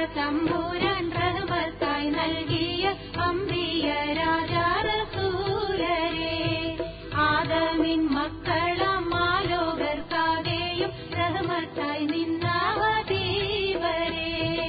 തമ്പുരാൻ റഹ്മത്തായി നൽകിയ അമ്പിയ രാജാരസൂലരെ ആദമിൻ മക്കളാം മാലോകർക്കാകെയും റഹ്മത്തായി നിന്ന ഹബീബരെ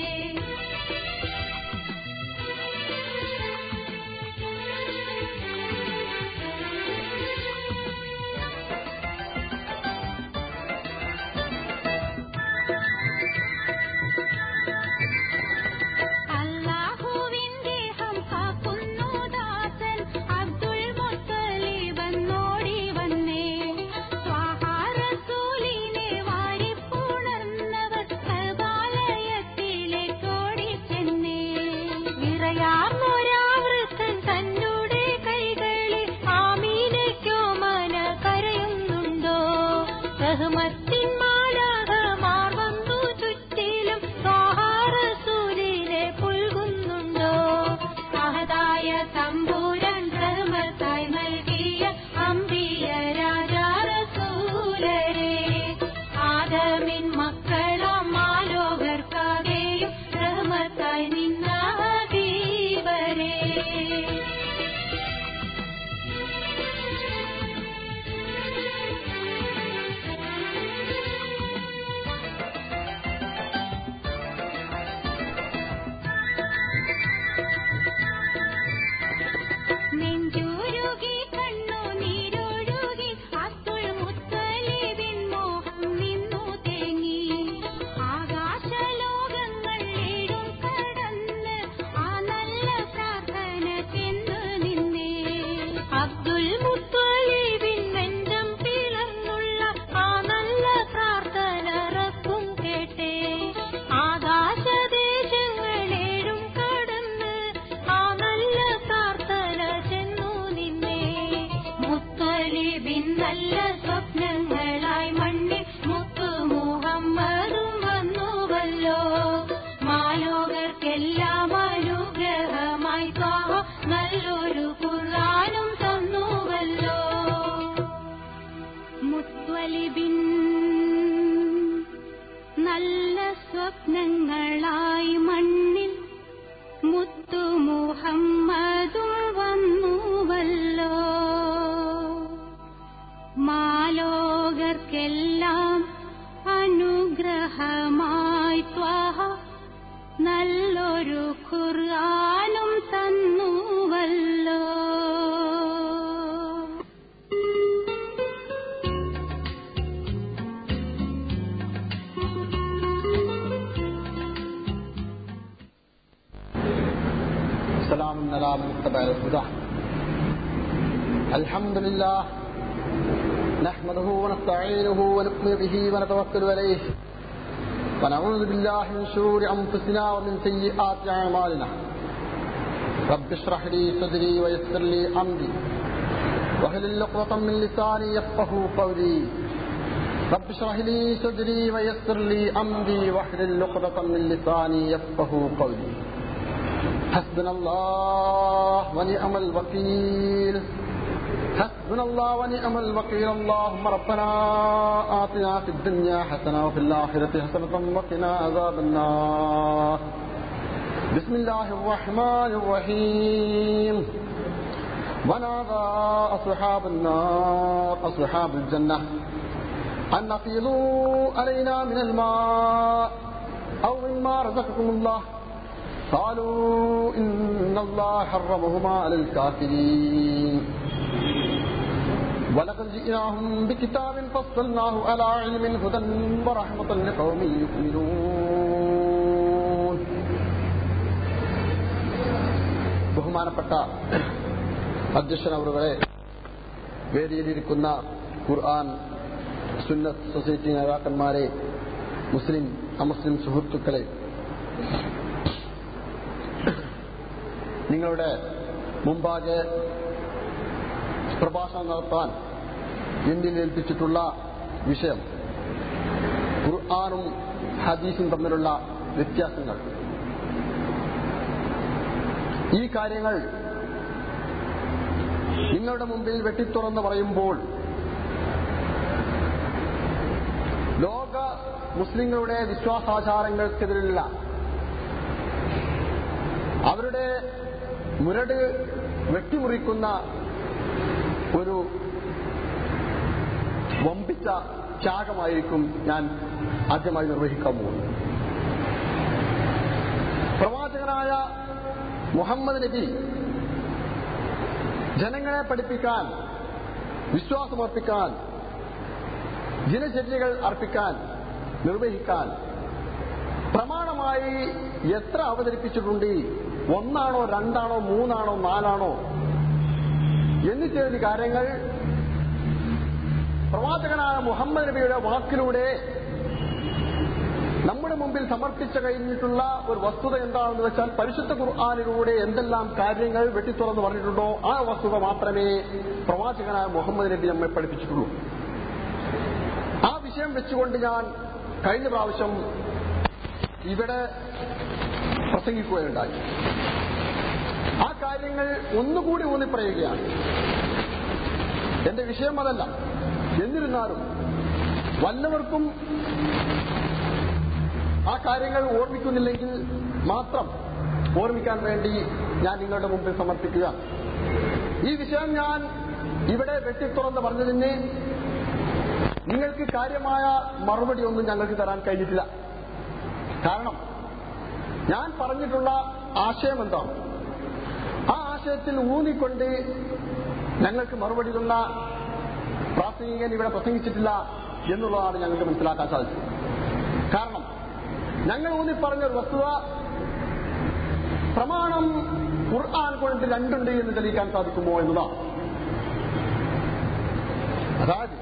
അല്ലാഹുവിന്റെ ഹം കാക്കുന്നു ദാസൻ അബ്ദുൾ മുത്തലിബെന്നോടി വന്നേ സ്വാഹാരസൂലിനെ വാരിപ്പുണർന്നവർ കബാലയത്തിലേക്കോടി ചെന്നേ വിറയാർന്നൊരാവൃത്തൻ തന്നോടെ കൈകളിൽ ആമീനയ്ക്കോ മന കരയുന്നുണ്ടോ റഹ്മത്തിൻ മാലാഹമാർ വന്നു ചുറ്റിലും സ്വാഹാരസൂലിനെ പുൽകുന്നുണ്ടോ അഹദായ തമ്പൂരൻ റഹ്മത്തായി നൽകിയ അമ്പിയ രാജാരസൂലരെ ആദമിൻ മക്കളാം മാലോകർക്കാകെയും റഹ്മത്തായി നിന്ന ഹബീബരെ നെഞ്ചുരുകി കണ്ണു നീരൊഴുകി അത്തുൾ മുത്തലിബിൻ മോഹം നിന്നു തേങ്ങി ആകാശലോകങ്ങൾ ഏഴും കടന്ന് ആ നല്ല പ്രാർത്ഥന ചെന്ന് നിന്നേ അബ്ദുൽ മുത്തലിബിൻ നെഞ്ചം പിളർന്നുള്ള ആ നല്ല പ്രാർത്ഥന റബ്ബും കേട്ടേ ആകാശദേശങ്ങളേഴും കടന്ന് ആ നല്ല പ്രാർത്ഥന ചെന്നു നിന്നേ മുത്തലിബിൻ നല്ല സ്വപ്നങ്ങളായി മണ്ണിൽ മുത്തു മുഹമ്മദും വന്നുവല്ലോ മാലോകർക്കെല്ലാം അനുഗ്രഹമായി ത്വാഹ നല്ലൊരു ഖുർആനും തന്നുവല്ലോ മുത്വലിബിൻ നല്ല സ്വപ്നങ്ങളായി മണ്ണിൽ മുത്തു മുഹമ്മദും വന്നുവല്ലോ മാലോകർക്കെല്ലാം അനുഗ്രഹമായി ത്വാഹ നല്ലൊരു ഖുർആനും തന്നുവല്ലോ سلام على من اتبع الهدى الحمد لله نحمده ونستعينه ونؤمن به ونتوكل عليه ونعوذ بالله من شرور انفسنا ومن سيئات اعمالنا رب اشرح لي صدري ويسر لي امري واحلل عقدة من لساني يفقه قولي رب اشرح لي صدري ويسر لي امري واحلل عقدة من لساني يفقه قولي حسبنا الله ونعم الوكيل حسبنا الله ونعم الوكيل اللهم ربنا آتنا في الدنيا حسنة وفي الآخرة حسنة وقنا عذاب النار بسم الله الرحمن الرحيم ونادى أصحاب النار أصحاب الجنة أن أفيضوا علينا من الماء أو مما رزقكم الله قالوا إن الله حرمهما على الكافرين ولقد جئناهم بكتاب فصلناه على علم هدى ورحمة لقوم يؤمنون ബഹുമാനപ്പെട്ട അധ്യക്ഷൻ അവറുകളെ വേദിയിലിരിക്കുന്ന ഖുർആൻ സുന്നത്ത് സൊസൈറ്റി നേതാക്കന്മാരെ മുസ്ലിം അമുസ്ലിം സുഹൃത്തുക്കളെ നിങ്ങളുടെ മുമ്പാകെ പ്രഭാഷണം നടത്താൻ എന്നിൽ ഏൽപ്പിച്ചിട്ടുള്ള വിഷയം ഖുർആാനും ഹദീസും തമ്മിലുള്ള വ്യത്യാസങ്ങൾ ഈ കാര്യങ്ങൾ നിങ്ങളുടെ മുമ്പിൽ വെട്ടിത്തുറന്ന് പറയുമ്പോൾ ലോക മുസ്ലിങ്ങളുടെ വിശ്വാസാചാരങ്ങൾക്കെതിരെയുള്ള അവരുടെ മുരട് വെട്ടിമുറിക്കുന്ന ഒരു വമ്പിച്ച ത്യാഗമായിരിക്കും ഞാൻ ആദ്യമായി നിർവഹിക്കാൻ പോകുന്നത് പ്രവാചകനായ മുഹമ്മദ് നബി ജനങ്ങളെ പഠിപ്പിക്കാൻ വിശ്വാസമർപ്പിക്കാൻ ദിനചര്യകൾ അർപ്പിക്കാൻ നിർവഹിക്കാൻ പ്രമാണമായി എത്ര അവതരിപ്പിച്ചിട്ടുണ്ട് ഒന്നാണോ രണ്ടാണോ മൂന്നാണോ നാലാണോ എന്നിത്യാദി കാര്യങ്ങൾ പ്രവാചകനായ മുഹമ്മദ് നബിയുടെ വാക്കിലൂടെ നമ്മുടെ മുമ്പിൽ സമർപ്പിച്ച കഴിഞ്ഞിട്ടുള്ള ഒരു വസ്തുത എന്താണെന്ന് വെച്ചാൽ പരിശുദ്ധ ഖുർആാനിലൂടെ എന്തെല്ലാം കാര്യങ്ങൾ വെട്ടിത്തുറന്ന് പറഞ്ഞിട്ടുണ്ടോ ആ വസ്തുത മാത്രമേ പ്രവാചകനായ മുഹമ്മദ് നബി നമ്മെ പഠിപ്പിച്ചിട്ടുള്ളൂ ആ വിഷയം വെച്ചുകൊണ്ട് ഞാൻ കഴിഞ്ഞ പ്രാവശ്യം ഇവിടെ പ്രസംഗിക്കുകയുണ്ടായി ആ കാര്യങ്ങൾ ഒന്നുകൂടി ഊന്നിപ്പറയുകയാണ് എന്റെ വിഷയം അതല്ല എന്നിരുന്നാലും വല്ലവർക്കും ആ കാര്യങ്ങൾ ഓർമ്മിക്കുന്നില്ലെങ്കിൽ മാത്രം ഓർമ്മിക്കാൻ വേണ്ടി ഞാൻ നിങ്ങളുടെ മുമ്പിൽ സമർപ്പിക്കുക ഈ വിഷയം ഞാൻ ഇവിടെ വെട്ടിത്തുറന്ന് പറഞ്ഞതിന് നിങ്ങൾക്ക് കാര്യമായ മറുപടി ഒന്നും ഞങ്ങൾക്ക് തരാൻ കഴിഞ്ഞിട്ടില്ല കാരണം ഞാൻ പറഞ്ഞിട്ടുള്ള ആശയം എന്താണ് ആ ആശയത്തിൽ ഊന്നിക്കൊണ്ട് ഞങ്ങൾക്ക് മറുപടി തന്ന പ്രാസംഗികൻ ഇവിടെ പ്രസംഗിച്ചിട്ടില്ല എന്നുള്ളതാണ് ഞങ്ങൾക്ക് മനസ്സിലാക്കാൻ സാധിച്ചത് കാരണം ഞങ്ങൾ ഊന്നി പറഞ്ഞൊരു വസ്തുത പ്രമാണം ഖുർആൻ കൊണ്ട് രണ്ടുണ്ട് എന്ന് തെളിയിക്കാൻ സാധിക്കുമോ എന്നതാണ് അതായത്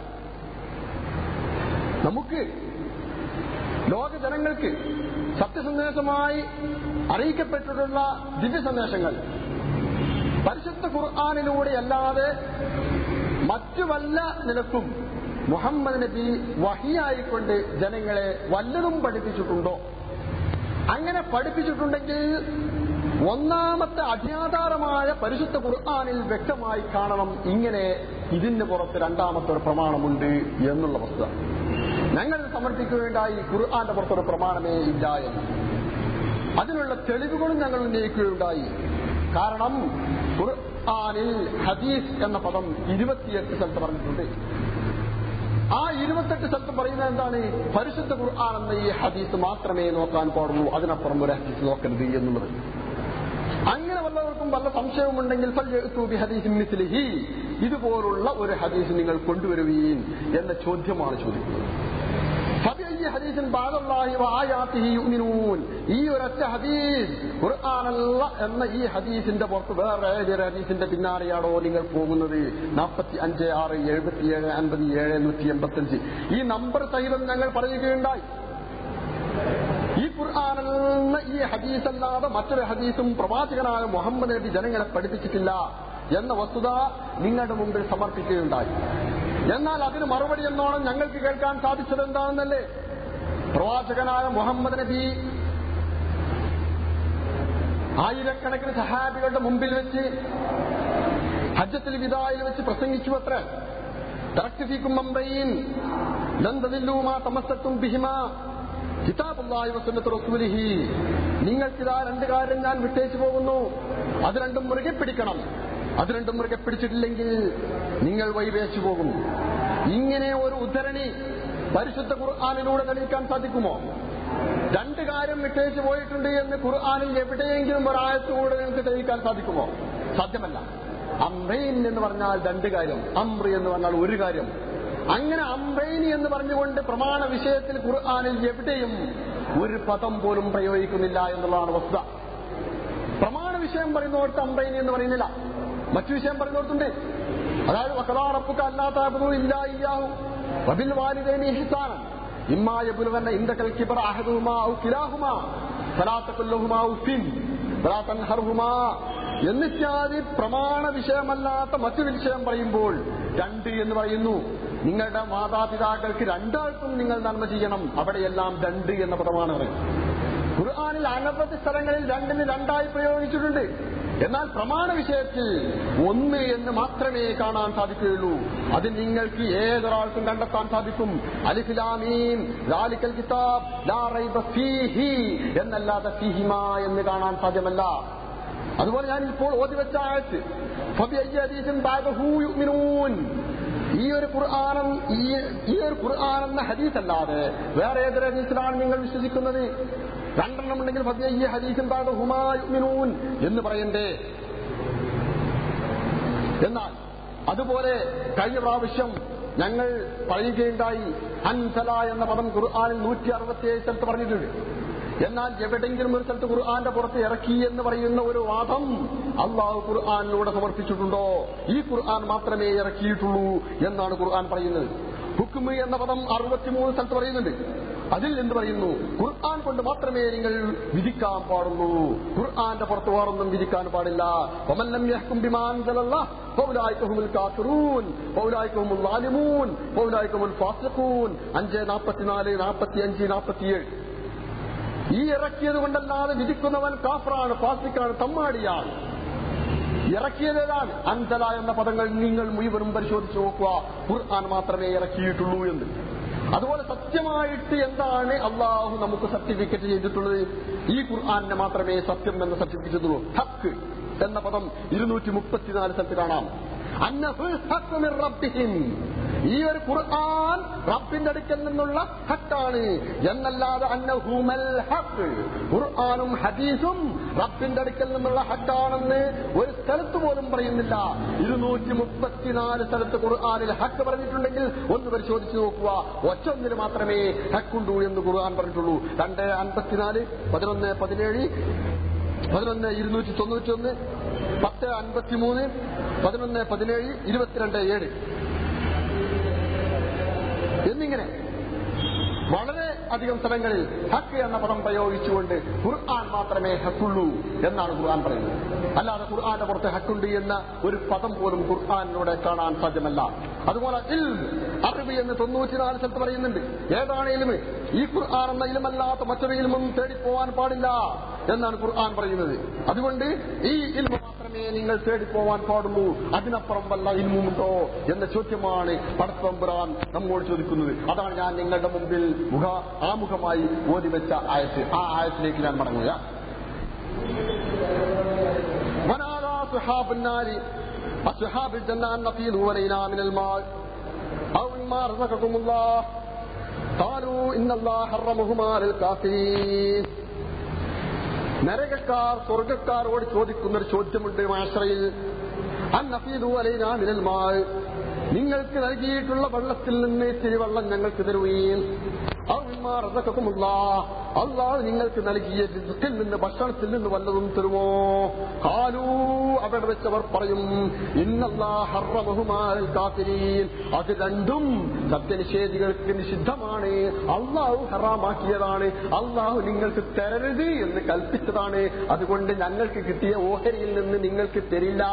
നമുക്ക് ലോക ജനങ്ങൾക്ക് സത്യസന്ദേശമായി അറിയിക്കപ്പെട്ടിട്ടുള്ള ദിവ്യ സന്ദേശങ്ങൾ പരിശുദ്ധ ഖുർആാനിലൂടെ അല്ലാതെ മറ്റു വല്ല നിലക്കും മുഹമ്മദ് നബി വഹിയായിക്കൊണ്ട് ജനങ്ങളെ വല്ലതും പഠിപ്പിച്ചിട്ടുണ്ടോ അങ്ങനെ പഠിപ്പിച്ചിട്ടുണ്ടെങ്കിൽ ഒന്നാമത്തെ അജ്ഞാതാരമായ പരിശുദ്ധ ഖുർആാനിൽ വ്യക്തമായി കാണണം ഇങ്ങനെ ഇതിന് പുറത്ത് രണ്ടാമത്തെ ഒരു പ്രമാണമുണ്ട് എന്നുള്ള വസ്തുത ഞങ്ങൾ സമർപ്പിക്കുകയുണ്ടായി ഖുർആന്റെ പുറത്തൊരു പ്രമാണമേ ഇല്ല എന്ന് അതിനുള്ള തെളിവുകളും ഞങ്ങൾ ഉന്നയിക്കുകയുണ്ടായി കാരണം ഖുർആനിൽ ഹദീസ് എന്ന പദം ഇരുപത്തിയെട്ട് സ്ഥലത്ത് പറഞ്ഞിട്ടുണ്ട് ആ ഇരുപത്തെട്ട് സ്ഥലത്ത് പറയുന്നത് എന്താണ് പരിശുദ്ധ ഖുർആൻ എന്ന ഈ ഹദീസ് മാത്രമേ നോക്കാൻ പാടുള്ളൂ അതിനപ്പുറം ഒരു ഹദീസ് നോക്കരുത് എന്നുള്ളത് അങ്ങനെ വല്ലവർക്കും വല്ല സംശയവുമുണ്ടെങ്കിൽ ഫൽയഅ്തു ഹദീസിൻ മിസ്ലിഹി ഇതുപോലുള്ള ഒരു ഹദീസ് നിങ്ങൾ കൊണ്ടുവരുവീൻ എന്ന ചോദ്യമാണ് ചോദിക്കുന്നത് ഫബിഅയ്യി ഹദീസിൻ ബഅദല്ലാഹി വആയാതിഹി യുഅ്മിനൂൻ ഈ ഒരൊറ്റ ഹദീസ് ഖുർആനല്ല എന്ന ഈ ഹദീസിന്റെ പുറത്ത് വേറെ ഏതൊരു ഹദീസിന്റെ പിന്നാലെയാണോ നിങ്ങൾ പോകുന്നത് നാൽപ്പത്തി അഞ്ച് ആറ് എഴുപത്തിയേഴ് അൻപത്തി ഏഴ് നൂറ്റി എൺപത്തഞ്ച് ഈ നമ്പർ സഹിതം ഞങ്ങൾ പറയുകയുണ്ടായി ഈ ഖുർആാനെന്ന ഈ ഹദീസ് അല്ലാതെ മറ്റൊരു ഹദീസും പ്രവാചകനായ മുഹമ്മദ് നബി ജനങ്ങളെ പഠിപ്പിച്ചിട്ടില്ല എന്ന വസ്തുത നിങ്ങളുടെ മുമ്പിൽ സമർപ്പിക്കുകയുണ്ടായി എന്നാൽ അതിന് മറുപടി എന്നോണം ഞങ്ങൾക്ക് കേൾക്കാൻ സാധിച്ചത് എന്താണെന്നല്ലേ പ്രവാചകനായ മുഹമ്മദ് നബി ആയിരക്കണക്കിന് സഹാബികളുടെ മുമ്പിൽ വെച്ച് ഹജ്ജത്തിൽ വിദായിൽ വെച്ച് പ്രസംഗിച്ചു അത്ര തറക്കുഫിക്കും അമ്രയും ലന്തതില്ലൂമാ തമസ്സത്തും ബിഹിമാ കിതാബുല്ലാഹി വസുന്നത്ത് റസൂലിഹി നിങ്ങൾക്കിതാ രണ്ട് കാര്യം ഞാൻ വിട്ടേച്ചു പോകുന്നു അത് രണ്ടും മുറുകെ പിടിക്കണം അത് രണ്ടും മുറുകെ പിടിച്ചിട്ടില്ലെങ്കിൽ നിങ്ങൾ വൈവേച്ചു പോകും ഇങ്ങനെ ഒരു ഉദ്ധരണി പരിശുദ്ധ ഖുർആാനിലൂടെ തെളിയിക്കാൻ സാധിക്കുമോ രണ്ട് കാര്യം വിട്ടേച്ചു പോയിട്ടുണ്ട് എന്ന് ഖുർആാനിൽ എവിടെയെങ്കിലും ഒരായത്തുകൂടെ നിങ്ങൾക്ക് തെളിയിക്കാൻ സാധിക്കുമോ സാധ്യമല്ല അമ്രൈൻ എന്ന് പറഞ്ഞാൽ രണ്ട് കാര്യം അമ്ര എന്ന് പറഞ്ഞാൽ ഒരു കാര്യം അങ്ങനെ അംബൈനി എന്ന് പറഞ്ഞുകൊണ്ട് പ്രമാണ വിഷയത്തിൽ ഖുർആാനിൽ എവിടെയും ഒരു പദം പോലും പ്രയോഗിക്കുന്നില്ല എന്നുള്ളതാണ് വസ്തുത പ്രമാണ വിഷയം പറയുന്നോടത്ത് അംബൈനി എന്ന് പറയുന്നില്ല മറ്റു വിഷയം പറയുന്നോടത്തുണ്ട് അതായത് വക്കലാറപ്പുക്ക് അല്ലാത്ത ഇല്ല ഇല്ലാഹു വബിൽ വാലിദൈനി ഇഹ്സാനൻ ഇമ്മാ യബുലുവന്ന ഇന്ദകൽ കിബറ അഹദുഹുമാ ഔ കിലാഹുമാ ഫലാ തഖുല്ലഹുമാ ഉഫിൻ വലാ തൻഹർഹുമാ എന്നിത്യാദി പ്രമാണ വിഷയമല്ലാത്ത മറ്റു വിഷയം പറയുമ്പോൾ രണ്ട് എന്ന് പറയുന്നു നിങ്ങളുടെ മാതാപിതാക്കൾക്ക് രണ്ടാൾക്കും നിങ്ങൾ നന്മ ചെയ്യണം അവിടെയെല്ലാം രണ്ട് എന്ന പദമാണ് പറയുന്നത് ഖുർആാനിൽ അനവധി സ്ഥലങ്ങളിൽ രണ്ടിന് രണ്ടായി പ്രയോഗിച്ചിട്ടുണ്ട് എന്നാൽ പ്രമാണ വിഷയത്തിൽ ഒന്ന് എന്ന് മാത്രമേ കാണാൻ സാധിക്കുകയുള്ളൂ അത് നിങ്ങൾക്ക് ഏതൊരാൾക്കും കണ്ടെത്താൻ സാധിക്കും അലിഫിലാമീൻ ലാലിക്കൽ കിതാബ് ലാ റൈബ ഫീഹി എന്നല്ലാതെ ഫീഹിമ എന്ന് കാണാൻ സാധ്യമല്ല അതുപോലെ ഞാൻ ഇപ്പോൾ ഓതി വെച്ച ആയത്ത് ഫബിഅയ്യി ഹദീസിൻ ബഅദഹു യുഅ്മിനൂൻ. ഈ ഒരു ഖുർആാനം ഈ ഈ ഒരു ഖുർആൻ എന്ന ഹദീസ് അല്ലാതെ വേറെ ഏതൊരു ഹദീസിലാണ് നിങ്ങൾ വിശ്വസിക്കുന്നത് രണ്ടെണ്ണം ഉണ്ടെങ്കിൽ ഫബിഅയ്യി ഹദീസിൻ ബഅദഹുമാ യുഅ്മിനൂൻ എന്ന് പറയണ്ടേ എന്നാൽ അതുപോലെ കഴിഞ്ഞ പ്രാവശ്യം ഞങ്ങൾ പറയുകയുണ്ടായി അൻസല എന്ന പദം ഖുർആാനിൽ നൂറ്റി അറുപത്തിയേഴ് സ്ഥലത്ത് പറഞ്ഞിട്ടുണ്ട് എന്നാൽ എവിടെങ്കിലും ഒരു സ്ഥലത്ത് ഖുർആന്റെ പുറത്ത് ഇറക്കി എന്ന് പറയുന്ന ഒരു വാദം അള്ളാഹു ഖുർആാനിലൂടെ സമർപ്പിച്ചിട്ടുണ്ടോ ഈ ഖുർആൻ മാത്രമേ ഇറക്കിയിട്ടുള്ളൂ എന്നാണ് ഖുർആൻ പറയുന്നത് ഹുക്കുമ് എന്ന പദം അറുപത്തിമൂന്ന് സ്ഥലത്ത് പറയുന്നുണ്ട് അതിൽ എന്ത് പറയുന്നു ഖുർആൻ കൊണ്ട് മാത്രമേ നിങ്ങൾ വിധിക്കാൻ പാടുള്ളൂ ഖുർആന്റെ പുറത്ത് വേറൊന്നും വിധിക്കാൻ പാടില്ല വമല്ലം യഹ്കും ബിമാ അൻസലല്ലാഹ് ഫൗലായിക ഹുമുൽ കാഫിറൂൻ ഫൗലായിക ഹുമുൽ ളാലിമൂൻ ഫൗലായിക ഹുമുൽ ഫാസിഖൂൻ അഞ്ച് നാൽപ്പത്തിനാല് നാൽപ്പത്തി അഞ്ച് നാൽപ്പത്തിയേഴ് ഈ ഇറക്കിയത് കൊണ്ടല്ലാതെ വിധിക്കുന്നവൻ കാഫറാണ് ഫാസിക്കാണ് തമ്മാടിയാണ് ഇറക്കിയതേതാണ് അൻസല എന്ന പദങ്ങൾ നിങ്ങൾ മുഴുവനും പരിശോധിച്ച് നോക്കുക ഖുർആൻ മാത്രമേ ഇറക്കിയിട്ടുള്ളൂ എന്ന് അതുപോലെ സത്യമായിട്ട് എന്താണ് അള്ളാഹു നമുക്ക് സർട്ടിഫിക്കറ്റ് ചെയ്തിട്ടുള്ളത് ഈ ഖുർആാനിനെ മാത്രമേ സത്യം എന്ന് സർട്ടിഫിക്കറ്റ് ചെയ്തുള്ളൂ ഹക്ക് എന്ന പദം ഇരുന്നൂറ്റി മുപ്പത്തിനാല് സ്ഥലത്ത് കാണാം അന്നഹുൽ ഹഖ് മിർ റബ്ബിഹിം. ഈ ഒരു ഖുർആൻ റബ്ബിന്റെ അടുക്കൽ നിന്നുള്ള ഹക്കാണ് എന്നല്ലാതെ അന്നഹുമൽ ഹക്ക് ഖുർആാനും ഹദീസും റബ്ബിന്റെ അടുക്കൽ നിന്നുള്ള ഹക്കാണെന്ന് ഒരു സ്ഥലത്ത് പോലും പറയുന്നില്ല ഇരുന്നൂറ്റി മുപ്പത്തിനാല് സ്ഥലത്ത് ഖുർആാനിൽ ഹക്ക് പറഞ്ഞിട്ടുണ്ടെങ്കിൽ ഒന്ന് പരിശോധിച്ച് നോക്കുക ഒറ്റൊന്നിന് മാത്രമേ ഹക്കുണ്ടൂ എന്ന് ഖുർആൻ പറഞ്ഞിട്ടുള്ളൂ രണ്ട് അൻപത്തിനാല് പതിനൊന്ന് പതിനേഴ് പതിനൊന്ന് ഇരുന്നൂറ്റി തൊണ്ണൂറ്റൊന്ന് പത്ത് അൻപത്തിമൂന്ന് പതിനൊന്ന് പതിനേഴ് ഇരുപത്തിരണ്ട് ഏഴ് എന്നിങ്ങനെ വളരെ അധികം സ്ഥലങ്ങളിൽ ഹക്ക് എന്ന പദം പ്രയോഗിച്ചുകൊണ്ട് ഖുർആൻ മാത്രമേ ഹക്കുള്ളൂ എന്നാണ് ഖുർആൻ പറയുന്നത് അല്ലാതെ ഖുർആന്റെ പുറത്ത് ഹക്കുണ്ട് എന്ന ഒരു പദം പോലും ഖുർആാനിലൂടെ കാണാൻ സാധ്യമല്ല അതുപോലെ ഇൽം അറിവ് എന്ന് തൊണ്ണൂറ്റിനാല് സ്ഥലത്ത് പറയുന്നുണ്ട് ഏതാണ് ഇൽമ് ഈ ഖുർആൻ എന്ന ഇൽമല്ലാത്ത മറ്റൊരു ഇൽമും തേടിപ്പോവാൻ പാടില്ല എന്നാണ് ഖുർആൻ പറയുന്നത് അതുകൊണ്ട് ഈ ഇൽമ മാത്രമേ നിങ്ങൾ തേടിപ്പോവാൻ പാടുള്ളൂ അതിനപ്പുറം വല്ല ഇൽമുണ്ടോ എന്ന ചോദ്യമാണ് പടത്തമ്പുരാൻ നമ്മോട് ചോദിക്കുന്നത് അതാണ് ഞാൻ നിങ്ങളുടെ മുമ്പിൽ മുഖ ആമുഖമായി ഓതി വെച്ച ആയത്ത് ആ ആയത്തിലേക്ക് ഞാൻ മടങ്ങുക ونادى أصحاب النار أصحاب الجنة أن نقيلوا علينا من الماء أو مما رزقكم الله قالوا إن الله حرمهما على الكافرين നരകക്കാർ സ്വർഗക്കാരോട് ചോദിക്കുന്ന ഒരു ചോദ്യമുണ്ട് മാശ്രയിൽ അന്നഫീദു അലൈന മിനൽ മാൾ നിങ്ങൾക്ക് നൽകിയിട്ടുള്ള വെള്ളത്തിൽ നിന്ന് ഇത്തിരി വെള്ളം ഞങ്ങൾക്ക് തരുകയും അള്ളാഹ് നിങ്ങൾക്ക് നൽകിയ രിസ്ക്കിൽ നിന്ന് ഭക്ഷണത്തിൽ നിന്ന് വല്ലതും തരുമോ കാലൂ അവിടെ വെച്ചവർ പറയും ഇന്നല്ലാഹുമാൽ കാത്തിരീൻ അത് രണ്ടും സത്യനിഷേധികൾക്ക് നിഷിദ്ധമാണ് അള്ളാഹു ഹറാമാക്കിയതാണ് അള്ളാഹു നിങ്ങൾക്ക് തരരുത് എന്ന് കൽപ്പിച്ചതാണ് അതുകൊണ്ട് ഞങ്ങൾക്ക് കിട്ടിയ ഓഹരിയിൽ നിന്ന് നിങ്ങൾക്ക് തരില്ല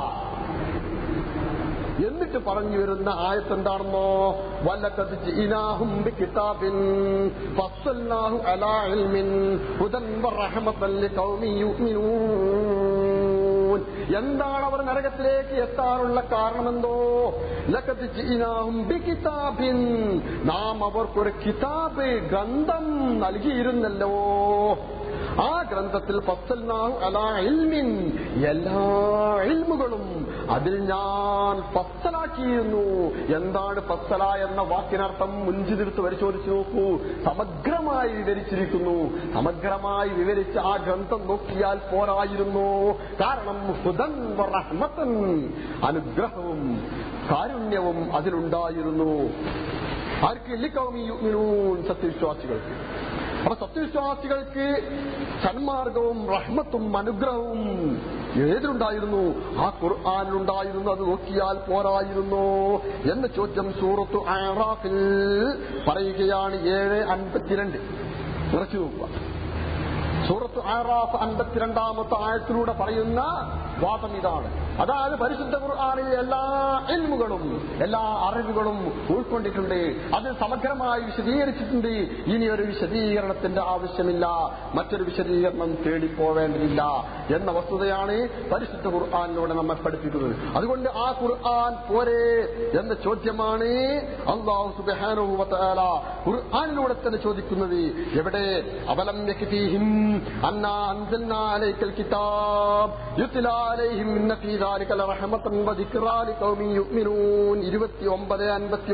എന്നിട്ട് പറഞ്ഞു വരുന്ന ആയത്ത് എന്താണെന്നോ വല്ലക്കത് ജീനാഹും ബികിതാബിൻ ഫസ്സൽനാഹു അലാ ഇൽമിൻ ഹുദൻ വറഹമത്തൻ ലിഖൗമി യുഅ്മിനൂൻ എന്താണ് അവർ നരകത്തിലേക്ക് എത്താനുള്ള കാരണമെന്തോ ലക്കത് ജീനാഹും ബികിതാബിൻ നാം അവർക്കൊരു കിതാബ് ഗ്രന്ഥം നൽകിയിരുന്നല്ലോ ആ ഗ്രന്ഥത്തിൽ ഫസ്സൽനാഹു അലാ ഇൽമിൻ എല്ലാ ഇൽമുകളും അതിൽ ഞാൻ ഫസ്സലാക്കിയിരുന്നു എന്താണ് ഫസ്സല എന്ന വാക്കിനർത്ഥം മുൻചിതിർത്ത് പരിശോധിച്ച് നോക്കൂ സമഗ്രമായി വിവരിച്ചിരിക്കുന്നു സമഗ്രമായി വിവരിച്ച ആ ഗ്രന്ഥം നോക്കിയാൽ പോരായിരുന്നു കാരണം ഹുദൻ റഹ്മത്തൻ അനുഗ്രഹവും കാരുണ്യവും അതിലുണ്ടായിരുന്നു ആർക്ക് ലിക്കൗമി യുഅ്മിനൂൻ സത്യവിശ്വാസികൾക്ക് അപ്പൊ സത്യവിശ്വാസികൾക്ക് സന്മാർഗവും റഹ്മത്തും അനുഗ്രഹവും ഏതിലുണ്ടായിരുന്നു ആ ഖുർആാനിലുണ്ടായിരുന്നു അത് നോക്കിയാൽ പോരായിരുന്നു എന്ന ചോദ്യം സൂറത്തു ആറാഫിൽ പറയുകയാണ് ഏഴ് അൻപത്തിരണ്ട് നിറച്ചു നോക്കുക സൂറത്ത് ആറാഫ് അൻപത്തിരണ്ടാമത്തെ ആയത്തിലൂടെ പറയുന്ന വാദം ഇതാണ് അതായത് പരിശുദ്ധ ഖുർആാനിലെ എല്ലാ എൽമുകളും എല്ലാ അറിവുകളും ഉൾക്കൊണ്ടിട്ടുണ്ട് അത് സമഗ്രമായി വിശദീകരിച്ചിട്ടുണ്ട് ഇനി ഒരു വിശദീകരണത്തിന്റെ ആവശ്യമില്ല മറ്റൊരു വിശദീകരണം തേടിപ്പോവേണ്ടതില്ല എന്ന വസ്തുതയാണ് പരിശുദ്ധ ഖുർആാനിലൂടെ നമ്മെ പഠിപ്പിക്കുന്നത് അതുകൊണ്ട് ആ ഖുർആൻ പോരെ എന്ന ചോദ്യമാണ് അള്ളാഹു സുബാനുഭവത്താല ഖുർആാനിലൂടെ തന്നെ ചോദിക്കുന്നത് എവിടെ അവലം യക്ഫീഹിം അന്നാ അൻസൽനാ അലൈക്കൽ കിതാബ് യുത്ലാ അലൈഹിം ഇന്ന ഫീ ذلك لرحمة وذكرى لقوم يؤمنون 29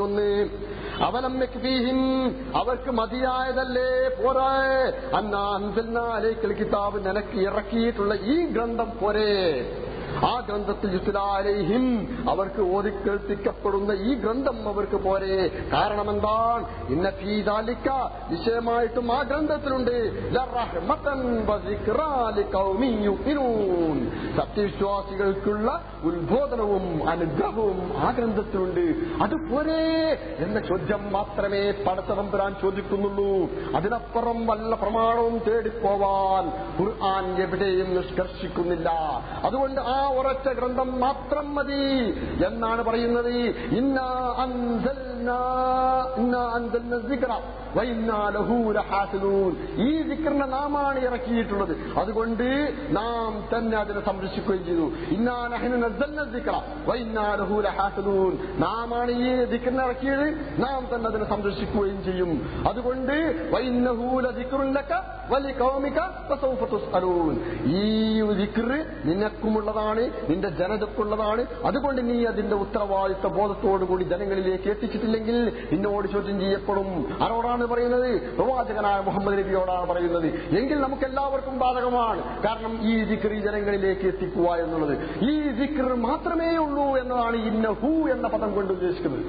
51 അവലം യക്ഫീഹിം അവർക്ക് മതിയായതല്ലേ പോരാ അന്നാ അൻസൽനാ അലൈക്കൽ കിതാബ് നിനക്ക് ഇറക്കിയിട്ടുള്ള ഈ ഗ്രന്ഥം പോരെ ആ ഗ്രന്ഥത്തിൽ യുസ്ലാലേഹിം അവർക്ക് ഓതിക്കേൾപ്പിക്കപ്പെടുന്ന ഈ ഗ്രന്ഥം അവർക്ക് പോരെ കാരണം എന്താണ് ഇന്ന ഫീദാലിക്ക വിഷയമായിട്ടും ആ ഗ്രന്ഥത്തിലുണ്ട് ലറഹ്മതൻ വസിക്റാ ലിഖൗമിൻ യുഖിനൂൻ. സത്യവിശ്വാസികൾക്കുള്ള ഉത്ബോധനവും അനുഗ്രഹവും ആ ഗ്രന്ഥത്തിലുണ്ട് അത് പോരെ എന്ന ചോദ്യം മാത്രമേ പടത്തറമ്പുരാൻ ചോദിക്കുന്നുള്ളൂ അതിനപ്പുറം വല്ല പ്രമാണവും തേടിപ്പോവാൻ ഖുർആൻ എവിടെയും നിഷ്കർഷിക്കുന്നില്ല അതുകൊണ്ട് ആ ഒരൊറ്റ ഗ്രന്ഥം മാത്രം മതി എന്നാണ് പറയുന്നത് ഇന്നാ അൻസൽനാ ഇന്നാ അൻസൽന സിക്റ വഇന്നാ ലഹു ലഹാഫിദൂൻ ഈ സിക്റിനെ നാമാണ് ഇറക്കിയിട്ടുള്ളത് അതുകൊണ്ട് നാം തന്നെ അതിനെ സംരക്ഷിക്കുകയും ചെയ്തു ഇന്നാ നഹ്നു നസ്സൽന സിക്റ വഇന്നാ ലഹു ലഹാഫിദൂൻ നാമാണ് ഈ സിക്റിനെ ഇറക്കിയത് നാം തന്നെ അതിനെ സംരക്ഷിക്കുകയും ചെയ്യും അതുകൊണ്ട് വഇന്നഹു ലസിക്റുൻ ലക വലിഖൗമിക ഫസൗഫ തുസ്അലൂൻ ഈ ദിക്ർ നിനക്കുമുള്ളതാണ് നിന്റെ ജനതക്കുള്ളതാണ് അതുകൊണ്ട് നീ അതിന്റെ ഉത്തരവാദിത്ത ബോധത്തോടുകൂടി ജനങ്ങളിലേക്ക് എത്തിച്ചിട്ടില്ലെങ്കിൽ നിന്നോട് ചോദ്യം ചെയ്യപ്പെടും ആരോടാണ് പറയുന്നത് പ്രവാചകനായ മുഹമ്മദ് നബിയോടാണ് പറയുന്നത് എങ്കിൽ നമുക്ക് എല്ലാവർക്കും ബാധകമാണ് കാരണം ഈ ദിക്ർ ഈ ജനങ്ങളിലേക്ക് എത്തിക്കുക എന്നുള്ളത് ഈ ദിക്ർ മാത്രമേ ഉള്ളൂ എന്നതാണ് ഇന്നഹു എന്ന പദം കൊണ്ട് ഉദ്ദേശിക്കുന്നത്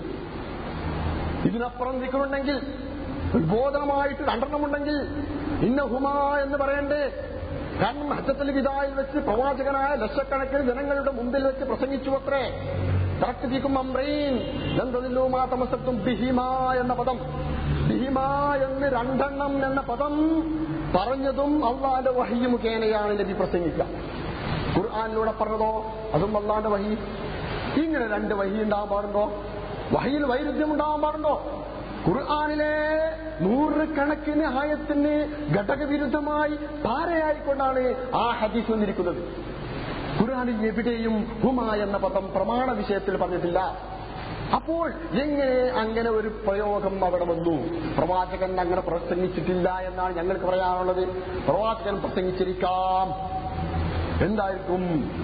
ഇതിനപ്പുറം ദിക്റുണ്ടെങ്കിൽ ഉത്ബോധനമായിട്ട് രണ്ടെണ്ണമുണ്ടെങ്കിൽ ഇന്നഹുമ എന്ന് പറയണ്ടേ കാരണം ഹജ്ജത്തൽ വിദായിൽ വെച്ച് പ്രവാചകനായ ലക്ഷക്കണക്കിന് ജനങ്ങളുടെ മുമ്പിൽ വെച്ച് പ്രസംഗിച്ചു അത്രേ തറക്കുതിക്കും അമ്രീൻ എന്തതില്ലുമാ തമസത്തും ബിഹിമ എന്ന പദം ബിഹിമ എന്ന് രണ്ടെണ്ണം എന്ന പദം പറഞ്ഞതും അള്ളാന്റെ വഹി മുഖേനയാണ് നബി പ്രസംഗിക്കുക ഖുർആാനിലൂടെ പറഞ്ഞതോ അതും അള്ളാന്റെ വഹി ഇങ്ങനെ രണ്ട് വഹി ഉണ്ടാകാൻ പാടുണ്ടോ വഹിയിൽ വൈരുദ്ധ്യം ഉണ്ടാകാൻ പാടുണ്ടോ ഖുർആാനിലെ നൂറുകണക്കിന് ആയത്തിന് ഘടകവിരുദ്ധമായി പാരയായിക്കൊണ്ടാണ് ആ ഹദീസ് വന്നിരിക്കുന്നത് ഖുർആാനിൽ എവിടെയും ഹുമ എന്ന പദം പ്രമാണ വിഷയത്തിൽ പറഞ്ഞിട്ടില്ല അപ്പോൾ എങ്ങനെ അങ്ങനെ ഒരു പ്രയോഗം അവിടെ വന്നു പ്രവാചകൻ അങ്ങനെ പ്രസംഗിച്ചിട്ടില്ല എന്നാണ് ഞങ്ങൾക്ക് പറയാനുള്ളത് പ്രവാചകൻ പ്രസംഗിച്ചിരിക്കാം എന്തായിരിക്കും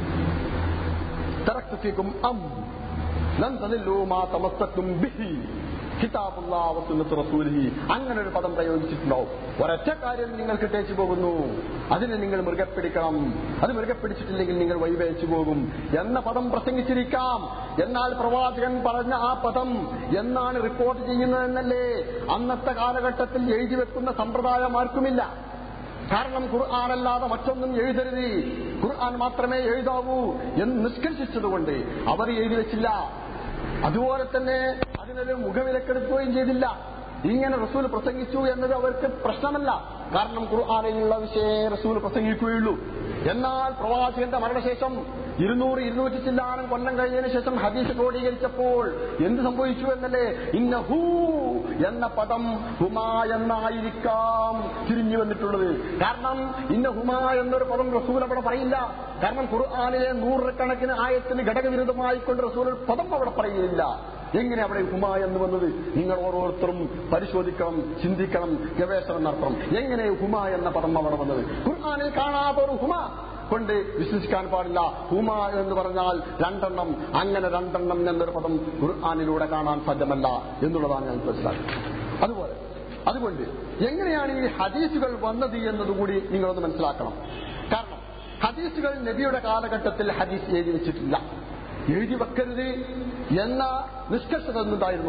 തറക്കുത്തിക്കും അം ലൻ തദില്ലൂ മാ തമസ്സക്കും ബിഹി കിതാബുല്ലാ വസുന്നത്ത് റസൂലിഹി അങ്ങനെ ഒരു പദം പ്രയോഗിച്ചിട്ടുണ്ടാവും ഒരൊറ്റ കാര്യം നിങ്ങൾ കിട്ടേച്ചു പോകുന്നു അതിനെ നിങ്ങൾ മൃഗെ പിടിക്കണം അത് മൃഗെ പിടിച്ചിട്ടില്ലെങ്കിൽ നിങ്ങൾ വൈവേച്ചു പോകും എന്ന പദം പ്രസംഗിച്ചിരിക്കാം എന്നാൽ പ്രവാചകൻ പറഞ്ഞ ആ പദം എന്നാണ് റിപ്പോർട്ട് ചെയ്യുന്നതെന്നല്ലേ അന്നത്തെ കാലഘട്ടത്തിൽ എഴുതി വെക്കുന്ന സമ്പ്രദായം ആർക്കുമില്ല കാരണം ഖുർആാനല്ലാതെ മറ്റൊന്നും എഴുതരുത് ഖുർആൻ മാത്രമേ എഴുതാവൂ എന്ന് നിഷ്കർഷിച്ചതുകൊണ്ട് അവർ എഴുതി വെച്ചില്ല അതുപോലെ തന്നെ അതിനൊരു മുഖവിലക്കെടുക്കുകയും ചെയ്തില്ല ഇങ്ങനെ റസൂൽ പ്രസംഗിച്ചു എന്നത് അവർക്ക് പ്രശ്നമല്ല കാരണം ഖുർആാനിലുള്ള വിഷയം റസൂൽ പ്രസംഗിക്കുകയുള്ളൂ എന്നാൽ പ്രവാചകന്റെ മരണശേഷം ഇരുന്നൂറ് ഇരുന്നൂറ്റി ചില്ലാനം കൊല്ലം കഴിഞ്ഞതിന് ശേഷം ഹദീസ് ക്രോഡീകരിച്ചപ്പോൾ എന്ത് സംഭവിച്ചു എന്നല്ലേ ഇന്ന ഹൂ എന്ന പദം ഹുമ എന്നായിരിക്കാം തിരിഞ്ഞു വന്നിട്ടുള്ളത് കാരണം ഇന്ന ഹുമ എന്നൊരു പദം റസൂൽ അവിടെ പറയില്ല കാരണം ഖുർആാനിലെ നൂറുകണക്കിന് ആയത്തിന് ഘടകവിരുദ്ധമായി കൊണ്ട് റസൂൽ പദം അവിടെ പറയുകയില്ല എങ്ങനെ അവിടെ ഹുമ എന്ന് വന്നത് നിങ്ങൾ ഓരോരുത്തരും പരിശോധിക്കണം ചിന്തിക്കണം ഗവേഷണം നടത്തണം എങ്ങനെ ഹുമ എന്ന പദം അവിടെ വന്നത് ഖുർആാനിൽ കാണാത്ത ഒരു ഹുമ കൊണ്ട് വിശ്വസിക്കാൻ പാടില്ല ഹുമ എന്ന് പറഞ്ഞാൽ രണ്ടെണ്ണം അങ്ങനെ രണ്ടെണ്ണം എന്നൊരു പദം ഖുർആാനിലൂടെ കാണാൻ സാധ്യമല്ല എന്നുള്ളതാണ് ഞാൻ മനസ്സിലാക്കുന്നത് അതുപോലെ അതുകൊണ്ട് എങ്ങനെയാണ് ഈ ഹദീസുകൾ വന്നത് എന്നതുകൂടി നിങ്ങളൊന്ന് മനസ്സിലാക്കണം കാരണം ഹദീസുകൾ നബിയുടെ കാലഘട്ടത്തിൽ ഹദീസ് എഴുതി വെച്ചിട്ടില്ല എഴുതി വെക്കരുത് എന്ന നിഷ്കർഷത ഉണ്ടായിരുന്നു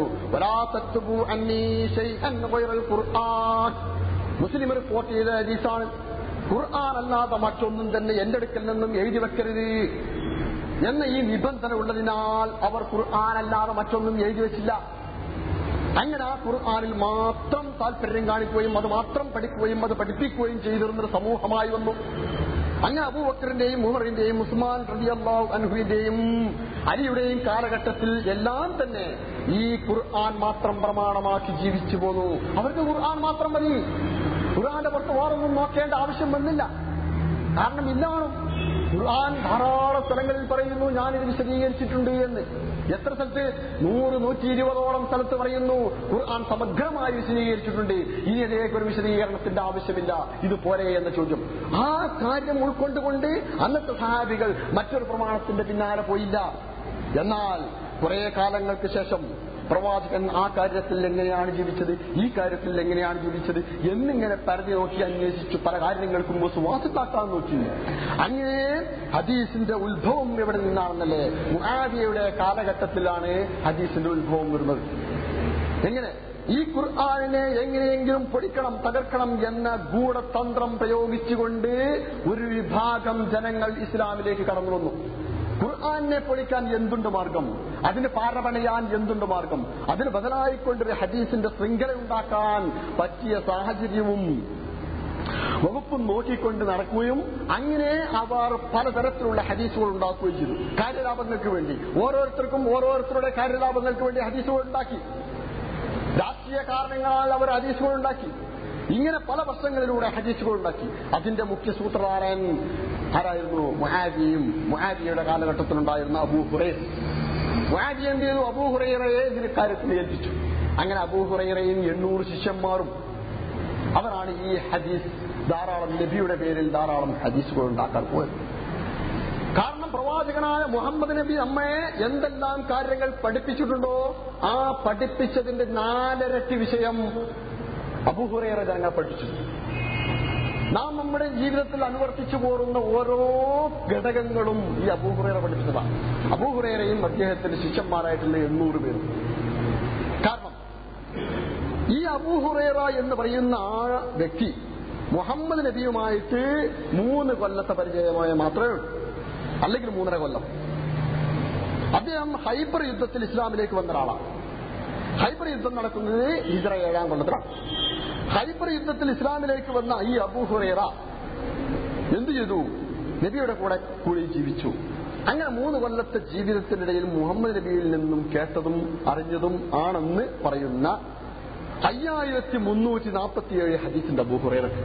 ഖുർആൻ മുസ്ലിം റിപ്പോർട്ട് ചെയ്ത ഹദീസാണ് ഖുർആൻ അല്ലാതെ മറ്റൊന്നും തന്നെ എന്റെ അടുക്കൽ നിന്നും എഴുതി വെക്കരുത് എന്ന ഈ നിബന്ധന ഉള്ളതിനാൽ അവർ ഖുർആൻ അല്ലാതെ മറ്റൊന്നും എഴുതി വെച്ചില്ല അങ്ങനെ ആ ഖുർആാനിൽ മാത്രം താല്പര്യം കാണിക്കുകയും അത് മാത്രം പഠിക്കുകയും അത് പഠിപ്പിക്കുകയും ചെയ്തിരുന്നൊരു സമൂഹമായി വന്നു അങ്ങനെ അബൂബക്കറിന്റെയും ഉമറിന്റെയും ഉസ്മാൻ റളിയല്ലാഹു അൻഹുവിന്റെയും അലിയുടെയും കാലഘട്ടത്തിൽ എല്ലാം തന്നെ ഈ ഖുർആൻ മാത്രം പ്രമാണമാക്കി ജീവിച്ചു പോന്നു അവർക്ക് ഖുർആൻ മാത്രം മതി ഖുർആന്റെ പുറത്ത് വേറൊന്നും നോക്കേണ്ട ആവശ്യം വന്നില്ല കാരണം ഇല്ലാണ് ഖുർആൻ ധാരാളം സ്ഥലങ്ങളിൽ പറയുന്നു ഞാനിത് വിശദീകരിച്ചിട്ടുണ്ട് എന്ന് എത്ര സ്ഥലത്ത് നൂറ് നൂറ്റി ഇരുപതോളം സ്ഥലത്ത് പറയുന്നു ഖുർആൻ സമഗ്രമായി വിശദീകരിച്ചിട്ടുണ്ട് ഇനി അതിലേക്ക് ഒരു വിശദീകരണത്തിന്റെ ആവശ്യമില്ല ഇത് പോരെ എന്ന ചോദ്യം ആ കാര്യം ഉൾക്കൊണ്ടുകൊണ്ട് അന്നത്തെ സഹാബികൾ മറ്റൊരു പ്രമാണത്തിന്റെ പിന്നാലെ പോയില്ല എന്നാൽ കുറെ കാലങ്ങൾക്ക് ശേഷം പ്രവാചകൻ ആ കാര്യത്തിൽ എങ്ങനെയാണ് ജീവിച്ചത് ഈ കാര്യത്തിൽ എങ്ങനെയാണ് ജീവിച്ചത് എന്നിങ്ങനെ പരതി നോക്കി അന്വേഷിച്ചു പല കാര്യങ്ങൾക്കും സുവാസിത്താക്കാൻ നോക്കി അങ്ങനെ ഹദീസിന്റെ ഉത്ഭവം എവിടെ നിന്നാണെന്നല്ലേ മുആവിയയുടെ കാലഘട്ടത്തിലാണ് ഹദീസിന്റെ ഉത്ഭവം വരുന്നത് എങ്ങനെ ഈ ഖുർആാനിനെ എങ്ങനെയെങ്കിലും പൊടിക്കണം തകർക്കണം എന്ന ഗൂഢതന്ത്രം പ്രയോഗിച്ചുകൊണ്ട് ഒരു വിഭാഗം ജനങ്ങൾ ഇസ്ലാമിലേക്ക് കടന്നു വന്നു ഖുർആാനിനെ പൊളിക്കാൻ എന്തുണ്ട് മാർഗം അതിന് പാറപണയാൻ എന്തുണ്ട് മാർഗം അതിന് ബദലായിക്കൊണ്ടൊരു ഹദീസിന്റെ ശൃംഖല ഉണ്ടാക്കാൻ പറ്റിയ സാഹചര്യവും വകുപ്പും നോക്കിക്കൊണ്ട് നടക്കുകയും അങ്ങനെ അവർ പലതരത്തിലുള്ള ഹദീസുകൾ ഉണ്ടാക്കുകയും ചെയ്തു കാര്യലാഭങ്ങൾക്ക് വേണ്ടി ഓരോരുത്തർക്കും ഓരോരുത്തരുടെ കാര്യലാഭങ്ങൾക്ക് വേണ്ടി ഹദീസുകൾ ഉണ്ടാക്കി രാഷ്ട്രീയ കാരണങ്ങളാൽ അവർ ഹദീസുകൾ ഉണ്ടാക്കി ഇങ്ങനെ പല വർഷങ്ങളിലൂടെ ഹദീസുകൾ ഉണ്ടാക്കി അതിന്റെ മുഖ്യ സൂത്രധാരൻ ആരായിരുന്നു മുഹാബിയും മുഹാബിയുടെ കാലഘട്ടത്തിലുണ്ടായിരുന്ന അബൂ ഹുറൈർ മുഹാബി എന്ത് ചെയ്തു അബൂ ഹുറൈറയെ ഇതിന് കാര്യത്തിൽ ഏൽപ്പിച്ചു അങ്ങനെ അബൂ ഹുറൈറയും എണ്ണൂറ് ശിഷ്യന്മാരും അവരാണ് ഈ ഹദീസ് ധാരാളം നബിയുടെ പേരിൽ ധാരാളം ഹദീസുകൾ ഉണ്ടാക്കാൻ പോയത് കാരണം പ്രവാചകനായ മുഹമ്മദ് നബി നമ്മെ എന്തെല്ലാം കാര്യങ്ങൾ പഠിപ്പിച്ചിട്ടുണ്ടോ ആ പഠിപ്പിച്ചതിന്റെ നാലരട്ടി വിഷയം അബൂഹുറേറെ ജനങ്ങൾ പഠിപ്പിച്ചു നാം നമ്മുടെ ജീവിതത്തിൽ അനുവർത്തിച്ചു പോരുന്ന ഓരോ ഘടകങ്ങളും ഈ അബൂഹുറേറ പഠിപ്പിച്ചതാണ് അബൂഹുറേറയും അദ്ദേഹത്തിന്റെ ശിഷ്യന്മാരായിട്ടുള്ള എണ്ണൂറ് പേരും കാരണം ഈ അബൂഹുറേറ എന്ന് പറയുന്ന ആ വ്യക്തി മുഹമ്മദ് നബിയുമായിട്ട് മൂന്ന് കൊല്ലത്തെ പരിചയമായ മാത്രമേ ഉള്ളൂ അല്ലെങ്കിൽ മൂന്നര കൊല്ലം അദ്ദേഹം ഹൈബർ യുദ്ധത്തിൽ ഇസ്ലാമിലേക്ക് വന്ന ഒരാളാണ് ഹൈബർ യുദ്ധം നടക്കുന്നത് ഹിജറ ഏഴാം കൊല്ലത്തിലാണ് ഹൈബർ യുദ്ധത്തിൽ ഇസ്ലാമിലേക്ക് വന്ന ഈ അബൂഹുറേറ എന്തു ചെയ്തു നബിയുടെ കൂടെ കൂടി ജീവിച്ചു അങ്ങനെ മൂന്ന് കൊല്ലത്തെ ജീവിതത്തിനിടയിൽ മുഹമ്മദ് നബിയിൽ നിന്നും കേട്ടതും അറിഞ്ഞതും ആണെന്ന് പറയുന്ന അയ്യായിരത്തി മുന്നൂറ്റി നാൽപ്പത്തിയേഴ് ഹദീസിന്റെ അബൂഹുറേറക്ക്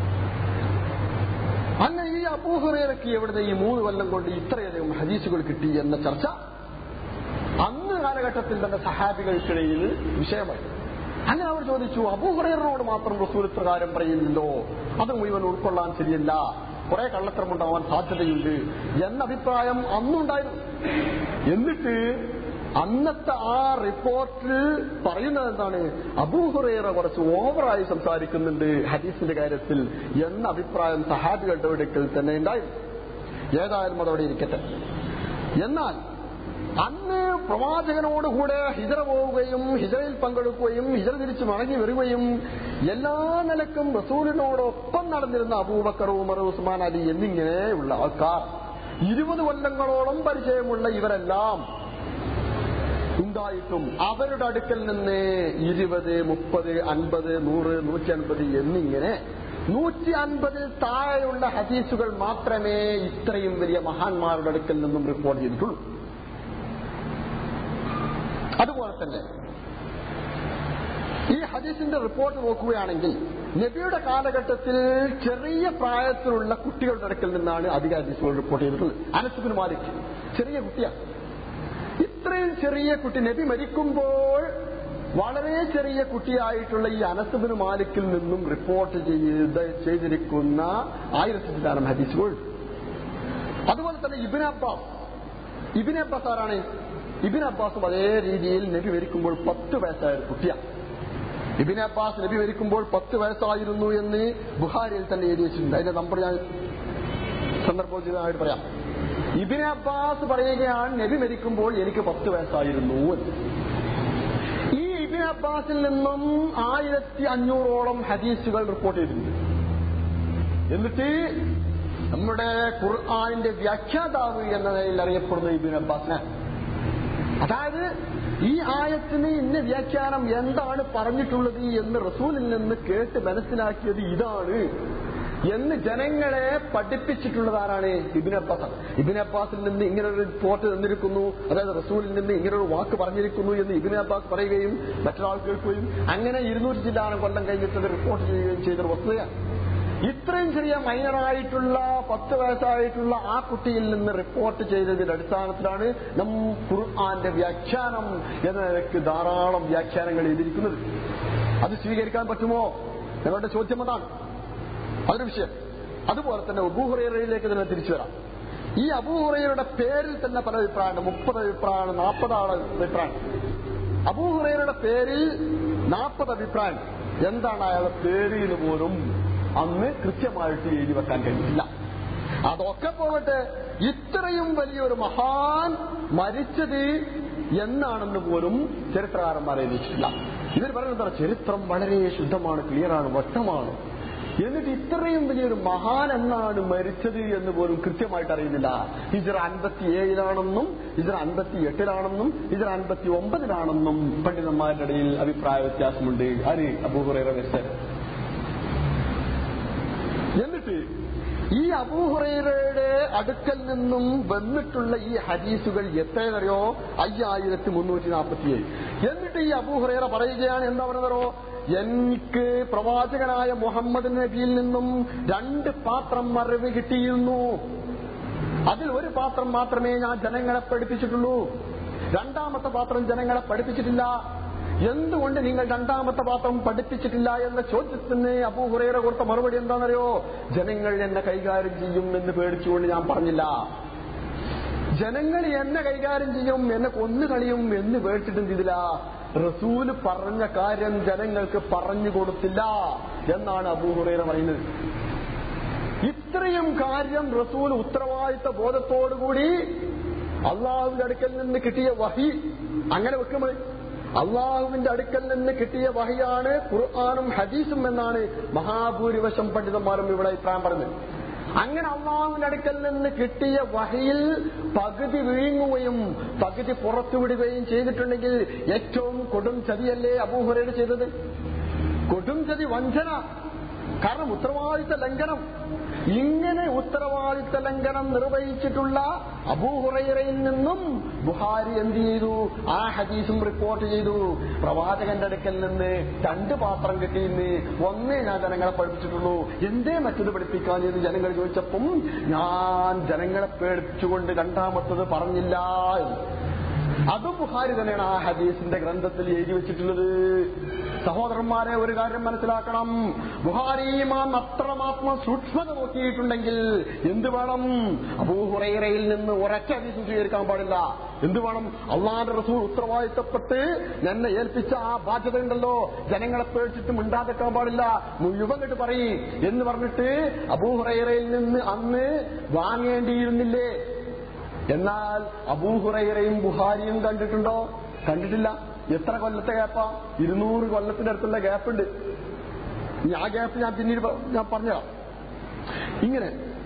അങ്ങനെ ഈ അബൂഹുറേറക്ക് എവിടെ ഈ മൂന്ന് കൊല്ലം കൊണ്ട് ഇത്രയധികം ഹദീസുകൾ കിട്ടി എന്ന ചർച്ച അന്ന് കാലഘട്ടത്തിൽ തന്നെ സഹാബികൾക്കിടയിൽ വിഷയമായി അങ്ങനെ അവർ ചോദിച്ചു അബൂഹുറേറിനോട് മാത്രം റസൂൽ പ്രകാരം പറയുന്നുണ്ടോ അത് മുഴുവൻ ഉൾക്കൊള്ളാൻ ശരിയല്ല കുറെ കള്ളത്തരമുണ്ടാവാൻ സാധ്യതയുണ്ട് എന്ന അഭിപ്രായം അന്നുണ്ടായിരുന്നു എന്നിട്ട് അന്നത്തെ ആ റിപ്പോർട്ടിൽ പറയുന്നത് എന്താണ് അബൂഹുറേറ കുറച്ച് ഓവറായി സംസാരിക്കുന്നുണ്ട് ഹദീസിന്റെ കാര്യത്തിൽ എന്ന അഭിപ്രായം സഹാബികളുടെ അടുക്കൽ തന്നെ ഉണ്ടായിരുന്നു ഏതായാലും അതവിടെ ഇരിക്കട്ടെ എന്നാൽ അന്ന് പ്രവാചകനോടുകൂടെ ഹിജറ പോവുകയും ഹിജറയിൽ പങ്കെടുക്കുകയും ഹിജറ തിരിച്ച് മടങ്ങി വരികയും എല്ലാ നിലക്കും റസൂലിനോടൊപ്പം നടന്നിരുന്ന അബൂബക്കർ ഉമർ ഉസ്മാൻ അലി എന്നിങ്ങനെയുള്ള ആൾക്കാർ ഇരുപത് കൊല്ലങ്ങളോളം പരിചയമുള്ള ഇവരെല്ലാം ഉണ്ടായിട്ടും അവരുടെ അടുക്കൽ നിന്ന് ഇരുപത് മുപ്പത് അൻപത് നൂറ് നൂറ്റി അൻപത് എന്നിങ്ങനെ നൂറ്റി അൻപതിൽ താഴെയുള്ള ഹദീസുകൾ മാത്രമേ ഇത്രയും വലിയ മഹാന്മാരുടെ അടുക്കൽ നിന്നും റിപ്പോർട്ട് ചെയ്തിട്ടുള്ളൂ അതുപോലെ തന്നെ ഈ ഹദീസിന്റെ റിപ്പോർട്ട് നോക്കുകയാണെങ്കിൽ നബിയുടെ കാലഘട്ടത്തിൽ ചെറിയ പ്രായത്തിലുള്ള കുട്ടികളുടെ അടുക്കൽ നിന്നാണ് അധിക ഹദീസുകൾ റിപ്പോർട്ട് ചെയ്തിട്ടുള്ളത് അനസുബിൻ മാലിക് ചെറിയ കുട്ടിയാണ് ഇത്രയും ചെറിയ കുട്ടി നബി മരിക്കുമ്പോൾ വളരെ ചെറിയ കുട്ടിയായിട്ടുള്ള ഈ അനസുബിന് മാലിക്കിൽ നിന്നും റിപ്പോർട്ട് ചെയ്ത് ചെയ്തിരിക്കുന്ന ആയിരത്തി ചില്ലാനം ഹദീസുകൾ അതുപോലെ തന്നെ ഇബിൻ അബ്ബാസ് ഇബിൻ അബ്ബാസ് ആരാണ് ഇബിൻ അബ്ബാസും അതേ രീതിയിൽ നബി മരിക്കുമ്പോൾ പത്ത് വയസ്സായ ഒരു കുട്ടിയാണ് ഇബിൻ അബ്ബാസ് നബി മരിക്കുമ്പോൾ പത്ത് വയസ്സായിരുന്നു എന്ന് ബുഹാരിയിൽ തന്നെ എഴുതി വെച്ചിട്ടുണ്ട് അതിന്റെ നമ്പർ ഞാൻ സന്ദർഭോചിതമായിട്ട് പറയാം ഇബിൻ അബ്ബാസ് പറയുകയാണ് നബി മരിക്കുമ്പോൾ എനിക്ക് പത്ത് വയസ്സായിരുന്നു എന്ന്. ഈ ഇബിൻ അബ്ബാസിൽ നിന്നും ആയിരത്തി അഞ്ഞൂറോളം ഹദീസുകൾ റിപ്പോർട്ട് ചെയ്തിട്ടുണ്ട് എന്നിട്ട് നമ്മുടെ ഖുർആാനിന്റെ വ്യാഖ്യാതാവ് എന്ന നിലയിൽ അറിയപ്പെടുന്ന ഇബിൻ അബ്ബാസിനെ അതായത് ഈ ആയത്തിന് ഇന്ന വ്യാഖ്യാനം എന്താണ് പറഞ്ഞിട്ടുള്ളത് എന്ന് റസൂലിൽ നിന്ന് കേട്ട് മനസ്സിലാക്കിയത് ഇതാണ് എന്ന് ജനങ്ങളെ പഠിപ്പിച്ചിട്ടുള്ളത് ആരാണ് ഇബിൻ അബ്ബാസ് ഇബിൻ അബ്ബാസിൽ നിന്ന് ഇങ്ങനെ ഒരു റിപ്പോർട്ട് തന്നിരിക്കുന്നു അതായത് റസൂലിൽ നിന്ന് ഇങ്ങനെ ഒരു വാക്ക് പറഞ്ഞിരിക്കുന്നു എന്ന് ഇബിൻ അബ്ബാസ് പറയുകയും മറ്റൊരാൾ കേൾക്കുകയും അങ്ങനെ ഇരുന്നൂറ്റി ചില്ലാനം കൊല്ലം കഴിഞ്ഞിട്ട് റിപ്പോർട്ട് ചെയ്യുകയും ചെയ്തൊരു വസ്തുതയാണ് ഇത്രയും ചെറിയ മൈനറായിട്ടുള്ള പത്ത് വയസ്സായിട്ടുള്ള ആ കുട്ടിയിൽ നിന്ന് റിപ്പോർട്ട് ചെയ്തതിന്റെ അടിസ്ഥാനത്തിലാണ് നം ഖുർആന്റെ വ്യാഖ്യാനം എന്ന നിലയ്ക്ക് ധാരാളം വ്യാഖ്യാനങ്ങൾ എഴുതിയിരിക്കുന്നത് അത് സ്വീകരിക്കാൻ പറ്റുമോ ഞങ്ങളുടെ ചോദ്യം അതാണ് അതൊരു വിഷയം അതുപോലെ തന്നെ അബൂഹുറയിലേക്ക് തന്നെ തിരിച്ചു വരാം ഈ അബൂഹുറയുടെ പേരിൽ തന്നെ പല അഭിപ്രായമുണ്ട് മുപ്പത് അഭിപ്രായമാണ് നാൽപ്പത് ആള് അഭിപ്രായം അബൂഹുറയുടെ പേരിൽ നാൽപ്പത് അഭിപ്രായം എന്താണ് അയാളുടെ പേര് എന്ന് പോലും അന്ന് കൃത്യമായിട്ട് എഴുതി വെക്കാൻ കഴിഞ്ഞില്ല അതൊക്കെ പോകട്ടെ ഇത്രയും വലിയൊരു മഹാൻ മരിച്ചത് എന്നാണെന്ന് പോലും ചരിത്രകാരന്മാർ എഴുതിയിട്ടില്ല ഇവർ പറയുന്നത് ചരിത്രം വളരെ ശുദ്ധമാണ് ക്ലിയറാണ് വ്യക്തമാണ് എന്നിട്ട് ഇത്രയും വലിയൊരു മഹാൻ എന്നാണ് മരിച്ചത് എന്ന് പോലും കൃത്യമായിട്ട് അറിയുന്നില്ല ഹിജറ അൻപത്തി ഏഴിലാണെന്നും ഹിജറ അൻപത്തി എട്ടിലാണെന്നും ഹിജറ അൻപത്തി ഒമ്പതിലാണെന്നും പണ്ഡിതന്മാരുടെ ഇടയിൽ അഭിപ്രായ വ്യത്യാസമുണ്ട് ആര് അബൂഹുറൈറ മരിച്ചത് എന്നിട്ട് ഈ അബൂഹുറൈറയുടെ അടുക്കൽ നിന്നും വന്നിട്ടുള്ള ഈ ഹദീസുകൾ എത്രയെന്നറിയോ അയ്യായിരത്തി മുന്നൂറ്റി നാൽപ്പത്തിയേഴ് എന്നിട്ട് ഈ അബൂഹുറൈറ പറയുകയാണ് എന്താ പറയുന്നതോ എനിക്ക് പ്രവാചകനായ മുഹമ്മദ് നബിയിൽ നിന്നും രണ്ട് പാത്രം അറിവ് കിട്ടിയിരുന്നു അതിൽ ഒരു പാത്രം മാത്രമേ ഞാൻ ജനങ്ങളെ പഠിപ്പിച്ചിട്ടുള്ളൂ രണ്ടാമത്തെ പാത്രം ജനങ്ങളെ പഠിപ്പിച്ചിട്ടില്ല എന്തുകൊണ്ട് നിങ്ങൾ രണ്ടാമത്തെ പാത്രം പഠിപ്പിച്ചിട്ടില്ല എന്ന ചോദ്യത്തിന് അബൂഹുറേറെ കൊടുത്ത മറുപടി എന്താണെന്നറിയോ ജനങ്ങൾ എന്നെ കൈകാര്യം ചെയ്യും എന്ന് പേടിച്ചുകൊണ്ട് ഞാൻ പറഞ്ഞില്ല ജനങ്ങൾ എന്നെ കൈകാര്യം ചെയ്യും എന്നെ കൊന്നു കളിയും എന്ന് പേടിച്ചിട്ടും ചെയ്തില്ല റസൂല് പറഞ്ഞ കാര്യം ജനങ്ങൾക്ക് പറഞ്ഞു കൊടുത്തില്ല എന്നാണ് അബൂഹുറേറ പറയുന്നത് ഇത്രയും കാര്യം റസൂൽ ഉത്തരവാദിത്ത ബോധത്തോടുകൂടി അള്ളാഹുവിന്റെ അടുക്കൽ നിന്ന് കിട്ടിയ വഹി അങ്ങനെ വെക്കുമ്പോൾ അള്ളാഹുവിന്റെ അടുക്കൽ നിന്ന് കിട്ടിയ വഹിയാണ് ഖുർആാനും ഹദീസും എന്നാണ് മഹാഭൂരിപക്ഷം പണ്ഡിതന്മാരും ഇവിടെ അഭിപ്രായം പറഞ്ഞത് അങ്ങനെ അള്ളാഹുവിന്റെ അടുക്കൽ നിന്ന് കിട്ടിയ വഹിയിൽ പകുതി വിഴുങ്ങുകയും പകുതി പുറത്തുവിടുകയും ചെയ്തിട്ടുണ്ടെങ്കിൽ ഏറ്റവും കൊടും ചതിയല്ലേ അബൂഹുറയുടെ ചെയ്തത് കൊടും ചതി വഞ്ചന കാരണം ഉത്തരവാദിത്ത ലംഘനം ഇങ്ങനെ ഉത്തരവാദിത്ത ലംഘനം നിർവഹിച്ചിട്ടുള്ള അബൂഹുറൈറയിൽ നിന്നും ബുഹാരി എന്ത് ചെയ്തു ആ ഹദീസും റിപ്പോർട്ട് ചെയ്തു പ്രവാചകന്റെ അടുക്കൽ നിന്ന് രണ്ട് പാത്രം കിട്ടിയെന്ന് ഒന്നേ ഞാൻ ജനങ്ങളെ പഠിപ്പിച്ചിട്ടുള്ളൂ എന്തേ മറ്റത് പഠിപ്പിക്കാൻ എന്ന് ജനങ്ങൾ ചോദിച്ചപ്പം ഞാൻ ജനങ്ങളെ പേടിച്ചുകൊണ്ട് രണ്ടാമത്തത് പറഞ്ഞില്ല എന്ന് അതും ബുഹാരി തന്നെയാണ് ആ ഹദീസിന്റെ ഗ്രന്ഥത്തിൽ എഴുതി വെച്ചിട്ടുള്ളത് സഹോദരന്മാരെ ഒരു കാര്യം മനസ്സിലാക്കണം ബുഹാരി ഇമാം അത്രമാത്രം സൂക്ഷ്മത നോക്കിയിട്ടുണ്ടെങ്കിൽ എന്ത് വേണം അബൂഹുറൈറയിൽ നിന്ന് ഒരൊറ്റ ഹദീസും സ്വീകരിക്കാൻ പാടില്ല എന്ത് വേണം അള്ളാന്റെ റസൂൽ ഉത്തരവാദിത്തപ്പെട്ട് എന്നെ ഏൽപ്പിച്ച ആ ബാധ്യത ഉണ്ടല്ലോ ജനങ്ങളെ പേടിച്ചിട്ട് മിണ്ടാതെക്കാൻ പാടില്ല മുഴുവൻ കെട്ട് പറയും എന്ന് പറഞ്ഞിട്ട് അബൂഹുറൈറയിൽ നിന്ന് അന്ന് വാങ്ങേണ്ടിയിരുന്നില്ലേ എന്നാൽ അബൂഹുറൈറയും ബുഹാരിയും കണ്ടിട്ടുണ്ടോ കണ്ടിട്ടില്ല എത്ര കൊല്ലത്തെ ഗ്യാപ്പാ ഇരുന്നൂറ് കൊല്ലത്തിന്റെ അടുത്തുള്ള ഗ്യാപ്പുണ്ട് ഇനി ആ ഗ്യാപ്പ് ഞാൻ പിന്നീട് പ- ഞാൻ പറഞ്ഞുതരാം ഇങ്ങനെ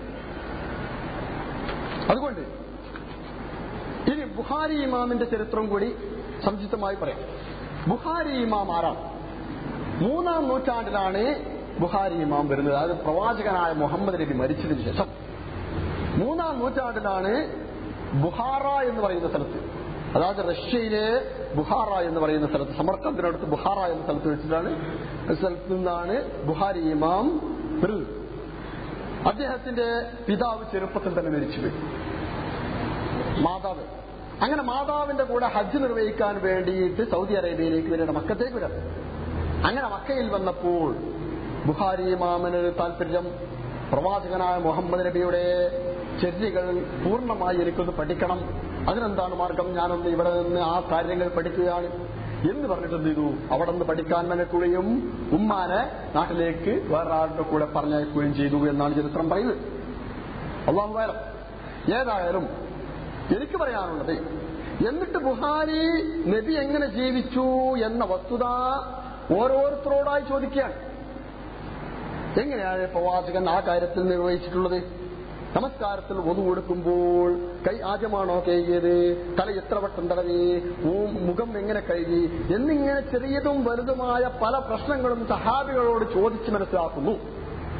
അതുകൊണ്ട് ഇനി ബുഹാരി ഇമാമിന്റെ ചരിത്രം കൂടി സംക്ഷിപ്തമായി പറയാം ബുഹാരി ഇമാം ആരാണ് മൂന്നാം നൂറ്റാണ്ടിലാണ് ബുഹാരി ഇമാം വരുന്നത് അതായത് പ്രവാചകനായ മുഹമ്മദ് നബി മരിച്ചതിന് ശേഷം മൂന്നാം നൂറ്റാണ്ടിലാണ് ബുഹാറ എന്ന് പറയുന്ന സ്ഥലത്ത് അതായത് റഷ്യയിലെ ബുഹാറ എന്ന് പറയുന്ന സ്ഥലത്ത് സമർക്കന്തിനടുത്ത് ബുഹാറ എന്ന സ്ഥലത്ത് വെച്ചിട്ടാണ് സ്ഥലത്ത് നിന്നാണ് ബുഹാരി ഇമാം വരുന്നത് അദ്ദേഹത്തിന്റെ പിതാവ് ചെറുപ്പത്തിൽ തന്നെ മരിച്ചുപോയി മാതാവ് അങ്ങനെ മാതാവിന്റെ കൂടെ ഹജ്ജ് നിർവഹിക്കാൻ വേണ്ടിയിട്ട് സൗദി അറേബ്യയിലേക്ക് വരികയാണ് മക്കത്തേക്ക് വരാം അങ്ങനെ മക്കയിൽ വന്നപ്പോൾ ബുഹാരി ഇമാമിന് താല്പര്യം പ്രവാചകനായ മുഹമ്മദ് നബിയുടെ ചര്യകൾ പൂർണ്ണമായി എനിക്കൊന്ന് പഠിക്കണം അതിനെന്താണ് മാർഗം ഞാനൊന്ന് ഇവിടെ നിന്ന് ആ കാര്യങ്ങൾ പഠിക്കുകയാണ് എന്ന് പറഞ്ഞിട്ട് എന്ത് ചെയ്തു അവിടെ നിന്ന് പഠിക്കാൻ മെനക്കുകയും ഉമ്മാനെ നാട്ടിലേക്ക് വേറൊരാളുടെ കൂടെ പറഞ്ഞയക്കുകയും ചെയ്തു എന്നാണ് ചരിത്രം പറയുന്നത് അള്ളാഹു വേലം ഏതായാലും എനിക്ക് പറയാനുള്ളത് എന്നിട്ട് ബുഹാരി നബി എങ്ങനെ ജീവിച്ചു എന്ന വസ്തുത ഓരോരുത്തരോടായി ചോദിക്കുകയാണ് എങ്ങനെയാണ് പ്രവാചകൻ ആ കാര്യത്തിൽ നിർവഹിച്ചിട്ടുള്ളത് നമസ്കാരത്തിൽ ഒതു കൊടുക്കുമ്പോൾ കൈ ആദ്യമാണോ കഴുകിയത് തല എത്ര വട്ടം തടവി മു- മുഖം എങ്ങനെ കഴുകി എന്നിങ്ങനെ ചെറിയതും വലുതുമായ പല പ്രശ്നങ്ങളും സഹാബികളോട് ചോദിച്ച് മനസ്സിലാക്കുന്നു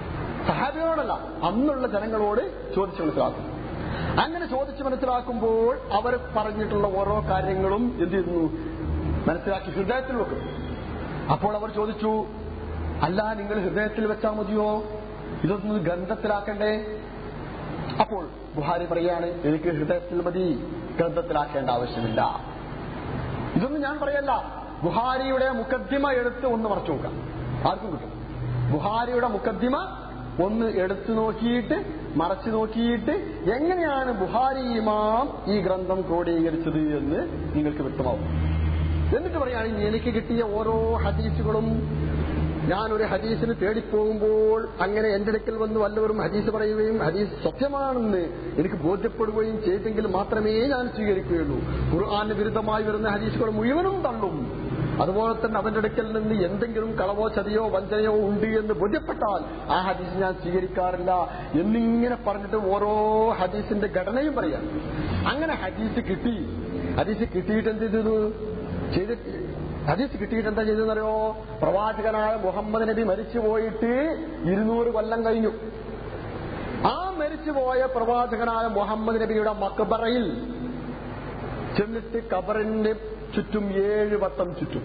സഹാബികളോടല്ല അന്നുള്ള ജനങ്ങളോട് ചോദിച്ചു മനസ്സിലാക്കും അങ്ങനെ ചോദിച്ചു മനസ്സിലാക്കുമ്പോൾ അവർ പറഞ്ഞിട്ടുള്ള ഓരോ കാര്യങ്ങളും എന്ത് ചെയ്യുന്നു മനസ്സിലാക്കി ഹൃദയത്തിൽ വെക്കും അപ്പോൾ അവർ ചോദിച്ചു അല്ല നിങ്ങൾ ഹൃദയത്തിൽ വെച്ചാൽ മതിയോ ഇതൊന്ന് ഗ്രന്ഥത്തിലാക്കണ്ടേ അപ്പോൾ ബുഹാരി പറയാണ് എനിക്ക് ഹൃദയത്തിൽ മതി ഗ്രന്ഥത്തിലാക്കേണ്ട ആവശ്യമില്ല ഇതൊന്നും ഞാൻ പറയല്ല ബുഹാരിയുടെ മുക്കദ്ദിമ എടുത്ത് ഒന്ന് മറച്ചു നോക്കാം ആർക്കും കിട്ടും ബുഹാരിയുടെ മുക്കദ്ദിമ ഒന്ന് എടുത്തു നോക്കിയിട്ട് മറച്ചു നോക്കിയിട്ട് എങ്ങനെയാണ് ബുഹാരി ഇമാം ഈ ഗ്രന്ഥം ക്രോഡീകരിച്ചത് എന്ന് നിങ്ങൾക്ക് വ്യക്തമാവും എന്നിട്ട് പറയുകയാണെങ്കിൽ എനിക്ക് കിട്ടിയ ഓരോ ഹദീസുകളും ഞാനൊരു ഹദീസിന് തേടിപ്പോകുമ്പോൾ അങ്ങനെ എന്റെ അടുക്കൽ വന്ന് വല്ലവരും ഹദീസ് പറയുകയും ഹദീസ് സത്യമാണെന്ന് എനിക്ക് ബോധ്യപ്പെടുകയും ചെയ്തെങ്കിൽ മാത്രമേ ഞാൻ സ്വീകരിക്കുകയുള്ളൂ ഖുർആാന് വിരുദ്ധമായി വരുന്ന ഹദീസുകൾ മുഴുവനും തള്ളും അതുപോലെ തന്നെ അവന്റെ അടുക്കൽ നിന്ന് എന്തെങ്കിലും കളവോ ചതിയോ വഞ്ചനയോ ഉണ്ട് എന്ന് ബോധ്യപ്പെട്ടാൽ ആ ഹദീസ് ഞാൻ സ്വീകരിക്കാറില്ല എന്നിങ്ങനെ പറഞ്ഞിട്ട് ഓരോ ഹദീസിന്റെ ഘടനയും പറയാം അങ്ങനെ ഹദീസ് കിട്ടി ഹദീസ് കിട്ടിയിട്ട് എന്ത് ചെയ്തു ചെയ്തിട്ട് ഹദീസ് കിട്ടിയിട്ട് എന്താ ചെയ്തെന്നറിയോ പ്രവാചകനായ മുഹമ്മദ് നബി മരിച്ചു പോയിട്ട് ഇരുന്നൂറ് കൊല്ലം കഴിഞ്ഞു ആ മരിച്ചുപോയ പ്രവാചകനായ മുഹമ്മദ് നബിയുടെ മക്ബറയിൽ ചെന്നിട്ട് കബറിന്റെ ചുറ്റും ഏഴ് വട്ടം ചുറ്റും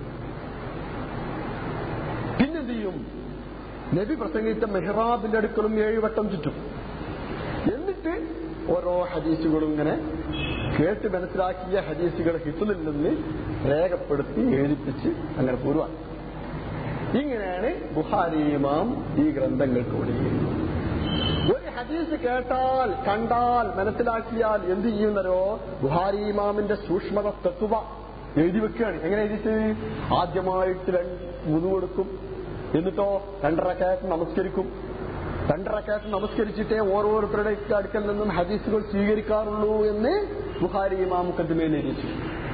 പിന്നെന്ത് ചെയ്യും നബി പ്രസംഗിച്ച മെഹ്റാബിന്റെ അടുക്കലും ഏഴ് വട്ടം ചുറ്റും എന്നിട്ട് ഓരോ ഹദീസുകളും ഇങ്ങനെ കേട്ട് മനസ്സിലാക്കിയ ഹദീസുകൾ ഹിഫിലിൽ നിന്ന് രേഖപ്പെടുത്തി എഴുതിപ്പിച്ച് അങ്ങനെ പൂർവാണ് ഇങ്ങനെയാണ് ബുഹാരി ഇമാം ഈ ഗ്രന്ഥങ്ങൾക്ക് ഒടുങ്ങിയത് ഒരു ഹദീസ് കേട്ടാൽ കണ്ടാൽ മനസ്സിലാക്കിയാൽ എന്ത് ചെയ്യുന്നതോ ബുഹാരി ഇമാമിന്റെ സൂക്ഷ്മത തത്വ എഴുതി വെക്കുകയാണ് എങ്ങനെ എഴുതിച്ച് ആദ്യമായിട്ട് മുതു കൊടുക്കും എന്നിട്ടോ രണ്ടരക്കായത്ത് നമസ്കരിക്കും രണ്ടരക്കായത്ത് നമസ്കരിച്ചിട്ടേ ഓരോരുത്തരുടെ അടുക്കൽ നിന്നും ഹദീസുകൾ സ്വീകരിക്കാറുള്ളൂ എന്ന് ബുഹാരി ഇമാം മുക്കദ്മയിൽ എഴുതിച്ചു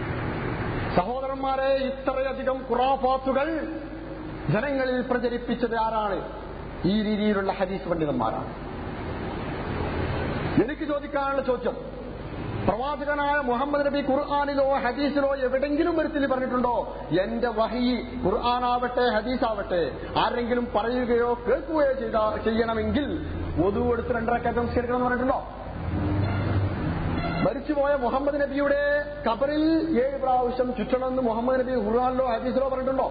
സഹോദരന്മാരെ ഇത്രയധികം ഖുറാഫാത്തുകൾ ജനങ്ങളിൽ പ്രചരിപ്പിച്ചത് ആരാണ് ഈ രീതിയിലുള്ള ഹദീസ് പണ്ഡിതന്മാരാണ് എനിക്ക് ചോദിക്കാനുള്ള ചോദ്യം പ്രവാചകനായ മുഹമ്മദ് നബി ഖുർആാനിലോ ഹദീസിലോ എവിടെങ്കിലും ഒരുത്തിൽ പറഞ്ഞിട്ടുണ്ടോ എന്റെ വഹി ഖുർആാനാവട്ടെ ഹദീസാവട്ടെ ആരെങ്കിലും പറയുകയോ കേൾക്കുകയോ ചെയ്ത ചെയ്യണമെങ്കിൽ ഒതു എടുത്ത് രണ്ടരക്ക സംസ്കരിക്കണം എന്ന് പറഞ്ഞിട്ടുണ്ടോ മരിച്ചുപോയ മുഹമ്മദ് നബിയുടെ കബറിൽ ഏഴ് പ്രാവശ്യം ചുറ്റണമെന്ന് മുഹമ്മദ് നബി ഖുർആാനിലോ ഹദീസിലോ പറഞ്ഞിട്ടുണ്ടോ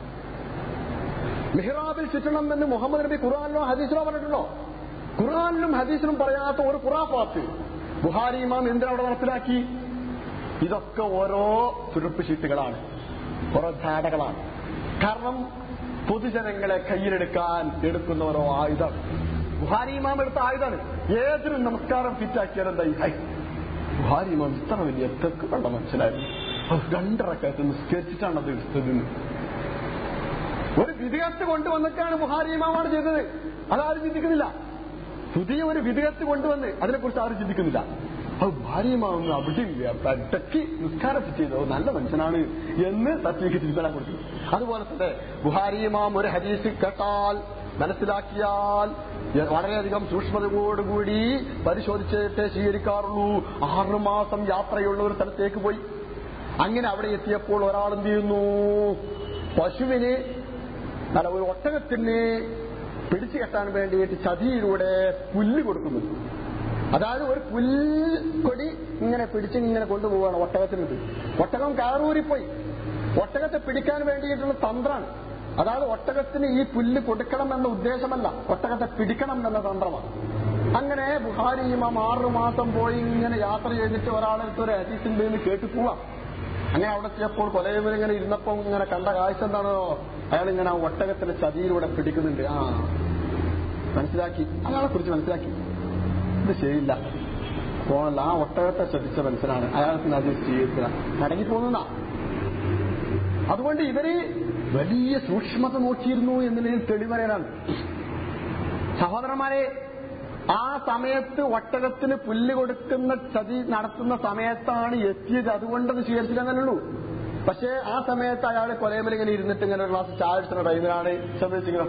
മെഹ്റാബിൽ ചുറ്റണം എന്ന് മുഹമ്മദ് നബി ഖുർആാനിലോ ഹദീസിലോ പറഞ്ഞിട്ടുണ്ടോ ഖുർആാനിലും ഹദീസിലും പറയാത്ത ഒരു ഖുറാഫാത്ത് ബുഹാരി ഇമാം എന്തിനാ അവിടെ നടപ്പിലാക്കി ഇതൊക്കെ ഓരോ തുരുപ്പ് ഷീട്ടുകളാണ് ഓരോ ധാടകളാണ് കാരണം പൊതുജനങ്ങളെ കയ്യിലെടുക്കാൻ എടുക്കുന്ന ഓരോ ആയുധം ബുഹാരി ഇമാം എടുത്ത ആയുധമാണ് ഏതൊരു നമസ്കാരം ഫിറ്റാക്കിയാൽ എന്തായി ഹൈ ബുഹാരി ഇമാം ഇത്ര വലിയ തെക്ക് കണ്ട മനസ്സിലായിരുന്നു രണ്ടറക്കായിട്ട് നിസ്കരിച്ചിട്ടാണ് അത് എടുത്തതെന്ന് ഒരു വിധികത്ത് കൊണ്ടുവന്നിട്ടാണ് ബുഹാരി ഇമാമാണ് ചെയ്തത് അതാരും ചിന്തിക്കുന്നില്ല പുതിയ ഒരു വിധികത്ത് കൊണ്ടുവന്ന് അതിനെക്കുറിച്ച് ആരും ചിന്തിക്കുന്നില്ല അത് ഭാര്യമാവുന്ന അവിടെയില്ല പട്ടക്ക് നിസ്കാരം ചെയ്തോ നല്ല മനുഷ്യനാണ് എന്ന് തത്വയ്ക്ക് ചിന്തന കൊടുക്കും അതുപോലെ തന്നെ ബുഹാരിമാം ഒരു ഹദീസ് കേട്ടാൽ മനസ്സിലാക്കിയാൽ വളരെയധികം സൂക്ഷ്മതയോടുകൂടി പരിശോധിച്ചിട്ടേ സ്വീകരിക്കാറുള്ളൂ ആറുമാസം യാത്രയുള്ള ഒരു സ്ഥലത്തേക്ക് പോയി അങ്ങനെ അവിടെ എത്തിയപ്പോൾ ഒരാൾ എന്ത് ചെയ്യുന്നു പശുവിന് അല്ല ഒരു ഒട്ടകത്തിന് പിടിച്ചു കെട്ടാൻ വേണ്ടിയിട്ട് ചതിയിലൂടെ പുല്ല് കൊടുക്കുന്നു അതായത് ഒരു പുൽക്കൊടി ഇങ്ങനെ പിടിച്ച് ഇങ്ങനെ കൊണ്ടുപോവാണ് ഒട്ടകത്തിന് ഒട്ടകം കാറൂരിപ്പോയി ഒട്ടകത്തെ പിടിക്കാൻ വേണ്ടിയിട്ടുള്ള തന്ത്രമാണ് അതായത് ഒട്ടകത്തിന് ഈ പുല്ല് കൊടുക്കണം എന്ന ഉദ്ദേശമല്ല ഒട്ടകത്തെ പിടിക്കണം എന്ന തന്ത്രമാണ് അങ്ങനെ ബുഹാരി ഇമാം ആറു മാസം പോയി ഇങ്ങനെ യാത്ര ചെയ്തിട്ട് ഒരാളെടുത്ത് ഒരു ഹദീസിന്റെ നിന്ന് കേട്ട് പോവാം അങ്ങനെ അവിടെ എത്തിയപ്പോൾ കൊലയവരിങ്ങനെ ഇരുന്നപ്പോ ഇങ്ങനെ കണ്ട കാഴ്ച എന്താണോ അയാൾ ഇങ്ങനെ ആ ഒട്ടകത്തിന്റെ ചതിയിലൂടെ പിടിക്കുന്നുണ്ട് ആ മനസ്സിലാക്കി അയാളെ കുറിച്ച് മനസ്സിലാക്കി ഇത് ശരിയില്ല പോണല്ല ആ ഒട്ടകത്തെ ശ്രദ്ധിച്ച മനുഷ്യനാണ് അയാൾക്ക് അത് സ്വീകരിക്കുക മടങ്ങിപ്പോകുന്ന അതുകൊണ്ട് ഇവര് വലിയ സൂക്ഷ്മത നോക്കിയിരുന്നു എന്നതിന് തെളിവരയാണ് സഹോദരന്മാരെ ആ സമയത്ത് ഒട്ടകത്തിന് പുല്ല് കൊടുക്കുന്ന ചതി നടത്തുന്ന സമയത്താണ് എത്തിയത് അതുകൊണ്ടത് സ്വീകരിച്ചില്ലെന്നല്ലുള്ളൂ പക്ഷേ ആ സമയത്ത് അയാൾ കൊലയമൽ ഇങ്ങനെ ഇരുന്നിട്ട് ഇങ്ങനെ ഒരു ഗ്ലാസ് ചായ അടിച്ച ടൈമിലാണ് സംബന്ധിച്ചിങ്ങനെ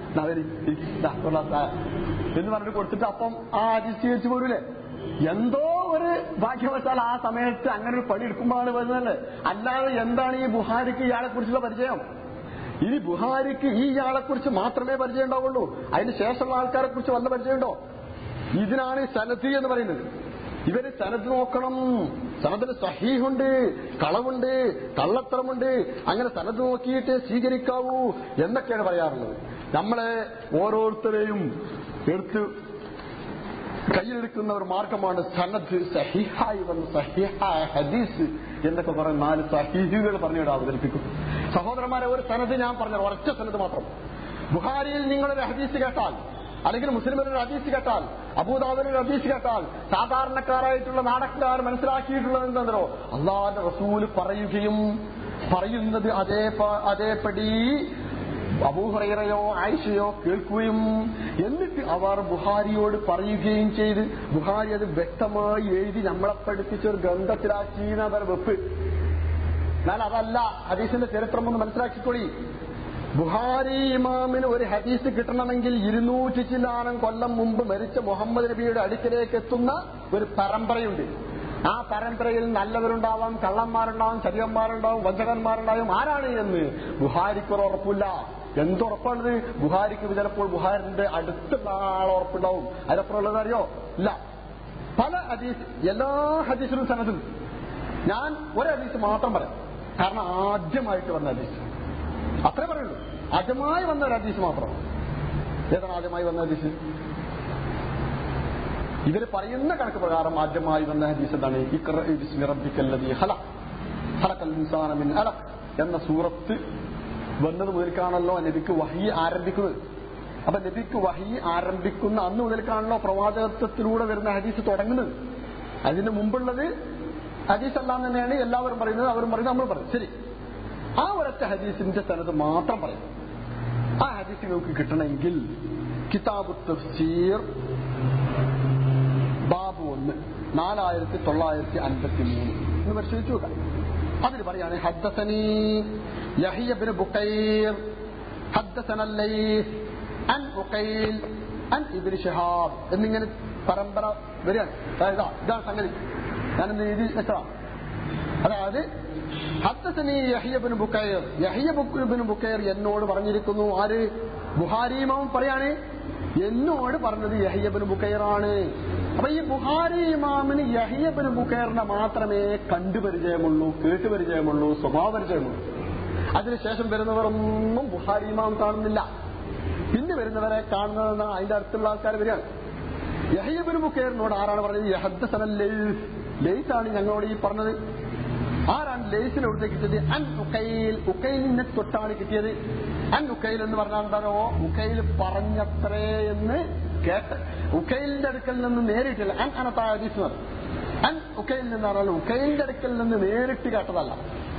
എന്ന് പറഞ്ഞിട്ട് കൊടുത്തിട്ട് അപ്പം ആ അരി സ്വീകരിച്ചു പോരൂലേ എന്തോ ഒരു ഭാഗ്യവശാൽ ആ സമയത്ത് അങ്ങനെ ഒരു പണി എടുക്കുമ്പോഴാണ് വരുന്നത് അല്ലാതെ എന്താണ് ഈ ബുഹാരിക്ക് ഇയാളെ കുറിച്ചുള്ള പരിചയം ഇനി ബുഹാരിക്ക് ഈ ഇയാളെ കുറിച്ച് മാത്രമേ പരിചയം ഉണ്ടാവുള്ളൂ അതിന് ശേഷമുള്ള ആൾക്കാരെ കുറിച്ച് വല്ല പരിചയമുണ്ടോ ഇതിനാണ് സനദ് എന്ന് പറയുന്നത് ഇവര് സനദ് നോക്കണം സനദിന് സഹീഹുണ്ട് കളവുണ്ട് കള്ളത്തരമുണ്ട് അങ്ങനെ സനദ് നോക്കിയിട്ട് സ്വീകരിക്കാവൂ എന്നൊക്കെയാണ് പറയാറുള്ളത് നമ്മളെ ഓരോരുത്തരെയും എടുത്ത് കയ്യിലെടുക്കുന്ന ഒരു മാർഗമാണ് സനദ് സഹിഹായി വന്ന് സഹിഹായ ഹദീസ് എന്നൊക്കെ കുറെ നാല് സഹീഹുകൾ പറഞ്ഞിട്ട് അവതരിപ്പിക്കും സഹോദരന്മാരെ ഒരു സനദ് ഞാൻ പറഞ്ഞ ഒരൊറ്റ സനദ് മാത്രം ബുഹാരിയിൽ നിങ്ങളൊരു ഹദീസ് കേട്ടാൽ അല്ലെങ്കിൽ മുസ്ലിമിൽ ഒരു ഹദീസ് കേട്ടാൽ അബൂദാബിൽ ഒരു ഹദീസ് കേട്ടാൽ സാധാരണക്കാരായിട്ടുള്ള നാടകക്കാർ മനസ്സിലാക്കിയിട്ടുള്ളത് എന്താണോ അള്ളാന്റെ റസൂല് പറയുകയും പറയുന്നത് അതേ പ- അതേപടി അബൂഹറയോ ആയിഷയോ കേൾക്കുകയും എന്നിട്ട് അവർ ബുഹാരിയോട് പറയുകയും ചെയ്ത് ബുഹാരി അത് വ്യക്തമായി എഴുതി നമ്മളെ പഠിപ്പിച്ച ഒരു ഗ്രന്ഥത്തിലാക്കി അവർ വെപ്പ് എന്നാൽ അതല്ല ഹദീസിന്റെ ചരിത്രമൊന്ന് മനസ്സിലാക്കിക്കൊള്ളി ബുഹാരി ഇമാമിന് ഒരു ഹദീസ് കിട്ടണമെങ്കിൽ ഇരുന്നൂറ്റി ചില്ലാനം കൊല്ലം മുമ്പ് മരിച്ച മുഹമ്മദ് നബിയുടെ അടുക്കലേക്ക് എത്തുന്ന ഒരു പരമ്പരയുണ്ട് ആ പരമ്പരയിൽ നല്ലവരുണ്ടാവാം കള്ളന്മാരുണ്ടാവും ചതിയന്മാരുണ്ടാവും വഞ്ചകന്മാരുണ്ടാവും ആരാണ് എന്ന് ബുഹാരിക്ക് ഒരു ഉറപ്പില്ല എന്തുറപ്പാണത് ബുഹാരിക്ക് ചിലപ്പോൾ ബുഹാരിന്റെ അടുത്തുള്ള ആൾ ഉറപ്പുണ്ടാവും അതിനപ്പുറമുള്ളത് അറിയോ ഇല്ല പല ഹദീസ് എല്ലാ ഹദീസിലും സനതും ഞാൻ ഒരു ഹദീസ് മാത്രം പറയാം കാരണം ആദ്യമായിട്ട് വന്ന ഹദീസ് അത്രേ പറയുള്ളൂ ആദ്യമായി വന്ന ഒരു ഹദീസ് മാത്രം ഏതാണ് ആദ്യമായി വന്ന ഹദീസ് ഇവര് പറയുന്ന കണക്ക് പ്രകാരം ആദ്യമായി വന്ന ഹദീസ് എന്താണ് ഇഖ്റ ബിസ്മി റബ്ബിക്കല്ലദീ ഖലഖ് ഖലഖൽ ഇൻസാന മിൻ അലഖ് എന്ന സൂറത്ത് വന്നത് മുതൽക്കാണല്ലോ നബിക്ക് വഹി ആരംഭിക്കുന്നത് അപ്പൊ നബിക്ക് വഹി ആരംഭിക്കുന്ന അന്ന് മുതൽക്കാണല്ലോ പ്രവാചകത്വത്തിലൂടെ വരുന്ന ഹദീസ് തുടങ്ങുന്നത് അതിന് മുമ്പുള്ളത് ഹദീസ് അല്ലാന്ന് തന്നെയാണ് എല്ലാവരും പറയുന്നത് അവരും പറയുന്നത് നമ്മൾ പറയും ശരി ആ ഒരൊറ്റ ഹദീസിന്റെ സ്ഥലത്ത് മാത്രം പറയാം ആ ഹദീസ് നിങ്ങൾക്ക് കിട്ടണമെങ്കിൽ കിതാബ് തഫ്സീർ ബാബു ഒന്ന് നാലായിരത്തി തൊള്ളായിരത്തി അൻപത്തി മൂന്ന് എന്ന് പരിശോധിച്ചു നോക്കാം അതിൽ പറയാണ് ഹദ്ദസനി യഹിയബിന് ബുക്കൈർ ഹദ്ദസന ലൈസ് അൻ ഉഖൈൽ അൻ ഇബ്നു ശിഹാബ് എന്നിങ്ങനെ പരമ്പര വരികയാണ് അതായത് ഇതാ, ഇതാണ് സംഗതി ഞാനിന്ന് എഴുതി വെച്ചതാ അതായത് ഹദ്ദസനി യഹിയബിന് ബുക്കൈർ യഹിയബിന് ബുക്കൈർ എന്നോട് പറഞ്ഞിരിക്കുന്നു ആര് ബുഹാരിമാവും പറയാണ് എന്നോട് പറഞ്ഞത് യഹിയബിന് ബുക്കൈറാണ് അപ്പൊ ഈ ബുഹാരി ഇമാമിന് യഹിയബിന് ബുക്കൈറിനെ മാത്രമേ കണ്ടുപരിചയമുള്ളൂ കേട്ടുപരിചയമുള്ളൂ സ്വഭാവ പരിചയമുള്ളൂ അതിനുശേഷം വരുന്നവരൊന്നും ബുഹാരി ഇമാം കാണുന്നില്ല പിന്നെ വരുന്നവരെ കാണുന്നതെന്നാണ് അതിന്റെ അടുത്തുള്ള ആൾക്കാർ വരികയാണ് യഹയ്യബിന് ബുക്കേറിനോട് ആരാണ് പറഞ്ഞത് യഹദ്ദസന ലൈസ് ലൈസ് ആണ് ഞങ്ങളോട് ഈ പറഞ്ഞത് ആരാണ് ലേസിന് എവിടുത്തെ കിട്ടിയത് അൻ ഉക്കൈൽ ഉക്കൈലിനെ തൊട്ടാണ് കിട്ടിയത് അൻ ഉക്കൈൽ എന്ന് പറഞ്ഞാൽ എന്താണോ ഉക്കൈൽ പറഞ്ഞത്രേ എന്ന് കേട്ട് ഉക്കൈലിന്റെ അടുക്കൽ നിന്ന് നേരിട്ടില്ല അൻ അനത്തായ ഹദീസ് എന്ന് പറയും. അൻ ഉക്കൈൽ നിന്നാണല്ലോ ഉക്കൈലിന്റെ അടുക്കൽ നിന്ന് നേരിട്ട് കേട്ടതല്ല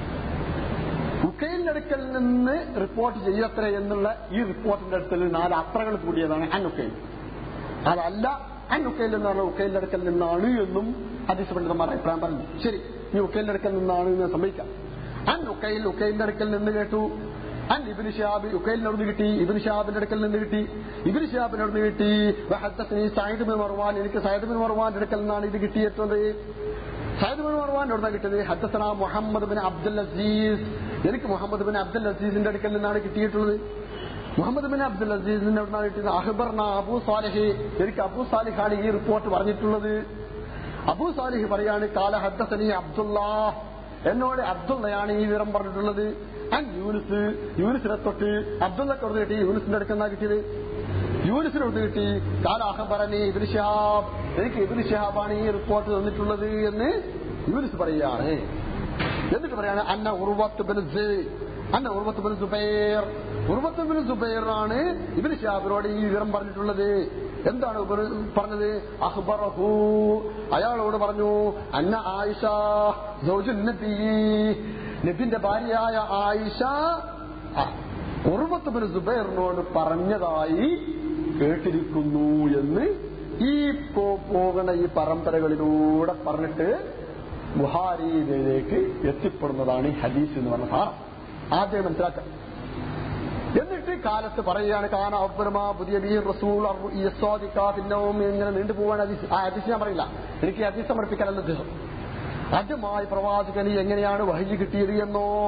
ഉക്കൈലിന്റെ അടുക്കൽ നിന്ന് റിപ്പോർട്ട് ചെയ്യത്രേ എന്നുള്ള ഈ റിപ്പോർട്ടിന്റെ അടുത്തിൽ നാല് അത്രകൾ കൂടിയതാണ് അൻ ഉക്കൈൽ അതല്ല അൻ ഉക്കയിൽ നിന്നാണ് ഉക്കയിലിന്റെ അടുക്കൽ നിന്നാണ് എന്നും ഹദീസ് പണ്ഡിതന്മാർ അഭിപ്രായം പറഞ്ഞു ശരി ഈ ഉക്കയിലിന്റെ അടുക്കൽ നിന്നാണ് എന്ന് സംഭവിക്കാം അൻ ഉക്കയിൽ ഉക്കയിലിന്റെ അടുക്കൽ നിന്ന് കേട്ടു അൻ ഇബിന് ഷിഹാബ് ഉക്കയിലിന്റെ അടുത്ത് കിട്ടി ഇബിന് ഷിഹാബിന്റെ അടുക്കൽ നിന്ന് കിട്ടി ഇബിന് ഷിഹാബിന്റെ അടുത്ത് കിട്ടി വഹദ്ദസ്നി സയ്യിദ് ബിൻ മർവാൻ എനിക്ക് സയ്യിദ് ബിൻ മർവാന്റെ അടുക്കൽ നിന്നാണ് ഇത് കിട്ടിയിട്ടുള്ളത് സയ്യിദ് ബിൻ മർവാന്റെ അടുത്താണ് കിട്ടിയത് ഹദ്ദസന മുഹമ്മദ് ബിൻ അബ്ദുൽ അസീസ് എനിക്ക് മുഹമ്മദ് ബിൻ അബ്ദുൽ അസീസിന്റെ അടുക്കൽ നിന്നാണ് കിട്ടിയിട്ടുള്ളത് മുഹമ്മദ് ബിൻ അബ്ദുൽ അസീസിന്റെ അവിടുന്ന് കിട്ടിയത് അഹ്ബർന അബൂ സാലിഹ് എനിക്ക് അബൂ സാലിഹാണ് ഈ റിപ്പോർട്ട് പറഞ്ഞിട്ടുള്ളത് അബൂ സാലിഹ് പറയാണ് കാല ഹദ്ദസനി അബ്ദുല്ലാ എന്നോട് അബ്ദുള്ളയാണ് ഈ വിവരം പറഞ്ഞിട്ടുള്ളത് അൻ യൂനിസ് യൂനിസിനെ തൊട്ട് അബ്ദുള്ളക്ക് അവിടെ കിട്ടി യൂനിസിന്റെ അടുക്കുന്ന കിട്ടിയത് യൂനിസിനോട് കിട്ടി കാല അഹബറനി ഇബിൻ ഷിഹാബ് എനിക്ക് ഇബിൻ ഷിഹാബാണ് ഈ റിപ്പോർട്ട് തന്നിട്ടുള്ളത് എന്ന് യൂനിസ് പറയുകയാണ് എന്നിട്ട് പറയാണ് അന്ന ഉർവത്ത് ബിൻ സെയ്ദ് അന്ന Urwah bin Zubair Urwah bin സുബൈറാണ് ഇബിൻ ഷിഹാബിനോട് ഈ വിവരം പറഞ്ഞിട്ടുള്ളത് എന്താണ് ഇവര് പറഞ്ഞത് അഹ്ബറഹു അയാളോട് പറഞ്ഞു അന്ന ആയിഷ സൗജുൻ നബി നബിന്റെ ഭാര്യയായ ആയിഷ ഉർവത്ത് ബിൻ സുബൈറിനോട് പറഞ്ഞതായി കേട്ടിരിക്കുന്നു എന്ന് ഈ പോ- പോകുന്ന ഈ പരമ്പരകളിലൂടെ പറഞ്ഞിട്ട് ബുഹാരിയിലേക്ക് എത്തിപ്പെടുന്നതാണ് ഈ ഹദീസ് എന്ന് പറഞ്ഞ സാധനം ആദ്യം മനസ്സിലാക്കാം എന്നിട്ട് കാലത്ത് പറയുകയാണ് കാന അബ്ബർമ പുതിയ ബീർ റസൂൽ അർറു ഇയസ്വാദിക്ക പിന്നവും ഇങ്ങനെ നീണ്ടുപോവാൻ ഹദീസ് ആ ഹദീസ് ഞാൻ പറയില്ല എനിക്ക് ഹദീസ് സമർപ്പിക്കാനല്ല ഉദ്ദേശം ആദ്യമായി പ്രവാചകന് എങ്ങനെയാണ് വഹി കിട്ടിയത് എന്നോ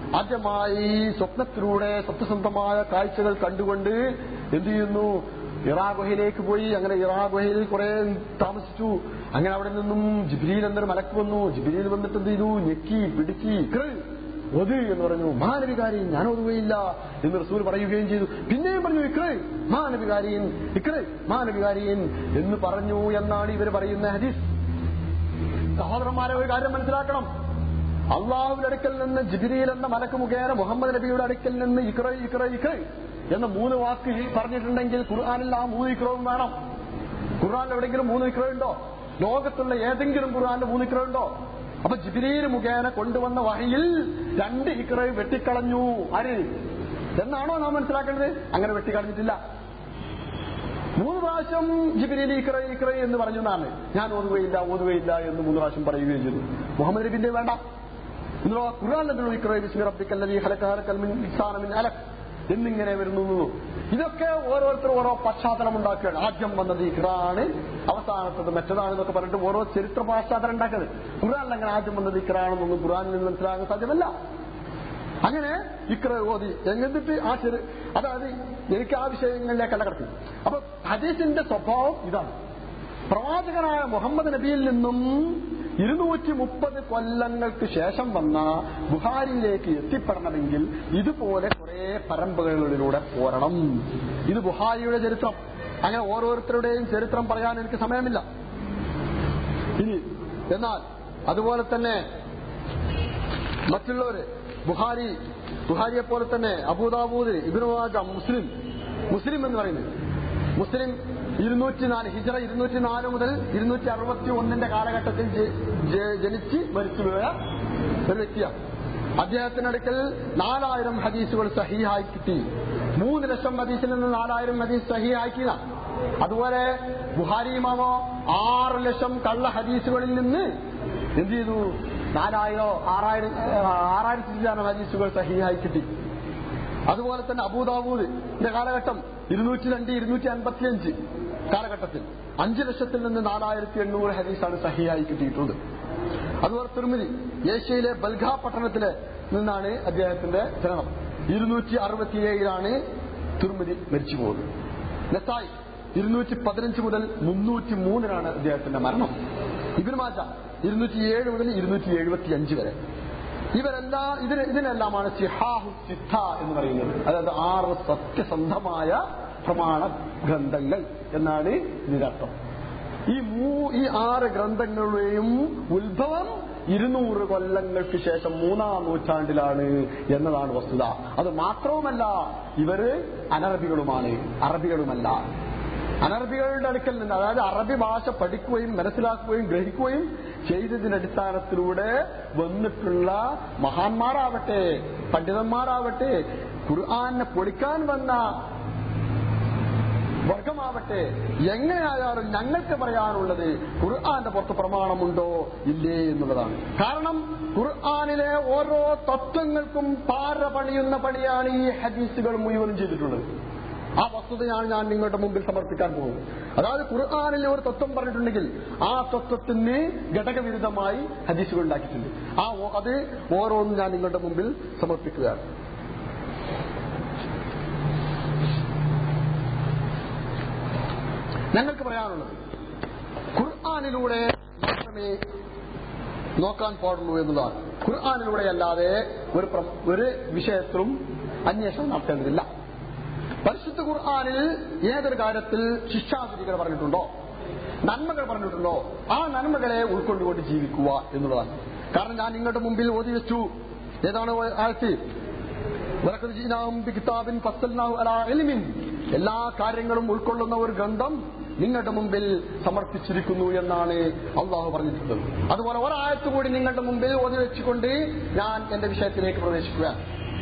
ആദ്യമായി സ്വപ്നത്തിലൂടെ സത്യസന്ധമായ കാഴ്ചകൾ കണ്ടുകൊണ്ട് എന്ത് ചെയ്യുന്നു ഇറാ ഗുഹയിലേക്ക് പോയി അങ്ങനെ ഇറാ ഗുഹയിൽ കുറെ താമസിച്ചു അങ്ങനെ അവിടെ നിന്നും ജിബ്രീൽ എന്നൊരു മലക്ക് വന്നു ജിബ്രീൽ വന്നിട്ട് എന്ത് ചെയ്തു ഞെക്കി പിടിക്കി ഇക്റ് ഒത് എന്ന് പറഞ്ഞു മാനവികാരിയൻ ഞാൻ ഒതുകയില്ല എന്ന് റസൂൽ പറയുകയും ചെയ്തു പിന്നെയും പറഞ്ഞു ഇക്റ് മാനവികാരിയൻ ഇക്റ് മാനവികാരിയൻ എന്ന് പറഞ്ഞു എന്നാണ് ഇവർ പറയുന്ന ഹദീസ് സഹോദരന്മാരെ ഒരു കാര്യം മനസ്സിലാക്കണം അള്ളാഹുവിന്റെ അടുക്കൽ നിന്ന് ജിബിരിയിൽ എന്ന മലക്ക് മുഖേന മുഹമ്മദ് നബിയുടെ അടുക്കൽ നിന്ന് ഇക്ര ഇക്ര ഇക്ര എന്ന മൂന്ന് വാക്ക് പറഞ്ഞിട്ടുണ്ടെങ്കിൽ ഖുർആാനിൽ ആ മൂന്ന് ഇക്രവും വേണം ഖുർആാനിൽ എവിടെയെങ്കിലും മൂന്ന് ഇക്ര ഉണ്ടോ ലോകത്തുള്ള ഏതെങ്കിലും ഖുർആാനിൽ മൂന്ന് ഇക്ര ഉണ്ടോ അപ്പൊ ജിബിരിയിൽ മുഖേന കൊണ്ടുവന്ന വഹയിൽ രണ്ട് ഇക്ര വെട്ടിക്കളഞ്ഞു ആര് എന്നാണോ നാം മനസ്സിലാക്കേണ്ടത് അങ്ങനെ വെട്ടിക്കളഞ്ഞിട്ടില്ല മൂന്ന് പ്രാവശ്യം ജിബിരിയിൽ ഇക്ര ഇക്ര എന്ന് പറഞ്ഞു എന്നാണ് ഞാൻ ഓതുകയില്ല ഓതുകയില്ല എന്ന് മൂന്ന് പ്രാവശ്യം പറയുകയും ചെയ്തു മുഹമ്മദ് നബിന്റെ വേണ്ട എന്നുള്ള ഖുർആൻ ഇക്ര ബിസ്മി റബ്ബിക്കല്ലദീ ഖലഖ ഖലഖൽ മിൻ ഇൻസാന മിൻ അലഖ് എന്നിങ്ങനെ വരുന്നു ഇതൊക്കെ ഓരോരുത്തർ ഓരോ പശ്ചാത്തലം ഉണ്ടാക്കുകയാണ് ആദ്യം വന്നത് ഇഖ്റാണ് അവസാനത്തത് മറ്റതാണ് എന്നൊക്കെ പറഞ്ഞിട്ട് ഓരോ ചരിത്ര പശ്ചാത്തലം ഉണ്ടാക്കുന്നത് ഖുർആനിൽ അങ്ങനെ ആദ്യം വന്നത് ഇഖ്റാണെന്നൊന്നും ഖുർആനിൽ നിന്ന് മനസ്സിലാകാൻ സാധ്യമല്ല അങ്ങനെ ഇക്ര ഓതി എന്നിട്ട് ആ ചെറു അതായത് എനിക്ക് ആ വിഷയങ്ങളിലേക്കല്ല കിടക്കും അപ്പൊ ഹദീസിന്റെ സ്വഭാവം ഇതാണ് പ്രവാചകനായ മുഹമ്മദ് നബിയിൽ നിന്നും ഇരുന്നൂറ്റി മുപ്പത് കൊല്ലങ്ങൾക്ക് ശേഷം വന്ന ബുഹാരിയിലേക്ക് എത്തിപ്പെടണമെങ്കിൽ ഇതുപോലെ കുറെ പരമ്പരകളിലൂടെ പോരണം ഇത് ബുഹാരിയുടെ ചരിത്രം അങ്ങനെ ഓരോരുത്തരുടെയും ചരിത്രം പറയാൻ എനിക്ക് സമയമില്ല ഇനി എന്നാൽ അതുപോലെ തന്നെ മറ്റുള്ളവര് ബുഹാരി ബുഹാരിയെ പോലെ തന്നെ അബൂദാബൂദ് ഇബിനുവാജ മുസ്ലിം മുസ്ലിം എന്ന് പറയുന്നത് മുസ്ലിം ഇരുന്നൂറ്റി നാല് ഹിജറ ഇരുന്നൂറ്റി നാല് മുതൽ ഇരുന്നൂറ്റി അറുപത്തി ഒന്നിന്റെ കാലഘട്ടത്തിൽ ജ- ജ- ജനിച്ച് മരിച്ചുപോയ ഒരു വ്യക്തിയാണ് അദ്ദേഹത്തിനടുക്കൽ നാലായിരം ഹദീസുകൾ സഹിയായി കിട്ടി മൂന്ന് ലക്ഷം ഹദീസിൽ നിന്ന് നാലായിരം ഹദീസ് സഹിയാക്കിയതാണ് അതുപോലെ ബുഹാരി ഇമാമോ ആറ് ലക്ഷം കള്ള ഹദീസുകളിൽ നിന്ന് എന്ത് ചെയ്തു നാലായിരോ ആറായിരം ആറായിരത്തി ചില്ലാനം ഹദീസുകൾ സഹിയായി കിട്ടി അതുപോലെ തന്നെ അബൂദാബൂദിന്റെ കാലഘട്ടം ഇരുന്നൂറ്റി രണ്ട് ഇരുന്നൂറ്റി അൻപത്തി അഞ്ച് കാലഘട്ടത്തിൽ അഞ്ച് ലക്ഷത്തിൽ നിന്ന് നാലായിരത്തി എണ്ണൂറ് ഹദീസാണ് സഹിയായി കിട്ടിയിട്ടുള്ളത് അതുപോലെ തിരുമതി ഏഷ്യയിലെ ബൽഗ പട്ടണത്തിലെ നിന്നാണ് അദ്ദേഹത്തിന്റെ ജനനം ഇരുന്നൂറ്റി അറുപത്തിയേഴിലാണ് തിരുമതി മരിച്ചു പോകുന്നത് നെസായി ഇരുന്നൂറ്റി പതിനഞ്ച് മുതൽ മുന്നൂറ്റി മൂന്നിനാണ് അദ്ദേഹത്തിന്റെ മരണം ഇബിൻ മാജ ഇരുന്നൂറ്റി ഏഴ് മുതൽ ഇരുന്നൂറ്റി എഴുപത്തി അഞ്ച് വരെ ഇവരെല്ലാം ഇതിന് ഇതിനെല്ലാമാണ് സിഹാഹു സിദ്ധ എന്ന് പറയുന്നത് അതായത് ആറ് സത്യസന്ധമായ പ്രമാണ ഗ്രന്ഥങ്ങൾ എന്നാണ് ഇതിന്റെ അർത്ഥം ഈ മൂ ഈ ആറ് ഗ്രന്ഥങ്ങളുടെയും ഉത്ഭവം ഇരുന്നൂറ് കൊല്ലങ്ങൾക്ക് ശേഷം മൂന്നാം നൂറ്റാണ്ടിലാണ് എന്നതാണ് വസ്തുത അത് മാത്രവുമല്ല ഇവര് അനറബികളുമാണ് അറബികളുമല്ല അനറബികളുടെ അടുക്കൽ നിന്ന് അതായത് അറബി ഭാഷ പഠിക്കുകയും മനസ്സിലാക്കുകയും ഗ്രഹിക്കുകയും ചെയ്തതിന്റെ അടിസ്ഥാനത്തിലൂടെ വന്നിട്ടുള്ള മഹാന്മാരാവട്ടെ പണ്ഡിതന്മാരാവട്ടെ ഖുർആാനെ പൊളിക്കാൻ വന്ന വർഗമാവട്ടെ എങ്ങനെയായാലും ഞങ്ങൾക്ക് പറയാനുള്ളത് ഖുർആന്റെ പുറത്ത് പ്രമാണമുണ്ടോ ഇല്ലേ എന്നുള്ളതാണ് കാരണം ഖുർആനിലെ ഓരോ തത്വങ്ങൾക്കും പാര പണിയുന്ന പണിയാണ് ഈ ഹദീസുകൾ മുഴുവനും ചെയ്തിട്ടുള്ളത് ആ വസ്തുതയാണ് ഞാൻ നിങ്ങളുടെ മുമ്പിൽ സമർപ്പിക്കാൻ പോകുന്നത് അതായത് ഖുർആാനിൽ ഒരു തത്വം പറഞ്ഞിട്ടുണ്ടെങ്കിൽ ആ തത്വത്തിന് ഘടകവിരുദ്ധമായി ഹദീസുകൾ ഉണ്ടാക്കിയിട്ടുണ്ട് ആ ഓ- അത് ഓരോന്നും ഞാൻ നിങ്ങളുടെ മുമ്പിൽ സമർപ്പിക്കുകയാണ് ഞങ്ങൾക്ക് പറയാനുള്ളത് ഖുർആാനിലൂടെ മാത്രമേ നോക്കാൻ പാടുള്ളൂ എന്നതാണ് ഖുർആാനിലൂടെ അല്ലാതെ ഒരു പ്ര- ഒരു വിഷയത്തിലും അന്വേഷണം നടത്തേണ്ടതില്ല പരിശുദ്ധ ഖുർആാനിൽ ഏതൊരു കാര്യത്തിൽ ശിക്ഷാവിധികൾ പറഞ്ഞിട്ടുണ്ടോ നന്മകൾ പറഞ്ഞിട്ടുണ്ടോ ആ നന്മകളെ ഉൾക്കൊണ്ടുകൊണ്ട് ജീവിക്കുക എന്നുള്ളതാണ് കാരണം ഞാൻ നിങ്ങളുടെ മുമ്പിൽ ഓതി വെച്ചു ഏതാണ് ആയത്ത് വലഖദ് ജീനാഹും ബികിതാബിൻ ഫസ്സൽനാഹു അലാ ഇൽമിൻ എല്ലാ കാര്യങ്ങളും ഉൾക്കൊള്ളുന്ന ഒരു ഗ്രന്ഥം നിങ്ങളുടെ മുമ്പിൽ സമർപ്പിച്ചിരിക്കുന്നു എന്നാണ് അള്ളാഹു പറഞ്ഞിട്ടുള്ളത് അതുപോലെ ഒരായത്ത് കൂടി നിങ്ങളുടെ മുമ്പിൽ ഓതി വെച്ചുകൊണ്ട് ഞാൻ എന്റെ വിഷയത്തിലേക്ക് പ്രവേശിക്കുകയാണ്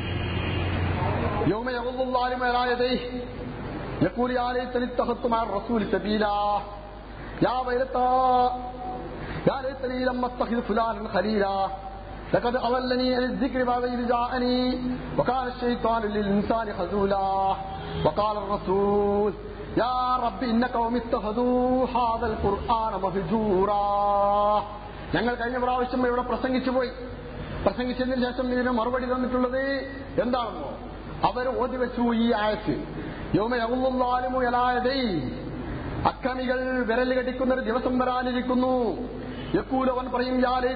يوم يغض الظالم على يديه يقول يا ليتني اتخذت مع الرسول سبيلا يا ويلتى يا ليتني لم اتخذ فلانا خليلا لقد أضلني عن الذكر بعد إذ جاءني وكان الشيطان للإنسان خذولا وقال الرسول يا رب إن قوم اتخذوا هذا القرآن مهجورا ഞങ്ങൾ കഴിഞ്ഞ പ്രാവശ്യം ഇവിടെ പ്രസംഗിച്ചു പോയി പ്രസംഗിച്ചതിന് ശേഷം ഇതിന് മറുപടി തന്നിട്ടുള്ളത് എന്താണെന്നോ അവർ ഓതി വെച്ചു ഈ ആയത്ത് യോമയവുന്നാലുമോ എലായതേ അക്രമികൾ വിരൽ കടിക്കുന്ന ഒരു ദിവസം വരാനിരിക്കുന്നു യക്കൂലവൻ പറയും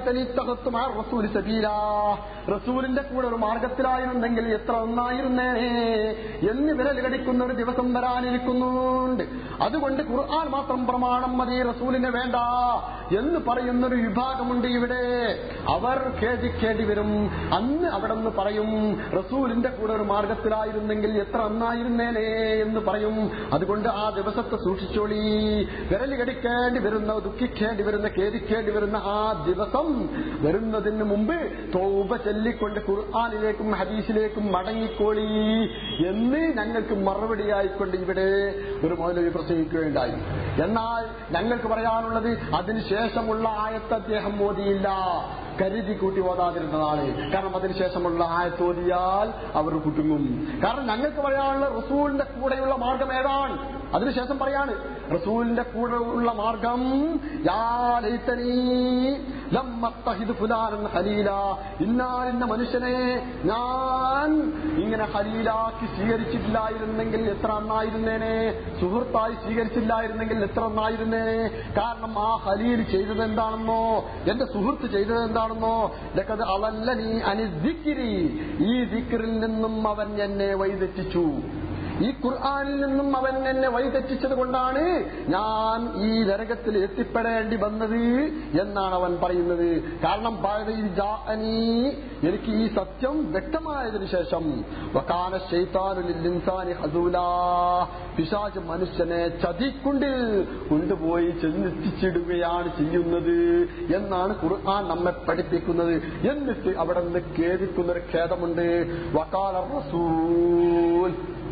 റസൂൽ സബീല റസൂലിന്റെ കൂടെ ഒരു മാർഗത്തിലായിരുന്നെങ്കിൽ എത്ര ഒന്നായിരുന്നേ എന്ന് വിരൽ കടിക്കുന്ന ഒരു ദിവസം വരാനിരിക്കുന്നുണ്ട് അതുകൊണ്ട് ഖുർആൻ മാത്രം പ്രമാണം മതി റസൂലിനെ വേണ്ട എന്ന് പറയുന്ന ഒരു വിഭാഗമുണ്ട് ഇവിടെ അവർ ഖേദിക്കേണ്ടി വരും അന്ന് അവിടെ നിന്ന് പറയും റസൂലിന്റെ കൂടെ ഒരു മാർഗത്തിലായിരുന്നെങ്കിൽ എത്ര നന്നായിരുന്നേനേ എന്ന് പറയും അതുകൊണ്ട് ആ ദിവസത്തെ സൂക്ഷിച്ചോളി വിരൽ കടിക്കേണ്ടി വരുന്ന ദുഃഖിക്കേണ്ടി വരുന്ന ഖേദിക്കേണ്ടി വരുന്ന ആ ദിവസം വരുന്നതിന് മുമ്പ് തോപ ചൊല്ലിക്കൊണ്ട് ഖുർആാനിലേക്കും ഹദീസിലേക്കും മടങ്ങിക്കോളി എന്ന് ഞങ്ങൾക്ക് മറുപടിയായിക്കൊണ്ട് ഇവിടെ ഒരു മൗലവി പ്രസംഗിക്കുകയുണ്ടായി എന്നാൽ ഞങ്ങൾക്ക് പറയാനുള്ളത് അതിനുശേഷമുള്ള ആയത്ത് അദ്ദേഹം ഓതിയില്ല കരുതി കൂട്ടി ഓതാതിരുന്നതാണ് കാരണം അതിനുശേഷമുള്ള ആയത്ത് ഓതിയാൽ അവർ കുട്ടുങ്ങും കാരണം ഞങ്ങൾക്ക് പറയാനുള്ള റസൂലിന്റെ കൂടെയുള്ള മാർഗം ഏതാണ് അതിനുശേഷം പറയാണ് റസൂലിന്റെ കൂടെയുള്ള മാർഗം യാ ലൈതനീ ലമ്മത്തഹിദ് ഫുലാനൻ ഖലീല ഇന്നാലിന്ന മനുഷ്യനെ ഞാൻ ഇങ്ങനെ ഖലീലാക്കി സ്വീകരിച്ചിട്ടില്ലായിരുന്നെങ്കിൽ എത്ര നന്നായിരുന്നേനെ സുഹൃത്തായി സ്വീകരിച്ചില്ലായിരുന്നെങ്കിൽ എത്ര നന്നായിരുന്നേ കാരണം ആ ഖലീൽ ചെയ്തത് എന്താണെന്നോ എന്റെ സുഹൃത്ത് ചെയ്തത് എന്താണെന്നോ ലക്കത് അവല്ല നീ അനിദിക്കിരി ഈ ദിക്കറിൽ നിന്നും അവൻ എന്നെ വഴിതെറ്റിച്ചു ഈ ഖുർആാനിൽ നിന്നും അവൻ എന്നെ വഴിതെറ്റിച്ചത് കൊണ്ടാണ് ഞാൻ ഈ നരകത്തിൽ എത്തിപ്പെടേണ്ടി വന്നത് എന്നാണ് അവൻ പറയുന്നത് കാരണം ബാധയിൽ ജാഅനീ എനിക്ക് ഈ സത്യം വ്യക്തമായതിനു ശേഷം വക്കാന ശൈത്താനുലിൻസാനി ഹസൂലാ പിശാച് മനുഷ്യനെ ചതിക്കുണ്ടിൽ കൊണ്ടുപോയി ചെന്നെത്തിച്ചിടുകയാണ് ചെയ്യുന്നത് എന്നാണ് ഖുർആൻ നമ്മെ പഠിപ്പിക്കുന്നത് എന്നിട്ട് അവിടെ നിന്ന് ഖേദിക്കുന്ന ഒരു ഖേദമുണ്ട് വക്കാല റസൂൽ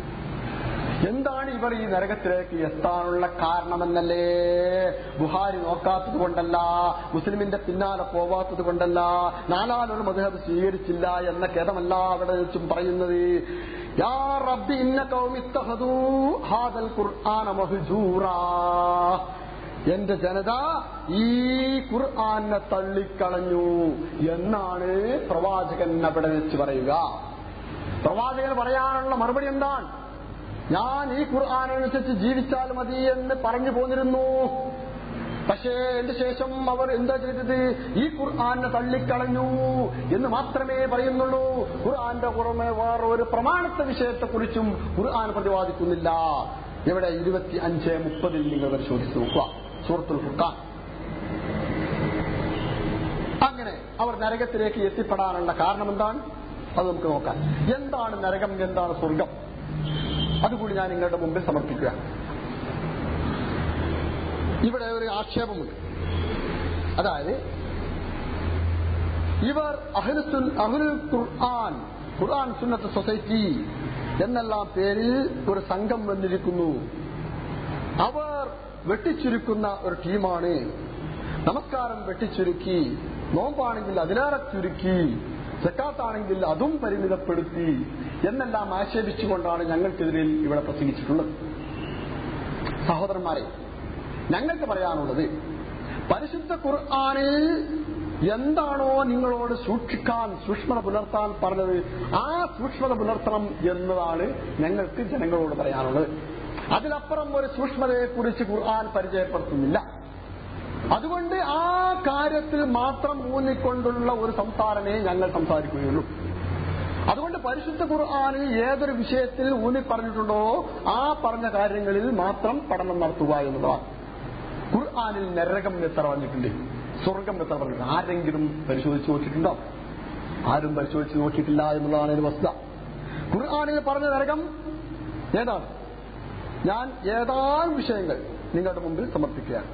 എന്താണ് ഇവർ ഈ നരകത്തിലേക്ക് എത്താനുള്ള കാരണമെന്നല്ലേ ബുഹാരി നോക്കാത്തത് കൊണ്ടല്ല മുസ്ലിമിന്റെ പിന്നാലെ പോവാത്തത് കൊണ്ടല്ല നാലാലൊരു മധുഹബ് സ്വീകരിച്ചില്ല എന്ന ഖേദമല്ല അവിടെ വെച്ചും പറയുന്നത് യാ റബ്ബി ഇന്ന കൗമിത്തഹദൂ ഹാദൽ ഖുർആന മഹ്ജൂറാ എന്റെ ജനത ഈ ഖുർആനെ തള്ളിക്കളഞ്ഞു എന്നാണ് പ്രവാചകൻ അവിടെ വെച്ച് പറയുക പ്രവാചകൻ പറയാനുള്ള മറുപടി എന്താണ് ഞാൻ ഈ ഖുർആാനനുസരിച്ച് ജീവിച്ചാൽ മതി എന്ന് പറഞ്ഞു പോന്നിരുന്നു പക്ഷേ എന്റെ ശേഷം അവർ എന്താ ചെയ്തത് ഈ ഖുർആാനെ തള്ളിക്കളഞ്ഞു എന്ന് മാത്രമേ പറയുന്നുള്ളൂ ഖുർആന്റെ പുറമെ വേറെ ഒരു പ്രമാണത്തെ വിഷയത്തെക്കുറിച്ചും ഖുർആൻ പ്രതിപാദിക്കുന്നില്ല ഇവിടെ ഇരുപത്തി അഞ്ച് മുപ്പതിൽ നിങ്ങൾ പരിശോധിച്ച് നോക്കുക സൂറത്തുൽ ഫുർഖാൻ അങ്ങനെ അവർ നരകത്തിലേക്ക് എത്തിപ്പെടാനുള്ള കാരണം എന്താണ് അത് നമുക്ക് നോക്കാം എന്താണ് നരകം എന്താണ് സ്വർഗം അതുകൂടി ഞാൻ നിങ്ങളുടെ മുമ്പിൽ സമർപ്പിക്കുക ഇവിടെ ഒരു ആക്ഷേപമുണ്ട് അതായത് ഇവർ അഹ്ലുസുൻ അഹ്ലുൽ ഖുർആൻ ഖുർആൻ സുന്നത്ത് സൊസൈറ്റി എന്നെല്ലാം പേരിൽ ഒരു സംഘം വന്നിരിക്കുന്നു അവർ വെട്ടിച്ചുരുക്കുന്ന ഒരു ടീമാണ് നമസ്കാരം വെട്ടിച്ചുരുക്കി നോമ്പാണെങ്കിൽ അതിലേറെ ചുരുക്കി സക്കാത്താണെങ്കിൽ അതും പരിമിതപ്പെടുത്തി എന്നെല്ലാം ആക്ഷേപിച്ചുകൊണ്ടാണ് ഞങ്ങൾക്കെതിരിൽ ഇവിടെ പ്രസംഗിച്ചിട്ടുള്ളത് സഹോദരന്മാരെ ഞങ്ങൾക്ക് പറയാനുള്ളത് പരിശുദ്ധ ഖുർആാനിൽ എന്താണോ നിങ്ങളോട് സൂക്ഷിക്കാൻ സൂക്ഷ്മത പുലർത്താൻ പറഞ്ഞത് ആ സൂക്ഷ്മത പുലർത്തണം എന്നതാണ് ഞങ്ങൾക്ക് ജനങ്ങളോട് പറയാനുള്ളത് അതിലപ്പുറം ഒരു സൂക്ഷ്മതയെക്കുറിച്ച് ഖുർആൻ പരിചയപ്പെടുത്തുന്നില്ല അതുകൊണ്ട് ആ കാര്യത്തിൽ മാത്രം ഊന്നിക്കൊണ്ടുള്ള ഒരു സംസാരമേ ഞങ്ങൾ സംസാരിക്കുകയുള്ളൂ അതുകൊണ്ട് പരിശുദ്ധ ഖുർആാനിൽ ഏതൊരു വിഷയത്തിൽ ഊന്നി പറഞ്ഞിട്ടുണ്ടോ ആ പറഞ്ഞ കാര്യങ്ങളിൽ മാത്രം പഠനം നടത്തുക എന്നുള്ളതാണ് ഖുർആാനിൽ നരകം എത്ര പറഞ്ഞിട്ടുണ്ട് സ്വർഗം എത്ര പറഞ്ഞിട്ടുണ്ട് ആരെങ്കിലും പരിശോധിച്ച് നോക്കിയിട്ടുണ്ടോ ആരും പരിശോധിച്ച് നോക്കിയിട്ടില്ല എന്നുള്ളതാണ് ഒരു വസ്തുത ഖുർആാനിൽ പറഞ്ഞ നരകം ഏതാണ് ഞാൻ ഏതാനും വിഷയങ്ങൾ നിങ്ങളുടെ മുമ്പിൽ സമർപ്പിക്കുകയാണ്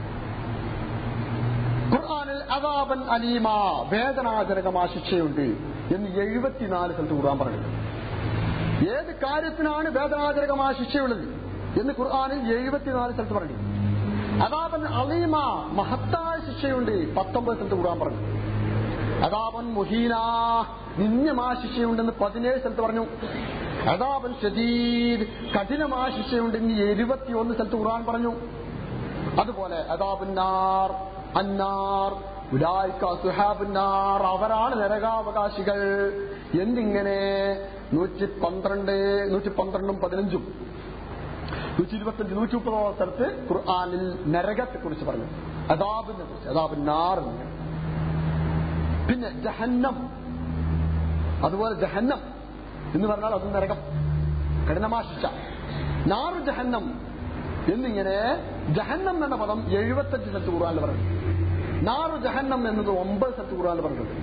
ഖുർആാനിൽ അതാപൻ അലീമ വേദനാജനകമായ ശിക്ഷയുണ്ട് എന്ന് എഴുപത്തിനാല് സ്ഥലത്ത് ഖുർആൻ പറഞ്ഞു ഏത് കാര്യത്തിനാണ് വേദനാജനകമായ ശിക്ഷയുള്ളത് എന്ന് ഖുർആാനിൽ എഴുപത്തിനാല് സ്ഥലത്ത് പറഞ്ഞു അതാപൻ അലീമ മഹത്തായ ശിക്ഷയുണ്ട് പത്തൊമ്പത് സ്ഥലത്ത് ഖുർആൻ പറഞ്ഞു അതാപൻ മുഹീന നിന്യമായ ശിക്ഷയുണ്ടെന്ന് പതിനേഴ് സ്ഥലത്ത് പറഞ്ഞു അതാപൻ ഷദീദ് കഠിനമായ ശിക്ഷയുണ്ടെന്ന് എഴുപത്തിയൊന്ന് സ്ഥലത്ത് ഖുർആൻ പറഞ്ഞു അതുപോലെ അതാബുന്നാർ അന്നാർ ഉലായിക്ക സുഹാബുന്നാർ അവരാണ് നരകാവകാശികൾ എന്നിങ്ങനെ നൂറ്റി പന്ത്രണ്ട് നൂറ്റി പന്ത്രണ്ടും പതിനഞ്ചും നൂറ്റി ഇരുപത്തഞ്ച് നൂറ്റി മുപ്പതോ സ്ഥലത്ത് ഖുർആാനിൽ നരകത്തെ കുറിച്ച് പറഞ്ഞു അതാബിനെ കുറിച്ച് അതാബ് നാർ പിന്നെ ജഹന്നം അതുപോലെ ജഹന്നം എന്ന് പറഞ്ഞാൽ അത് നരകം കഠിനമാശിച്ച നാറ് ജഹന്നം എന്നിങ്ങനെ ജഹന്നം എന്ന പദം എഴുപത്തഞ്ച് സ്ഥലത്ത് ഖുർആാനിൽ പറഞ്ഞു നാറ് ജഹന്നം എന്നത് ഒമ്പത് സ്ഥലത്ത് ഖുർആാനിൽ പറഞ്ഞിട്ടുണ്ട്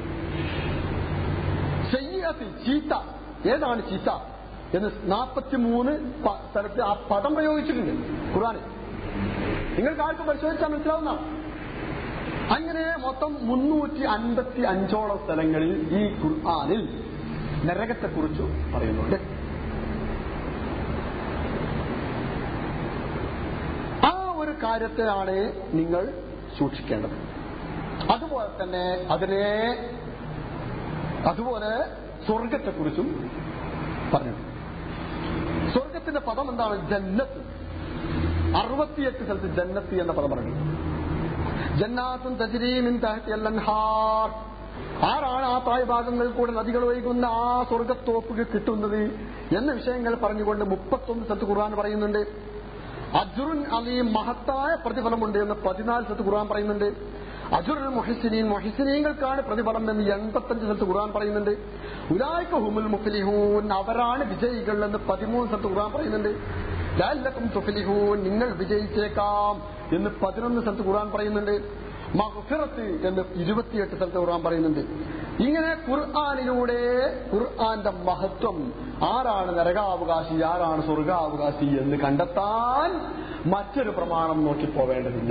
ശയ്യത്തിൽ ചീത്ത ഏതാണ് ചീത്ത എന്ന് നാൽപ്പത്തിമൂന്ന് സ്ഥലത്ത് ആ പദം പ്രയോഗിച്ചിട്ടുണ്ട് ഖുർആാനിൽ നിങ്ങൾക്ക് ആർക്കും പരിശോധിച്ചാൽ മനസ്സിലാവുന്ന അങ്ങനെ മൊത്തം മുന്നൂറ്റി അൻപത്തി അഞ്ചോളം സ്ഥലങ്ങളിൽ ഈ ഖുർആാനിൽ നരകത്തെക്കുറിച്ച് പറയുന്നുണ്ട് ആ ഒരു കാര്യത്തെയാണ് നിങ്ങൾ സൂക്ഷിക്കേണ്ടത് അതുപോലെ തന്നെ അതിനെ അതുപോലെ സ്വർഗത്തെക്കുറിച്ചും പറഞ്ഞു സ്വർഗത്തിന്റെ പദം എന്താണ് ജന്നത്ത് അറുപത്തിയെട്ട് സ്ഥലത്ത് ജന്നത്ത് എന്ന പദം പറഞ്ഞു ജന്നാത്തും തജരീമിൻ തഹത്തിയല്ലൻഹാർ ആരാണ് ആ തായ് ഭാഗങ്ങൾ കൂടെ നദികൾ ഒഴുകുന്ന ആ സ്വർഗത്തോപ്പുകൾ കിട്ടുന്നത് എന്ന വിഷയങ്ങൾ പറഞ്ഞുകൊണ്ട് മുപ്പത്തൊന്ന് സ്ഥലത്ത് ഖുർആൻ പറയുന്നുണ്ട് അജുറുൻ അലീം മഹത്തായ പ്രതിഫലമുണ്ട് എന്ന് പതിനാല് സ്ഥലത്ത് ഖുർആൻ പറയുന്നുണ്ട് അജുറുൽ മൊഹിസിനീൻ മൊഹിസിനീങ്ങൾക്കാണ് പ്രതിഫലം എന്ന് എൺപത്തഞ്ച് സ്ഥലത്ത് ഖുർആൻ പറയുന്നുണ്ട് ഉലായ്ക്ക ഹുമുൽ മുഫ്ലിഹൂൻ അവരാണ് വിജയികൾ എന്ന് പതിമൂന്ന് സ്ഥലത്ത് ഖുർആൻ പറയുന്നുണ്ട് ലാലക്കും തുഫ്ലിഹൂൻ നിങ്ങൾ വിജയിച്ചേക്കാം എന്ന് പതിനൊന്ന് സ്ഥലത്ത് ഖുർആൻ പറയുന്നുണ്ട് മഹഫിറത്ത് എന്ന് ഇരുപത്തിയെട്ട് സ്ഥലത്ത് ഖുർആൻ പറയുന്നുണ്ട് ഇങ്ങനെ ഖുർആാനിലൂടെ ഖുർആന്റെ മഹത്വം ആരാണ് നരകാവകാശി ആരാണ് സ്വർഗാവകാശി എന്ന് കണ്ടെത്താൻ മറ്റൊരു പ്രമാണം നോക്കി പോവേണ്ടതില്ല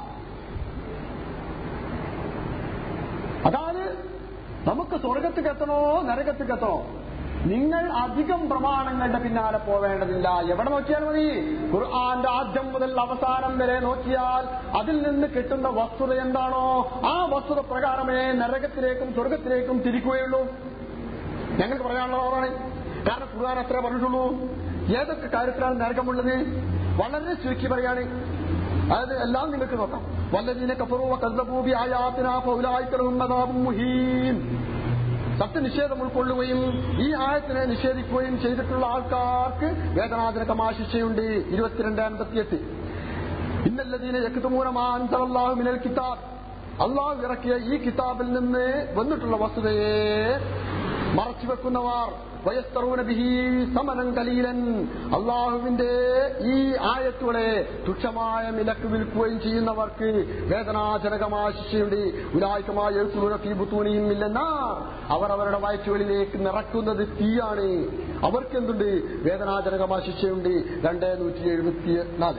അതായത് നമുക്ക് സ്വർഗത്തേക്ക് എത്തണോ നരകത്തേക്ക് എത്തണോ നിങ്ങൾ അധികം പ്രമാണങ്ങളുടെ പിന്നാലെ പോവേണ്ടതില്ല എവിടെ നോക്കിയാൽ മതി ഖുർആന്റെ ആദ്യം മുതൽ അവസാനം വരെ നോക്കിയാൽ അതിൽ നിന്ന് കിട്ടുന്ന വസ്തുത എന്താണോ ആ വസ്തുത പ്രകാരമേ നരകത്തിലേക്കും സ്വർഗത്തിലേക്കും തിരിക്കുകയുള്ളൂ ഞങ്ങൾക്ക് പറയാനുള്ളതാണ് കാരണം ഖുർആൻ അത്ര പറഞ്ഞിട്ടുള്ളൂ ഏതൊക്കെ കാര്യത്തിലാണ് നരകമുള്ളത് വളരെ ചുരുക്കി പറയാണ് അതായത് എല്ലാം നിങ്ങൾക്ക് നോക്കാം വല്ലതിനെ കഫറൂവ കസബൂബി ആയാത്തിനാ പൗലായിക്കലും മുഹീൻ സത്യനിഷേധം ഉൾക്കൊള്ളുകയും ഈ ആയത്തിനെ നിഷേധിക്കുകയും ചെയ്തിട്ടുള്ള ആൾക്കാർക്ക് വേദനാജനകമായ ശിക്ഷയുണ്ട് ഇരുപത്തിരണ്ട് അൻപത്തിയെട്ട് ഇന്നല്ലതീനെ യക്തുമൂലമാൻസലല്ലാഹു മിനൽ കിതാബ് അള്ളാഹു ഇറക്കിയ ഈ കിതാബിൽ നിന്ന് വന്നിട്ടുള്ള വസ്തുതയെ മറച്ചുവെക്കുന്നവർ വയസ്തറൂന ബിഹി സമനം കലീലൻ അള്ളാഹുവിന്റെ ഈ ആയത്തുകളെ തുച്ഛമായ നിലക്ക് വിൽക്കുകയും ചെയ്യുന്നവർക്ക് വേദനാജനകമായ ശിക്ഷയുണ്ട് ഉലായിക്കമായ എഴുത്തുള്ള ഫീബുത്തൂനിയും ഇല്ലെന്നാ അവർ അവരുടെ വയറ്റുകളിലേക്ക് നിറക്കുന്നത് തീയാണ് അവർക്ക് എന്തുണ്ട് വേദനാജനകമായ ശിക്ഷയുണ്ട് രണ്ട് നൂറ്റി എഴുപത്തി നാല്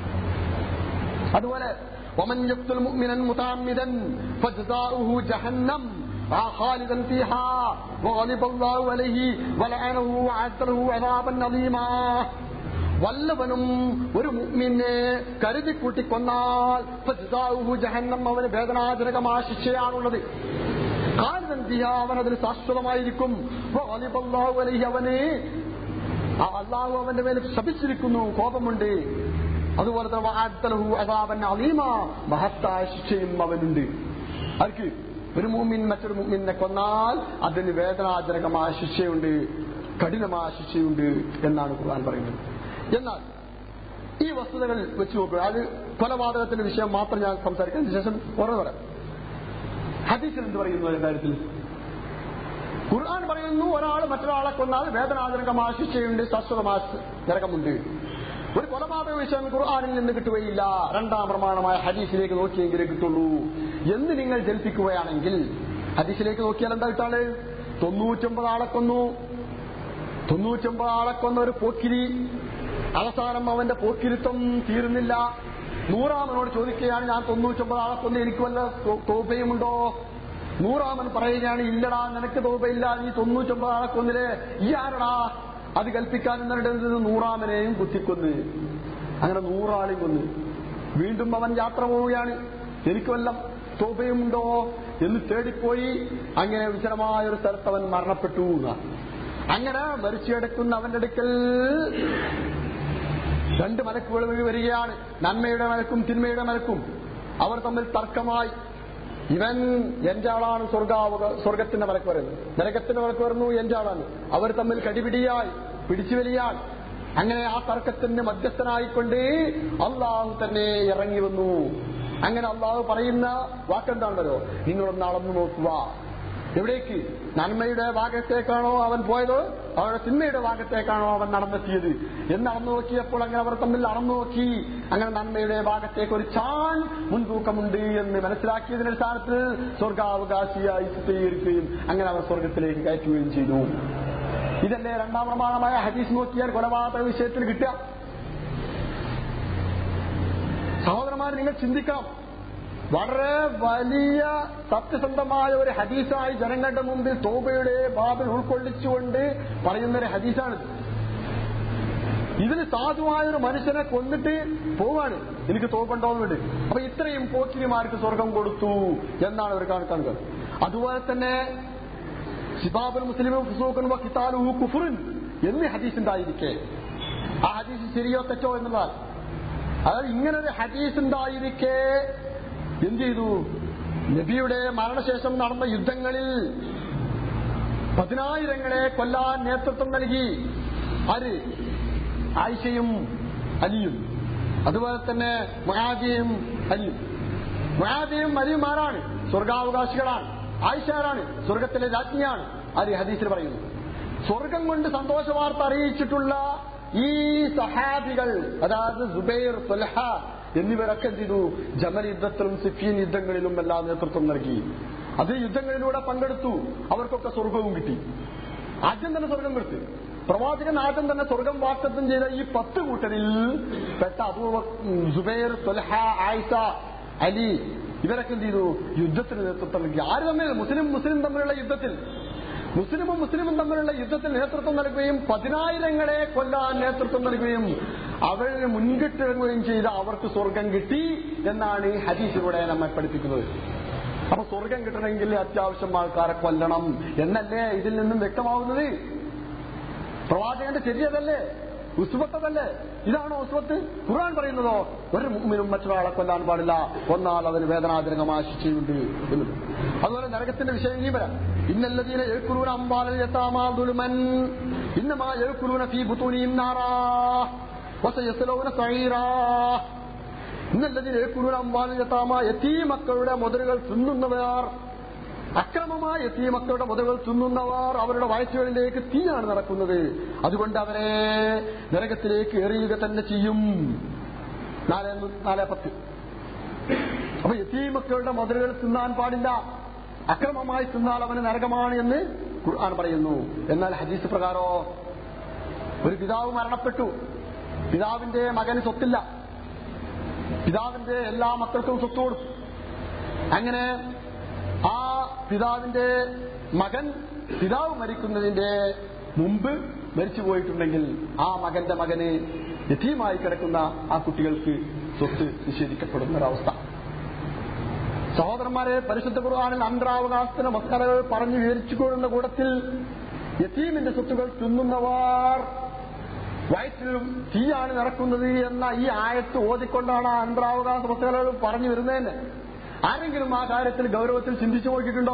അതുപോലെ ومن يقتل مؤمنا متعمدا فجزاؤه جهنم خالدا فيها وغضب الله عليه ولعنه وعد له عذابا عظيما വല്ലവനും ഒരു മുഅ്മിനെ കരുതി കൂട്ടിക്കൊന്നാൽ ഫജ്സാഉഹു ജഹന്നം അവന് വേദനാജനകമായ ശിക്ഷയാണുള്ളത് ഖാലിദൻ ഫിഹാ അവൻ അതിൽ ശാശ്വതമായിരിക്കും വഗളിബല്ലാഹു അലൈഹി അവന് അള്ളാഹു അവന്റെ മേൽ ശപിച്ചിരിക്കുന്നു കോപമുണ്ട് അതുപോലെ തന്നെ വഅദ്ദലഹു അദാബൻ അലീമ മഹത്തായ ശിക്ഷയും അവനുണ്ട് ആർക്ക് ഒരു മൂമിൻ മറ്റൊരു മൂമിനെ കൊന്നാൽ അതിന് വേദനാജനകമായ ശിക്ഷയുണ്ട് കഠിനമായ ശിക്ഷയുണ്ട് എന്നാണ് ഖുർആൻ പറയുന്നത് എന്നാൽ ഈ വസ്തുതകൾ വെച്ച് നോക്കുക അത് കൊലപാതകത്തിന്റെ വിഷയം മാത്രം ഞാൻ സംസാരിക്കുന്നതിന് ശേഷം ഓരോ പറയാം ഹദീസിൽ എന്ത് പറയുന്നു കാര്യത്തിൽ ഖുർആൻ പറയുന്നു ഒരാൾ മറ്റൊരാളെ കൊന്നാൽ വേദനാജനകമായ ശിക്ഷയുണ്ട് ശാശ്വതമായ നരകമുണ്ട് ഒരു കൊലപാതക വിഷയം ഖുർആാനിൽ നിന്ന് കിട്ടുകയില്ല രണ്ടാം പ്രമാണമായ ഹദീസിലേക്ക് നോക്കിയെങ്കിലേ കിട്ടുള്ളൂ എന്ന് നിങ്ങൾ ജൽപ്പിക്കുകയാണെങ്കിൽ ഹദീസിലേക്ക് നോക്കിയാൽ എന്താ കിട്ടാള് തൊണ്ണൂറ്റൊമ്പത് ആളെ കൊന്നു തൊണ്ണൂറ്റൊമ്പത് ആളെ കൊന്ന ഒരു പോക്കിരി അവസാനം അവന്റെ പോക്കിരിത്വം തീരുന്നില്ല നൂറാമനോട് ചോദിക്കുകയാണ് ഞാൻ തൊണ്ണൂറ്റൊമ്പത് ആളെ കൊന്ന് എനിക്ക് വല്ല തോപയുമുണ്ടോ നൂറാമൻ പറയുകയാണ് ഇല്ലടാ നിനക്ക് തോപയില്ല നീ തൊണ്ണൂറ്റൊമ്പത് ആളെ കൊന്നില്ലേ ഈ ആരടാ അത് കൽപ്പിക്കാൻ എന്നിടത്ത് നൂറാമനെയും കുത്തിക്കൊന്ന് അങ്ങനെ നൂറാളെയും കൊന്ന് വീണ്ടും അവൻ യാത്ര പോവുകയാണ് എനിക്ക് വല്ലം തോപയുമുണ്ടോ എന്ന് തേടിപ്പോയി അങ്ങനെ വിശദമായ ഒരു സ്ഥലത്ത് അവൻ മരണപ്പെട്ടു എന്നാണ്. അങ്ങനെ മരിച്ചെടുക്കുന്ന അവന്റെ അടുക്കൽ രണ്ട് മലക്കുകൾ വരികയാണ് നന്മയുടെ മലക്കും തിന്മയുടെ മലക്കും അവർ തമ്മിൽ തർക്കമായി ഇവൻ എന്റെ ആളാണ് സ്വർഗാവക സ്വർഗത്തിന്റെ വിലക്ക് വരുന്നത് നരകത്തിന്റെ വിലക്ക് വരുന്നു എന്റെ ആളാണ് അവർ തമ്മിൽ കടിപിടിയായി പിടിച്ചു വലിയാൻ അങ്ങനെ ആ തർക്കത്തിന് മധ്യസ്ഥനായിക്കൊണ്ട് അള്ളാഹു തന്നെ ഇറങ്ങി വന്നു അങ്ങനെ അള്ളാഹു പറയുന്ന വാക്കെന്താണല്ലോ നിങ്ങളൊന്ന് അളന്നു നോക്കുക എവിടേക്ക് നന്മയുടെ ഭാഗത്തേക്കാണോ അവൻ പോയത് അവരുടെ തിന്മയുടെ ഭാഗത്തേക്കാണോ അവൻ നടന്നെത്തിയത് എന്ന് അളന്നു നോക്കിയപ്പോൾ അങ്ങനെ അവർ തമ്മിൽ അളന്നു നോക്കി അങ്ങനെ നന്മയുടെ ഭാഗത്തേക്ക് ഒരു ചാൺ മുൻതൂക്കമുണ്ട് എന്ന് മനസ്സിലാക്കിയതിന്റെ സ്ഥാനത്തിൽ സ്വർഗാവകാശിയായി ചിത്രീകരിക്കുകയും അങ്ങനെ അവർ സ്വർഗത്തിലേക്ക് കയറ്റുകയും ചെയ്തു ഇതല്ലേ രണ്ടാം പ്രമാണമായ ഹദീസ് നോക്കിയാൽ കൊലപാതക വിഷയത്തിൽ കിട്ടുക സഹോദരന്മാർ നിങ്ങൾ ചിന്തിക്കാം വളരെ വലിയ സത്യസന്ധമായ ഒരു ഹദീസായി ജനങ്ങളുടെ മുമ്പിൽ തോബയുടെ ബാബിൽ ഉൾക്കൊള്ളിച്ചുകൊണ്ട് പറയുന്ന ഒരു ഹദീസാണിത് ഇതിന് സാധുവായ ഒരു മനുഷ്യനെ കൊന്നിട്ട് പോവാണ് എനിക്ക് തോപ്പുണ്ടോന്നുണ്ട് അപ്പൊ ഇത്രയും പോക്കിരിമാർക്ക് സ്വർഗം കൊടുത്തു എന്നാണ് അവർ കാണിക്കുന്നത് അതുപോലെ തന്നെ സിബാബുൽ മുസ്ലിമും ഫുസൂഖൻ വ ഖിതാലുഹു കുഫ്റുൻ എന്ന് ഹദീസ് ഉണ്ടായിരിക്കെ ആ ഹദീസ് ശരിയോ തെറ്റോ എന്നതാണ് അതായത് ഇങ്ങനൊരു ഹദീസ് ഉണ്ടായിരിക്കെ എന്ത് ചെയ്തു നബിയുടെ മരണശേഷം നടന്ന യുദ്ധങ്ങളിൽ പതിനായിരങ്ങളെ കൊല്ലാൻ നേതൃത്വം നൽകി ആര് ആയിഷയും അലിയും അതുപോലെ തന്നെ മഹാദിയും അലിയും മഹാദിയും അലിയും ആരാണ് സ്വർഗാവകാശികളാണ് ആയിഷാരാണ് സ്വർഗത്തിലെ രാജ്ഞിയാണ് ആര് ഹദീസിൽ പറയുന്നു സ്വർഗം കൊണ്ട് സന്തോഷ വാർത്ത അറിയിച്ചിട്ടുള്ള ഈ സഹാബികൾ അതായത് സുബൈർ തുൽഹ എന്നിവരൊക്കെ എന്ത് ചെയ്തു ജമൽ യുദ്ധത്തിലും സിഫീൻ യുദ്ധങ്ങളിലും എല്ലാം നേതൃത്വം നൽകി അത് യുദ്ധങ്ങളിലൂടെ പങ്കെടുത്തു അവർക്കൊക്കെ സ്വർഗവും കിട്ടി ആദ്യം തന്നെ സ്വർഗം കൊടുത്തു പ്രവാചകൻ ആദ്യം തന്നെ സ്വർഗം വാക്തത്വം ചെയ്ത ഈ പത്ത് കൂട്ടരിൽ പെട്ട അബൂബ സുബൈർ തുൽഹ ആയിഷ അലി ഇവരൊക്കെ എന്ത് ചെയ്തു യുദ്ധത്തിന് നേതൃത്വം നൽകി ആര് തമ്മിൽ മുസ്ലിം മുസ്ലിം തമ്മിലുള്ള യുദ്ധത്തിൽ മുസ്ലിമും മുസ്ലിമും തമ്മിലുള്ള യുദ്ധത്തിൽ നേതൃത്വം നൽകുകയും പതിനായിരങ്ങളെ കൊല്ലാൻ നേതൃത്വം നൽകുകയും അവരിന് മുൻകിട്ടിറങ്ങുകയും ചെയ്ത അവർക്ക് സ്വർഗം കിട്ടി എന്നാണ് ഈ ഹദീസിലൂടെ നമ്മെ പഠിപ്പിക്കുന്നത് അപ്പൊ സ്വർഗം കിട്ടണമെങ്കിൽ അത്യാവശ്യം ആൾക്കാരെ കൊല്ലണം എന്നല്ലേ ഇതിൽ നിന്നും വ്യക്തമാവുന്നത് പ്രവാചകന്റെ ശരിയതല്ലേ ഉസ്വത്തതല്ലേ ഇതാണോ ഉസ്വത്ത് ഖുർആൻ പറയുന്നതോ ഒരു മുമ്മിനും മറ്റൊരാളെ കൊല്ലാൻ പാടില്ല ഒന്നാൽ അതിന് വേദനാജനകമായ ശിക്ഷയുണ്ട് എന്നത് അതുപോലെ നരകത്തിന്റെ വിഷയം ഇനി വരാം ഇന്നല്ലതീനെ എഴുക്കുലൂന അമ്പാലൽ യത്താമാ ദുൽമൻ ഇന്നമാ എഴുക്കുലൂന ഫീ ബുത്തൂനിയും നാറാ വസയസ്ലൗന സഈറാ ഇന്നല്ലതീനെ എഴുക്കുലൂന അമ്പാലൽ യത്താമാ യത്തീ മക്കളുടെ മുതലുകൾ തിന്നുന്നവർ അക്രമമായ എത്തിയ മക്കളുടെ മുതകൾ തിന്നുന്നവർ അവരുടെ വയറ്റുകളിലേക്ക് തീയാണ് നടക്കുന്നത് അതുകൊണ്ട് അവരെ നരകത്തിലേക്ക് എറിയുക തന്നെ ചെയ്യും നാല് നാല് പത്ത് അപ്പൊ എത്തിയ മക്കളുടെ മുതലുകൾ തിന്നാൻ പാടില്ല അക്രമമായി തിന്നാൽ അവന് നരകമാണ് എന്ന് ഖുർആൻ പറയുന്നു എന്നാൽ ഹദീസ് പ്രകാരോ ഒരു പിതാവ് മരണപ്പെട്ടു പിതാവിന്റെ മകന് സ്വത്തില്ല പിതാവിന്റെ എല്ലാ മക്കൾക്കും സ്വത്ത് കൊടുത്തു അങ്ങനെ ആ പിതാവിന്റെ മകൻ പിതാവ് മരിക്കുന്നതിന്റെ മുമ്പ് മരിച്ചു പോയിട്ടുണ്ടെങ്കിൽ ആ മകന്റെ മകന് യഥീമായി കിടക്കുന്ന ആ കുട്ടികൾക്ക് സ്വത്ത് നിഷേധിക്കപ്പെടുന്ന ഒരവസ്ഥ സഹോദരന്മാരെ പരിശുദ്ധ ഖുർആാനിൽ അന്തരാവകാശത്തിന്റെ മസ്കലകൾ പറഞ്ഞു വിവരിച്ചുകൊള്ളുന്ന കൂടത്തിൽ യത്തീമിന്റെ സ്വത്തുകൾ തിന്നുന്നവർ വയറ്റിലും തീയാണ് നടക്കുന്നത് എന്ന ഈ ആയത്ത് ഓതിക്കൊണ്ടാണ് ആ അന്തരാവകാശ മസ്കലകൾ പറഞ്ഞു വരുന്നതന്നെ ആരെങ്കിലും ആ കാര്യത്തിൽ ഗൗരവത്തിൽ ചിന്തിച്ചു നോക്കിയിട്ടുണ്ടോ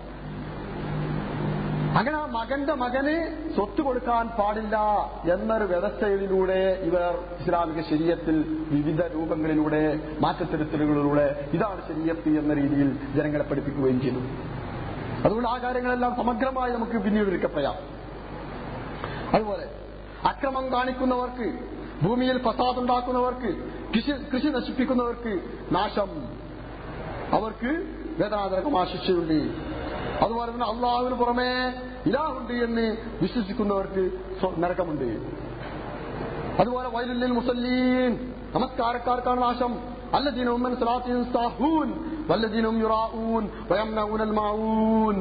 അങ്ങനെ ആ മകന്റെ മകന് സ്വത്ത് കൊടുക്കാൻ പാടില്ല എന്നൊരു വ്യവസ്ഥയിലൂടെ ഇവർ ഇസ്ലാമിക ശരീരത്തിൽ വിവിധ രൂപങ്ങളിലൂടെ മാറ്റത്തിരുത്തലുകളിലൂടെ ഇതാണ് ശരീരത്ത് എന്ന രീതിയിൽ ജനങ്ങളെ പഠിപ്പിക്കുകയും ചെയ്തു അതുകൊണ്ട് ആ കാര്യങ്ങളെല്ലാം സമഗ്രമായി നമുക്ക് പിന്നീട് ഒരിക്കൽ പറയാം അതുപോലെ അക്രമം കാണിക്കുന്നവർക്ക് ഭൂമിയിൽ ഫസാദുണ്ടാക്കുന്നവർക്ക് കൃഷി കൃഷി നശിപ്പിക്കുന്നവർക്ക് നാശം അവർക്ക് വേദനാജനകമായ ശിക്ഷയുണ്ട് അതുപോലെ തന്നെ അള്ളാഹുവിന് പുറമെ ഇലാഹുണ്ട് എന്ന് വിശ്വസിക്കുന്നവർക്ക് നരകമുണ്ട് അതുപോലെ വൈലുല്ലിൽ മുസല്ലീൻ നമസ്കാരക്കാർക്കാണ് നാശം الذين هم من صلاتهم ساهون والذين هم يراءون ويمنعون الماعون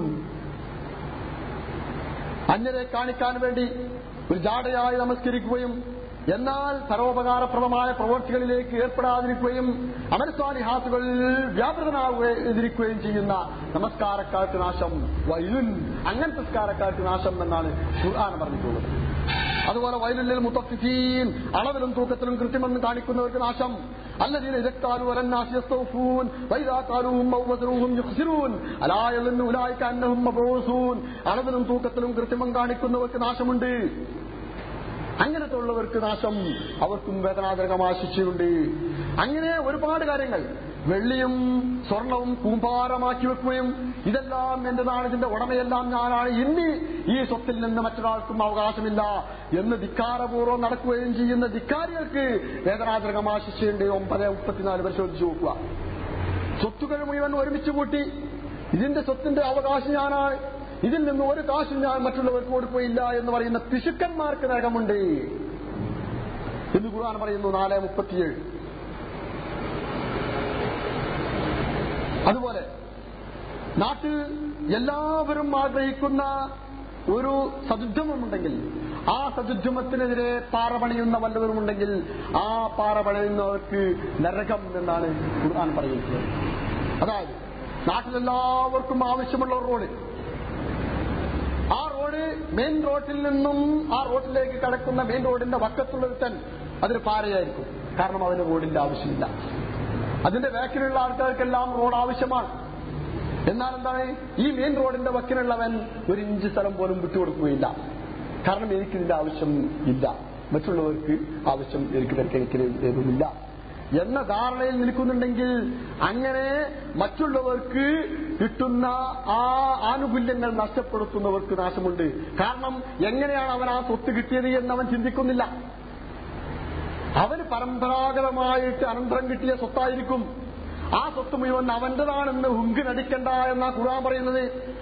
അന്യരെ കാണിക്കാൻ വേണ്ടി ഒരു ജാടയായി നമസ്കരിക്കുകയും എന്നാൽ പരോപകാരപ്രദമായ പ്രവൃത്തികളിലേക്ക് ഏർപ്പെടാതിരിക്കുകയും അമരസ്വാലിഹാത്തുകളിൽ വ്യാപൃതനാകുകയും ചെയ്യുന്ന നമസ്കാരക്കാർക്ക് നാശം വൈലുൻ അങ്ങനത്തെ നമസ്കാരക്കാർക്ക് നാശം എന്നാണ് ഖുർആൻ പറഞ്ഞിട്ടുള്ളത് അതുപോലെ വയലിൽ മുത്തഫിഫീൻ അളവിലും തൂക്കത്തിലും കൃത്യമെന്ന് കാണിക്കുന്നവർക്ക് നാശം الذين إذا اكتالوا على الناس يستوفون وإذا قالوهم أو وزنوهم يخسرون ألا يظن أولئك أنهم مبعوثون അളവിലും തൂക്കത്തിലും കൃത്രിമം കാണിക്കുന്നവർക്ക് നാശമുണ്ട് അങ്ങനത്തെ ഉള്ളവർക്ക് നാശം അവർക്കും വേദനാജനകമായ ശിക്ഷയുണ്ട് അങ്ങനെ ഒരുപാട് കാര്യങ്ങൾ വെള്ളിയും സ്വർണവും കൂമ്പാരമാക്കി വെക്കുകയും ഇതെല്ലാം എന്റേതാണ് ഇതിന്റെ ഉടമയെല്ലാം ഞാനാണ് ഇനി ഈ സ്വത്തിൽ നിന്ന് മറ്റൊരാൾക്കും അവകാശമില്ല എന്ന് ധിക്കാരപൂർവ്വം നടക്കുകയും ചെയ്യുന്ന ധിക്കാരികൾക്ക് വേദനാജനകമായ ശിക്ഷയുണ്ട് ഒമ്പത് മുപ്പത്തിനാല് പരിശോധിച്ചു നോക്കുക സ്വത്തുക്കൾ മുഴുവൻ ഒരുമിച്ച് കൂട്ടി ഇതിന്റെ സ്വത്തിന്റെ അവകാശം ഞാനാണ് ഇതിൽ നിന്ന് ഒരു കാശും ഞാൻ മറ്റുള്ളവർക്ക് കൊടുക്കുകയില്ല എന്ന് പറയുന്ന പിശുക്കന്മാർക്ക് നരകമുണ്ട് എന്ന് ഖുർആൻ പറയുന്നു നാല് മുപ്പത്തിയേഴ് അതുപോലെ നാട്ടിൽ എല്ലാവരും ആഗ്രഹിക്കുന്ന ഒരു സദുദ്ധമുണ്ടെങ്കിൽ ആ സദുദ്ധമത്തിനെതിരെ പാറ പണിയുന്ന വല്ലവരുമുണ്ടെങ്കിൽ ആ പാറ പണിയുന്നവർക്ക് നരകം എന്നാണ് ഖുർആൻ പറയുന്നത് അതായത് നാട്ടിലെല്ലാവർക്കും ആവശ്യമുള്ള ഒരു റോഡ് ആ റോഡ് മെയിൻ റോഡിൽ നിന്നും ആ റോഡിലേക്ക് കടക്കുന്ന മെയിൻ റോഡിന്റെ വക്കത്തുള്ള ഒരുത്തൻ അതൊരു പാരയായിരിക്കും കാരണം അതിന് റോഡിന്റെ ആവശ്യമില്ല അതിന്റെ ബാക്കിലുള്ള ആൾക്കാർക്കെല്ലാം റോഡ് ആവശ്യമാണ് എന്നാൽ എന്താണ് ഈ മെയിൻ റോഡിന്റെ വക്കിനുള്ളവൻ ഒരു ഇഞ്ച് സ്ഥലം പോലും വിട്ടുകൊടുക്കുകയില്ല കാരണം എനിക്ക് ഇതിന്റെ ആവശ്യം ഇല്ല മറ്റുള്ളവർക്ക് ആവശ്യം എനിക്ക് തിരക്കേതുമില്ല എന്ന ധാരണയിൽ നിൽക്കുന്നുണ്ടെങ്കിൽ അങ്ങനെ മറ്റുള്ളവർക്ക് കിട്ടുന്ന ആ ആനുകൂല്യങ്ങൾ നഷ്ടപ്പെടുത്തുന്നവർക്ക് നാശമുണ്ട് കാരണം എങ്ങനെയാണ് അവൻ ആ സ്വത്ത് കിട്ടിയത് എന്ന് അവൻ ചിന്തിക്കുന്നില്ല അവന് പരമ്പരാഗതമായിട്ട് അനന്തരം കിട്ടിയ സ്വത്തായിരിക്കും ആ സ്വത്ത് മുഴുവൻ അവന്റേതാണെന്ന് ഹുങ്ക് നടിക്കണ്ട എന്നാ ഖുർആൻ പറയുന്നത്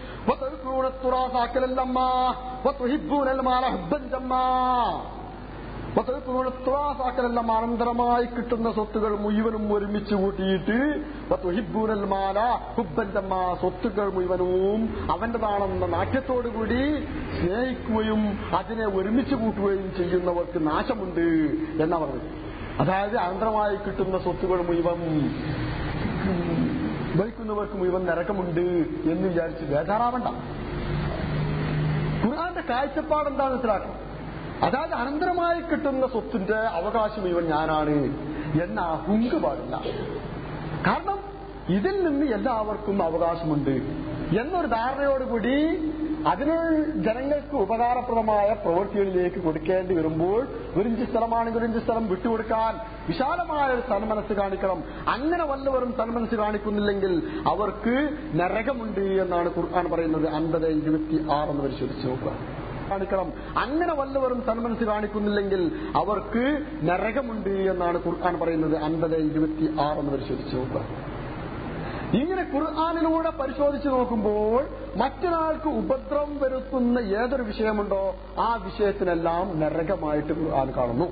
െല്ലാം അനന്തരമായി കിട്ടുന്ന സ്വത്തുകൾ മുഴുവനും ഒരുമിച്ച് കൂട്ടിയിട്ട് മാല ഹുബഞ്ചമ്മ സ്വത്തുക്കൾ മുഴുവനും അവന്റേതാണെന്ന നാട്യത്തോടുകൂടി സ്നേഹിക്കുകയും അതിനെ ഒരുമിച്ച് കൂട്ടുകയും ചെയ്യുന്നവർക്ക് നാശമുണ്ട് എന്നാ പറഞ്ഞത് അതായത് അനന്തരമായി കിട്ടുന്ന സ്വത്തുകൾ മുഴുവൻ വഹിക്കുന്നവർക്ക് മുഴുവൻ നരകമുണ്ട് എന്ന് വിചാരിച്ച് ബേജാറാവണ്ട ഖുർആന്റെ കാഴ്ചപ്പാട് എന്താണെന്ന് മനസ്സിലാക്കണം അതായത് അനന്തരമായി കിട്ടുന്ന സ്വത്തിന്റെ അവകാശം മുഴുവൻ ഞാനാണ് എന്ന ഹുങ്ക് പാടില്ല കാരണം ഇതിൽ നിന്ന് എല്ലാവർക്കും അവകാശമുണ്ട് എന്നൊരു ധാരണയോടുകൂടി അതിന് ജനങ്ങൾക്ക് ഉപകാരപ്രദമായ പ്രവൃത്തികളിലേക്ക് കൊടുക്കേണ്ടി വരുമ്പോൾ ഒരിഞ്ച് സ്ഥലമാണെങ്കിൽ ഒരിഞ്ച് സ്ഥലം വിട്ടുകൊടുക്കാൻ വിശാലമായ ഒരു സന്മനസ് കാണിക്കണം അങ്ങനെ വല്ലവരും സന്മനസ് കാണിക്കുന്നില്ലെങ്കിൽ അവർക്ക് നരകമുണ്ട് എന്നാണ് ഖുർആൻ പറയുന്നത് അൻപത് ഇരുപത്തി ആറെന്ന് പരിശോധിച്ച് നോക്കുക കാണിക്കണം അങ്ങനെ വല്ലവരും സന്മനസ് കാണിക്കുന്നില്ലെങ്കിൽ അവർക്ക് നരകമുണ്ട് എന്നാണ് ഖുർആൻ പറയുന്നത് അൻപത് ഇരുപത്തി ആറെന്ന് പരിശോധിച്ച് നോക്കുക ഇങ്ങനെ ഖുർആാനിലൂടെ പരിശോധിച്ച് നോക്കുമ്പോൾ മറ്റൊരാൾക്ക് ഉപദ്രവം വരുത്തുന്ന ഏതൊരു വിഷയമുണ്ടോ ആ വിഷയത്തിനെല്ലാം നരകമായിട്ട് ഖുർആൻ കാണുന്നു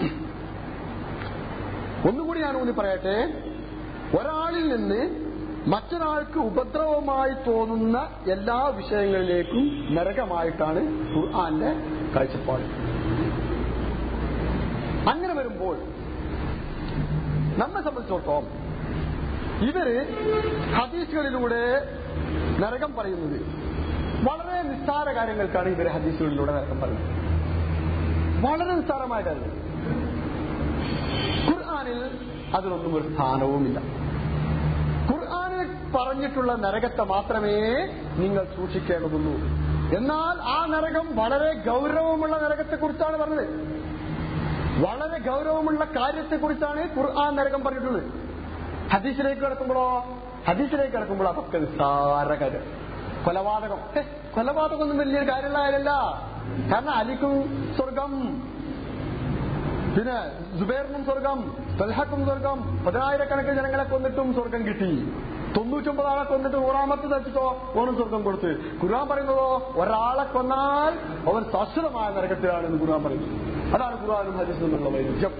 ഒന്നുകൂടി ഞാൻ ഊന്നി പറയട്ടെ ഒരാളിൽ നിന്ന് മറ്റൊരാൾക്ക് ഉപദ്രവമായി തോന്നുന്ന എല്ലാ വിഷയങ്ങളിലേക്കും നരകമായിട്ടാണ് ഖുർആന്റെ കാഴ്ചപ്പാട് അങ്ങനെ വരുമ്പോൾ നമ്മെ സംബന്ധിച്ചിടത്തോളം ഇവര് ഹദീസുകളിലൂടെ നരകം പറയുന്നത് വളരെ നിസ്സാര കാര്യങ്ങൾക്കാണ് ഇവര് ഹദീസുകളിലൂടെ നരകം പറയുന്നത് വളരെ നിസ്സാരമായ കാര്യങ്ങൾ ഖുർആാനിൽ അതിനൊന്നും ഒരു സ്ഥാനവുമില്ല ഖുർആാനിൽ പറഞ്ഞിട്ടുള്ള നരകത്തെ മാത്രമേ നിങ്ങൾ സൂക്ഷിക്കേണ്ടതുള്ളൂ എന്നാൽ ആ നരകം വളരെ ഗൗരവമുള്ള നരകത്തെക്കുറിച്ചാണ് പറഞ്ഞത് വളരെ ഗൗരവമുള്ള കാര്യത്തെക്കുറിച്ചാണ് ഖുർആൻ നരകം പറഞ്ഞിട്ടുള്ളത് ഹദീസിലേക്ക് കിടക്കുമ്പോഴോ ഹദീസിലേക്ക് കിടക്കുമ്പോൾ അതൊക്കെ നിസ്സാര കാര്യം കൊലപാതകം ഹെ, കൊലപാതകമൊന്നും വലിയൊരു കാര്യമുള്ള കാര്യമല്ല കാരണം അലിക്കും സ്വർഗം പിന്നെ സുബേറിനും സ്വർഗം തൽഹക്കും സ്വർഗം പതിനായിരക്കണക്കിന് ജനങ്ങളെ കൊന്നിട്ടും സ്വർഗം കിട്ടി തൊണ്ണൂറ്റൊമ്പത് ആളെ കൊന്നിട്ട് നൂറാമത്തെ തച്ചിട്ടോ ഓണം സ്വർഗം കൊടുത്ത് ഖുർആൻ പറയുന്നതോ ഒരാളെ കൊന്നാൽ അവൻ ശാശ്വതമായ നരകത്തിലാണ് എന്ന് ഖുർആൻ പറയുന്നത് അതാണ് ഖുർആാനും ഹദീസും തമ്മിലുള്ള വൈരുദ്ധ്യം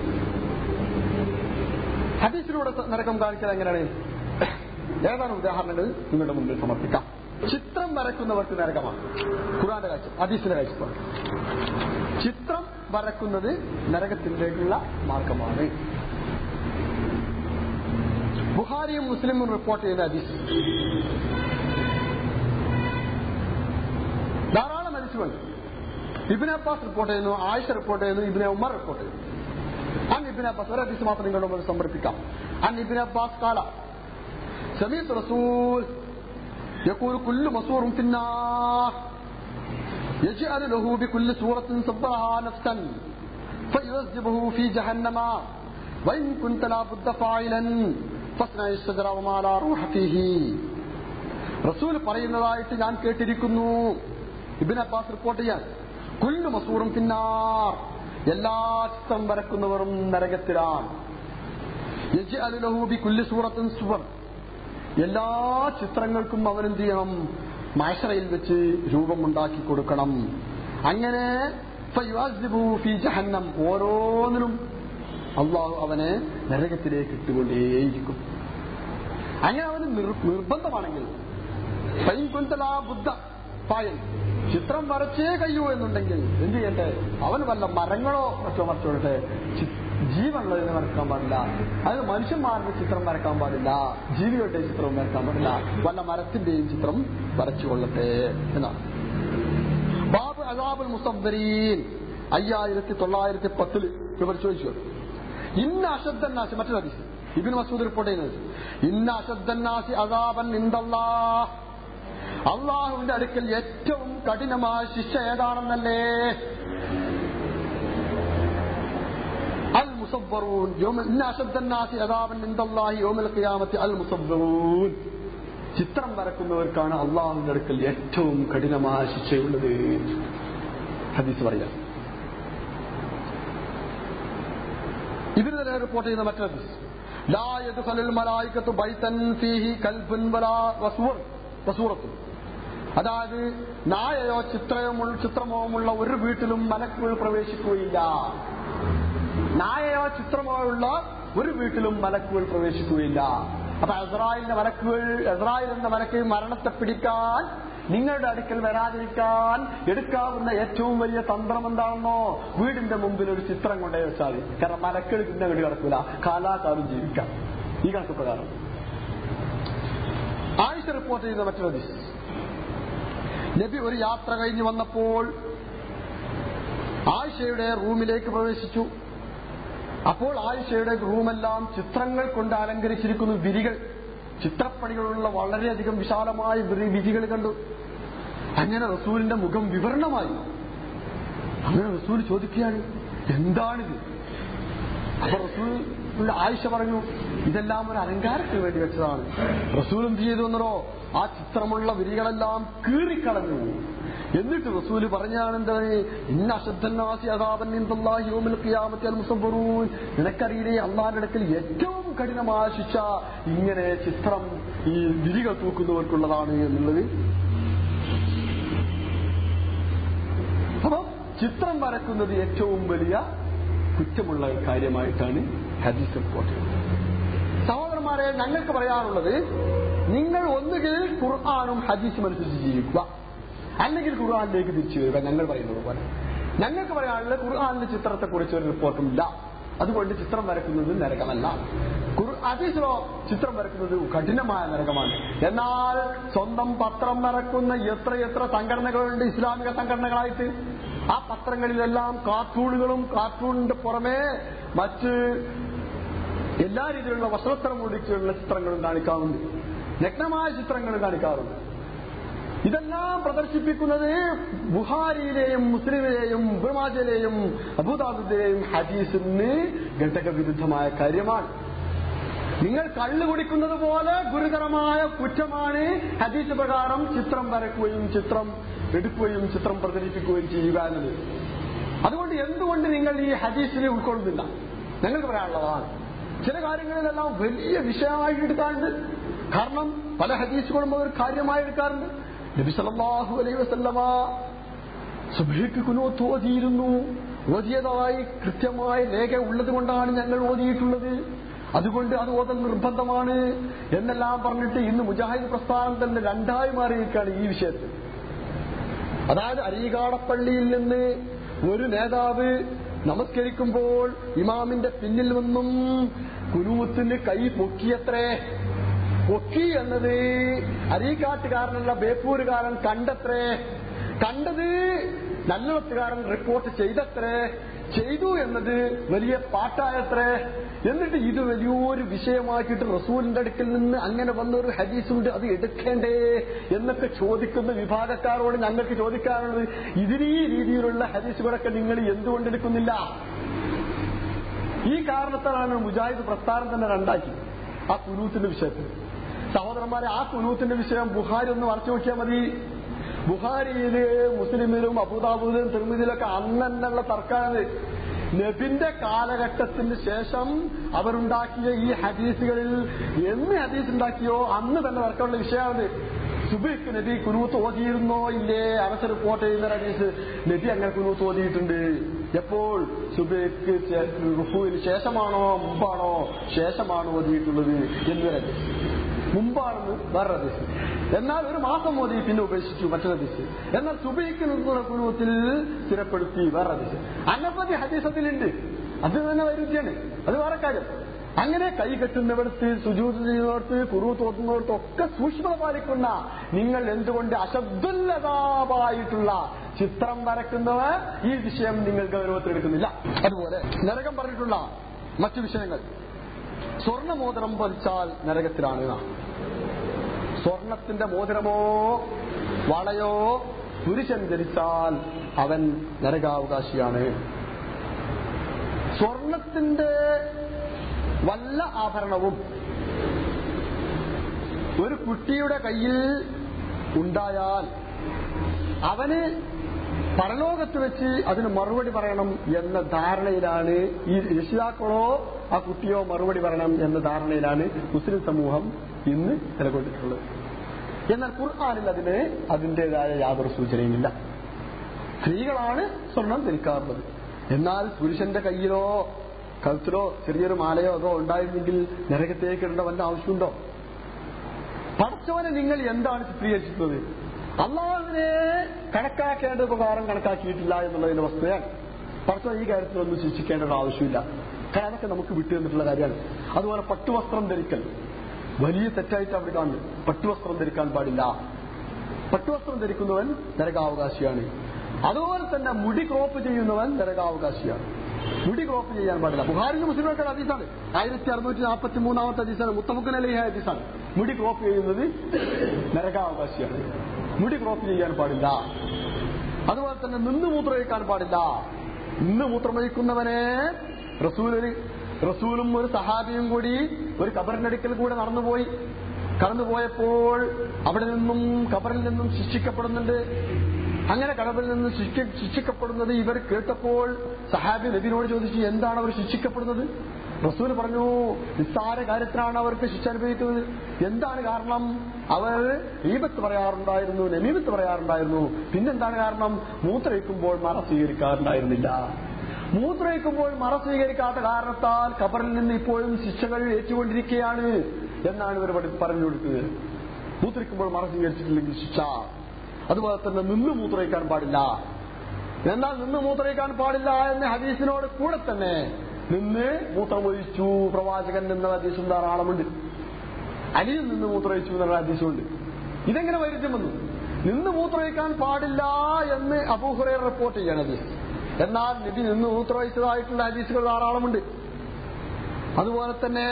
ഹദീസിലൂടെ നരകം കാണിച്ചത് എങ്ങനെയാണ് ഏതാനും ഉദാഹരണങ്ങൾ നിങ്ങളുടെ മുമ്പിൽ സമർപ്പിക്കാം ചിത്രം വരയ്ക്കുന്നവർക്ക് നരകമാണ് ഖുറാന്റെ കാഴ്ച ഹദീസിന്റെ കാഴ്ചപ്പാട് ചിത്രം വരക്കുന്നത് നരകത്തിലേക്കുള്ള മാർഗമാണ് ബുഹാരിയും മുസ്ലിമും റിപ്പോർട്ട് ചെയ്ത ഹദീസ് ധാരാളം ഹദീസുകളുണ്ട് ഇബിൻ അബ്ബാസ് റിപ്പോർട്ട് ചെയ്യുന്നു ആയിഷ റിപ്പോർട്ട് ചെയ്യുന്നു ഇബിനെ ഉമർ റിപ്പോർട്ട് ചെയ്യുന്നു അൻ ഇബിൻ അബ്ബാസ് ഒരു ഹദീസ് മാത്രം നിങ്ങളുടെ മുമ്പിൽ സമർപ്പിക്കാം അൻ ഇബിൻ അബ്ബാസ് കാല سمعت رسول يقول كل مسور في النار يجعل له بكل سورة صبرها نفسا فيعذبه في جهنم وإن كنت لا بد فاعلا فاصنع الشجر وما لا روح فيه റസൂൽ പറയുന്നതായിട്ട് ഞാൻ കേട്ടിരിക്കുന്നു ഇബിൻ അബ്ബാസ് റിപ്പോർട്ട് ചെയ്യാൻ കുല്ലു മസൂറും പിന്നാർ എല്ലാ ചിത്രം വരക്കുന്നവരും നരകത്തിലാണ് യജ്അലു ലഹു ബികുല്ലി സൂറത്തിൻ സുവർ എല്ലാ ചിത്രങ്ങൾക്കും അവൻ എന്ത് ചെയ്യണം മാഷറയിൽ വെച്ച് രൂപമുണ്ടാക്കി കൊടുക്കണം അങ്ങനെ ഫയുഅസിബു ഫീ ജഹന്നം ഓരോന്നിനും അള്ളാഹു അവനെ നരകത്തിലേക്ക് ഇട്ടുകൊണ്ടേയിരിക്കും അങ്ങനെ അവന് നിർ- നിർബന്ധമാണെങ്കിൽ ഫൈൻകുന്തലാ ബുദ്ധ പായൽ ചിത്രം വരച്ചേ കഴിയൂ എന്നുണ്ടെങ്കിൽ എന്ത് ചെയ്യട്ടെ അവൻ വല്ല മരങ്ങളോ മറ്റോ മറിച്ചോട്ടെ ചി- ജീവനുള്ളതിനെ വരക്കാൻ പാടില്ല അത് മനുഷ്യന്മാരുടെ ചിത്രം വരക്കാൻ പാടില്ല ജീവികളുടെ ചിത്രം വരക്കാൻ പാടില്ല വല്ല മരത്തിന്റെയും ചിത്രം വരച്ചു കൊള്ളട്ടെ എന്നാണ് ബാബ് അസാബുൽ മുസബ്ബരീൻ അയ്യായിരത്തി തൊള്ളായിരത്തി പത്തില് ഇവർ ചോദിച്ചു ഇന്ന അശദ്ധന്നാസി മറ്റൊരു ഹദീസ് ഇബിൻ മസൂദ് റിപ്പോർട്ട് ചെയ്യുന്നത് ഇന്ന അശദ്ധന്നാസി അസാബൻ നിന്തല്ലാ അള്ളാഹുവിന്റെ അടുക്കൽ ഏറ്റവും കഠിനമായ ശിക്ഷ ഏതാണെന്നല്ലേ അൽ മുസബ്ബറൂൻ യൗമ- ഇന്ന അശദ്ധന്നാസി അസാബൻ നിന്തല്ലാഹി യൗമൽ ഖിയാമത്തി അൽ മുസബ്ബറൂൻ ചിത്രം വരക്കുന്നവർക്കാണ് അള്ളാഹുവിന്റെ അടുക്കൽ ഏറ്റവും കഠിനമായ ശിക്ഷയുള്ളത് ഹദീസ് പറയാം ഇതിന് തന്നെ റിപ്പോർട്ട് ചെയ്യുന്ന മറ്റൊരു ഹദീസ് ലാ യദ്ഖലുൽ മലായികത്തു ബൈതൻ ഫീഹി കൽബുൻ വലാ വസൂർ വസൂറത്തും അതായത് നായയോ ചിത്രമോ ചിത്രമോമുള്ള ഒരു വീട്ടിലും മലക്കുകൾ പ്രവേശിക്കുകയില്ല നായയോ ചിത്രമോ ഉള്ള ഒരു വീട്ടിലും മലക്കുകൾ പ്രവേശിക്കുകയില്ല അപ്പൊ എസ്രായേലിന്റെ മലക്കുകൾ എസ്രായേൽ എന്ന മലക്ക് മരണത്തെ പിടിക്കാൻ നിങ്ങളുടെ അടുക്കൽ വരാതിരിക്കാൻ എടുക്കാവുന്ന ഏറ്റവും വലിയ തന്ത്രം എന്താണെന്നോ വീടിന്റെ മുമ്പിൽ ഒരു ചിത്രം കൊണ്ടേ വെച്ചാൽ മതി കാരണം മലക്കൾ പിന്നെ അങ്ങോട്ട് കിടക്കൂല കാലാകാലം ജീവിക്കാം ഈ കണക്ക് പ്രകാരം ആയിഷ റിപ്പോർട്ട് ചെയ്ത മറ്റൊരു ഹദീസ് നബി ഒരു യാത്ര കഴിഞ്ഞ് വന്നപ്പോൾ ആയിഷയുടെ റൂമിലേക്ക് പ്രവേശിച്ചു അപ്പോൾ ആയിഷയുടെ റൂമെല്ലാം ചിത്രങ്ങൾ കൊണ്ട് അലങ്കരിച്ചിരിക്കുന്നു വിരികൾ ചിത്രപ്പണികളുള്ള വളരെയധികം വിശാലമായ വിരി- വിരികൾ കണ്ടു അങ്ങനെ റസൂലിന്റെ മുഖം വിവരണമായി അങ്ങനെ റസൂൽ ചോദിക്കുകയാണ് എന്താണിത് അപ്പൊ റസൂൽ ആയിഷ പറഞ്ഞു ഇതെല്ലാം ഒരു അലങ്കാരത്തിന് വേണ്ടി വെച്ചതാണ് റസൂൽ എന്ത് ചെയ്തു എന്നോ ആ ചിത്രമുള്ള വിരികളെല്ലാം കീറിക്കളഞ്ഞു എന്നിട്ട് റസൂല് പറഞ്ഞാണ് എന്താണ് ഇന്ന അശദ്ധന്നാസി അതാപൻ നിന്തല്ലാഹി യൗമിൽ ഖിയാമത്തി അൽ മുസബ്ബറൂൻ നിനക്കറിയില്ലേ അള്ളാഹിന്റെ അടുക്കൽ ഏറ്റവും കഠിനമായ ശിക്ഷ ഇങ്ങനെ ചിത്രം ഈ വിരികൾ തൂക്കുന്നവർക്കുള്ളതാണ് എന്നുള്ളത് അപ്പൊ ചിത്രം വരക്കുന്നത് ഏറ്റവും വലിയ കുറ്റമുള്ള കാര്യമായിട്ടാണ് ഹദീസ് റിപ്പോർട്ട് ചെയ്യുന്നത് സഹോദരന്മാരെ ഞങ്ങൾക്ക് പറയാനുള്ളത് നിങ്ങൾ ഒന്നുകിൽ ഖുർആാനും ഹദീസും അനുസരിച്ച് ജീവിക്കുക അല്ലെങ്കിൽ ഖുർആാനിലേക്ക് തിരിച്ചു വരിക ഞങ്ങൾ പറയുന്നത് പോലെ ഞങ്ങൾക്ക് പറയാനുള്ളത് ഖുർആാനിന്റെ ചിത്രത്തെക്കുറിച്ച് ഒരു റിപ്പോർട്ടും ഇല്ല അതുകൊണ്ട് ചിത്രം വരക്കുന്നത് നരകമല്ല ഖുർ- ഹദീസിലോ ചിത്രം വരക്കുന്നത് കഠിനമായ നരകമാണ് എന്നാൽ സ്വന്തം പത്രം വരക്കുന്ന എത്ര എത്ര സംഘടനകളുണ്ട് ഇസ്ലാമിക സംഘടനകളായിട്ട് ആ പത്രങ്ങളിലെല്ലാം കാർട്ടൂണുകളും കാർട്ടൂണിന്റെ പുറമെ മറ്റ് എല്ലാ രീതിയിലുള്ള വസ്ത്രത്തരം മൂടിച്ചുള്ള ചിത്രങ്ങളും കാണിക്കാറുണ്ട് നഗ്നമായ ചിത്രങ്ങളും കാണിക്കാറുണ്ട് ഇതെല്ലാം പ്രദർശിപ്പിക്കുന്നത് ബുഹാരിയിലെയും മുസ്ലിമിലെയും ബുമാജയിലെയും അബുദാബിന്റെയും ഹദീസിന് ഘടകവിരുദ്ധമായ കാര്യമാണ് നിങ്ങൾ കള്ളു കുടിക്കുന്നത് പോലെ ഗുരുതരമായ കുറ്റമാണ് ഹദീസ് പ്രകാരം ചിത്രം വരക്കുകയും ചിത്രം എടുക്കുകയും ചിത്രം പ്രചരിപ്പിക്കുകയും ചെയ്യുക എന്നത് അതുകൊണ്ട് എന്തുകൊണ്ട് നിങ്ങൾ ഈ ഹദീസിനെ ഉൾക്കൊള്ളുന്നില്ല ഞങ്ങൾക്ക് പറയാനുള്ളതാണ് ചില കാര്യങ്ങളിലെല്ലാം വലിയ വിഷയമായി എടുക്കാറുണ്ട് കാരണം പല ഹദീസുകളും അവർ കാര്യമായി എടുക്കാറുണ്ട് നബി സല്ലല്ലാഹു അലൈഹി വസല്ലമ സുബഹിക്ക് കുനൂത്ത് ഓതിയിരുന്നു ഓതിയതായി കൃത്യമായ രേഖ ഉള്ളത് കൊണ്ടാണ് ഞങ്ങൾ ഓതിയിട്ടുള്ളത് അതുകൊണ്ട് അത് ഓതൽ നിർബന്ധമാണ് എന്നെല്ലാം പറഞ്ഞിട്ട് ഇന്ന് മുജാഹിദ് പ്രസ്ഥാനം തന്നെ രണ്ടായി മാറിയിരിക്കുകയാണ് ഈ വിഷയത്തിൽ അതായത് അരീകാടപ്പള്ളിയിൽ നിന്ന് ഒരു നേതാവ് നമസ്കരിക്കുമ്പോൾ ഇമാമിന്റെ പിന്നിൽ നിന്നും കുനൂത്തിന് കൈ പൊക്കിയത്രേ പൊക്കി എന്നത് അരീക്കാട്ടുകാരനുള്ള ബേപ്പൂരുകാരൻ കണ്ടത്രേ കണ്ടത് നല്ലവത്തുകാരൻ റിപ്പോർട്ട് ചെയ്തത്രേ ചെയ്തു എന്നത് വലിയ പാട്ടായത്രേ എന്നിട്ട് ഇത് വലിയൊരു വിഷയമാക്കിയിട്ട് റസൂലിന്റെ അടുക്കൽ നിന്ന് അങ്ങനെ വന്ന ഒരു ഹദീസുണ്ട് അത് എടുക്കേണ്ടേ എന്നൊക്കെ ചോദിക്കുന്ന വിഭാഗക്കാരോട് ഞങ്ങൾക്ക് ചോദിക്കാനുള്ളത് ഇതിന് ഈ രീതിയിലുള്ള ഹദീസുകളൊക്കെ നിങ്ങൾ എന്തുകൊണ്ട് എടുക്കുന്നില്ല ഈ കാരണത്താലാണ് മുജാഹിദ് പ്രസ്ഥാനം തന്നെ രണ്ടാക്കി ആ കുനൂത്തിന്റെ വിഷയത്തിൽ സഹോദരന്മാരെ ആ കുനൂത്തിന്റെ വിഷയം ബുഹാരി ഒന്ന് വരച്ചു നോക്കിയാൽ മതി ബുഹാരിയില് മുസ്ലിമിലും അബുദാബുദിലും തിരുമതിയിലൊക്കെ അന്നെന്നുള്ള തർക്കമാണ് നബിന്റെ കാലഘട്ടത്തിന് ശേഷം അവരുണ്ടാക്കിയ ഈ ഹദീസുകളിൽ എന്ന് ഹദീസ് ഉണ്ടാക്കിയോ അന്ന് തന്നെ തർക്കമുള്ള വിഷയമാണ് സുബിക്ക് നബി കുനൂത്ത് ഓതിയിരുന്നോ ഇല്ലേ അവസര റിപ്പോർട്ട് ചെയ്യുന്ന ഹദീസ് നബി അങ്ങനെ കുനൂത്ത് ഓതിയിട്ടുണ്ട് എപ്പോൾ സുബിക്ക് റുഫുവിന് ശേഷമാണോ മുമ്പാണോ ശേഷമാണോ ഓതിയിട്ടുള്ളത് എന്നൊരു ഹദീസ് മുമ്പാണെന്ന് വേറെ ഹദീസ് എന്നാൽ ഒരു മാസം ഓതി പിന്നെ ഉപേക്ഷിച്ചു മറ്റൊരു ഹദീസ് എന്നാൽ സുബൈക്ക് നിന്നുള്ള കുടുംബത്തിൽ സ്ഥിരപ്പെടുത്തി വേറെ ഹദീസ് അനവധി ഹദീസത്തിലുണ്ട് അത് തന്നെ വൈരുദ്ധ്യാണ് അത് വേറെ കാര്യം അങ്ങനെ കൈ കെട്ടുന്നവിടത്ത് സുജൂത് ചെയ്യുന്നിടത്ത് കുറു തോന്നുന്നിടത്ത് ഒക്കെ സൂക്ഷ്മത പാലിക്കുന്ന നിങ്ങൾ എന്തുകൊണ്ട് അശബ്ദുല്ലതാപായിട്ടുള്ള ചിത്രം വരക്കുന്നവർ ഈ വിഷയം നിങ്ങൾ ഗൗരവത്തിലെടുക്കുന്നില്ല അതുപോലെ നരകം പറഞ്ഞിട്ടുള്ള മറ്റു വിഷയങ്ങൾ സ്വർണമോതിരം പതിച്ചാൽ നരകത്തിലാണ് എന്നാണ്. സ്വർണത്തിന്റെ മോതിരമോ വളയോ പുരുഷൻ ധരിച്ചാൽ അവൻ നരകാവകാശിയാണ് സ്വർണത്തിന്റെ വല്ല ആഭരണവും ഒരു കുട്ടിയുടെ കയ്യിൽ ഉണ്ടായാൽ അവന് പരലോകത്ത് വെച്ച് അതിന് മറുപടി പറയണം എന്ന ധാരണയിലാണ് ഈ രക്ഷിതാക്കളോ ആ കുട്ടിയോ മറുപടി പറയണം എന്ന ധാരണയിലാണ് മുസ്ലിം സമൂഹം ഇന്ന് നിലകൊണ്ടിട്ടുള്ളത് എന്നാൽ ഖുർആാനിൽ അതിന് അതിൻ്റെതായ യാതൊരു സൂചനയുമില്ല സ്ത്രീകളാണ് സ്വർണം ധരിക്കാറുള്ളത് എന്നാൽ പുരുഷന്റെ കയ്യിലോ കഴുത്തിലോ ചെറിയൊരു മാലയോ അതോ ഉണ്ടായിരുന്നെങ്കിൽ നരകത്തേക്ക് ഇടേണ്ട വല്ല ആവശ്യമുണ്ടോ പടച്ചവനെ നിങ്ങൾ എന്താണ് ചിത്രീകരിച്ചിട്ടുള്ളത് അള്ളാഹുവിനെ കണക്കാക്കേണ്ട ഉപകാരം കണക്കാക്കിയിട്ടില്ല എന്നുള്ളതിന്റെ വസ്തുതയാണ് പടച്ചവൻ ഈ കാര്യത്തിലൊന്നും ശിക്ഷിക്കേണ്ട ഒരു ആവശ്യമില്ല കാരണം അതൊക്കെ നമുക്ക് വിട്ടു തന്നിട്ടുള്ള കാര്യമാണ് അതുപോലെ പട്ടുവസ്ത്രം ധരിക്കൽ വലിയ തെറ്റായിട്ട് അവിടെ കാണുന്നു പട്ടുവസ്ത്രം ധരിക്കാൻ പാടില്ല പട്ടുവസ്ത്രം ധരിക്കുന്നവൻ നരകാവകാശിയാണ് അതുപോലെ തന്നെ മുടി ക്രോപ്പ് ചെയ്യുന്നവൻ നരകാവകാശിയാണ് മുടി ക്രോപ്പ് ചെയ്യാൻ പാടില്ല ബുഹാരിന്റെ മുസ്ലിമൊക്കെ ഹദീസാണ് ആയിരത്തി അറുന്നൂറ്റി നാൽപ്പത്തി മൂന്നാമത്തെ ഹദീസാണ് മുത്തമുക്കൻ അലി ഹദീസാണ് മുടി ക്രോപ്പ് ചെയ്യുന്നത് നരകാവകാശിയാണ് മുടി ക്രോപ്പ് ചെയ്യാൻ പാടില്ല അതുപോലെ തന്നെ നിന്ന് മൂത്രമൊഴിക്കാൻ പാടില്ല നിന്ന് മൂത്രമൊഴിക്കുന്നവനെ റസൂലൊരു റസൂലും ഒരു സഹാബിയും കൂടി ഒരു കബറിനടുക്കൽ കൂടെ നടന്നുപോയി കടന്നുപോയപ്പോൾ അവിടെ നിന്നും കബറിൽ നിന്നും ശിക്ഷിക്കപ്പെടുന്നുണ്ട് അങ്ങനെ കടവിൽ നിന്ന് ശിക്ഷ- ശിക്ഷിക്കപ്പെടുന്നത് ഇവർ കേട്ടപ്പോൾ സഹാബി നബിനോട് ചോദിച്ചു എന്താണ് അവർ ശിക്ഷിക്കപ്പെടുന്നത് റസൂൽ പറഞ്ഞു നിസ്സാര കാര്യത്തിനാണ് അവർക്ക് ശിക്ഷ അനുഭവിക്കുന്നത് എന്താണ് കാരണം അവർ ഈപത്ത് പറയാറുണ്ടായിരുന്നു നമീപത്ത് പറയാറുണ്ടായിരുന്നു പിന്നെന്താണ് കാരണം മൂത്രയിക്കുമ്പോൾ മറ സ്വീകരിക്കാറുണ്ടായിരുന്നില്ല മൂത്രയിക്കുമ്പോൾ മറ സ്വീകരിക്കാത്ത കാരണത്താൽ ഖബറിൽ നിന്ന് ഇപ്പോഴും ശിക്ഷകൾ ഏറ്റുകൊണ്ടിരിക്കുകയാണ് എന്നാണ് ഇവർ പഠി- പറഞ്ഞു കൊടുത്തത് മൂത്രിക്കുമ്പോൾ മറ സ്വീകരിച്ചിട്ടില്ലെങ്കിൽ ശിക്ഷ അതുപോലെ തന്നെ നിന്ന് മൂത്രയിക്കാൻ പാടില്ല എന്നാൽ നിന്ന് മൂത്രയിക്കാൻ പാടില്ല എന്ന ഹദീസിനോട് കൂടെ തന്നെ നിന്ന് മൂത്രമൊഴിച്ചു പ്രവാചകൻ എന്ന ഹദീസും ധാരാളമുണ്ട് അലിയിൽ നിന്ന് മൂത്രമൊഴിച്ചു എന്നുള്ള ഹദീസുണ്ട് ഇതെങ്ങനെ വൈരുദ്ധ്യം വന്നു നിന്ന് മൂത്രമൊഴിക്കാൻ പാടില്ല എന്ന് അബൂഹുറേ റിപ്പോർട്ട് ചെയ്യാണ് ഹദീസ് എന്നാൽ നബി നിന്ന് മൂത്രമൊഴിച്ചതായിട്ടുള്ള ഹദീസുകൾ ധാരാളമുണ്ട് അതുപോലെ തന്നെ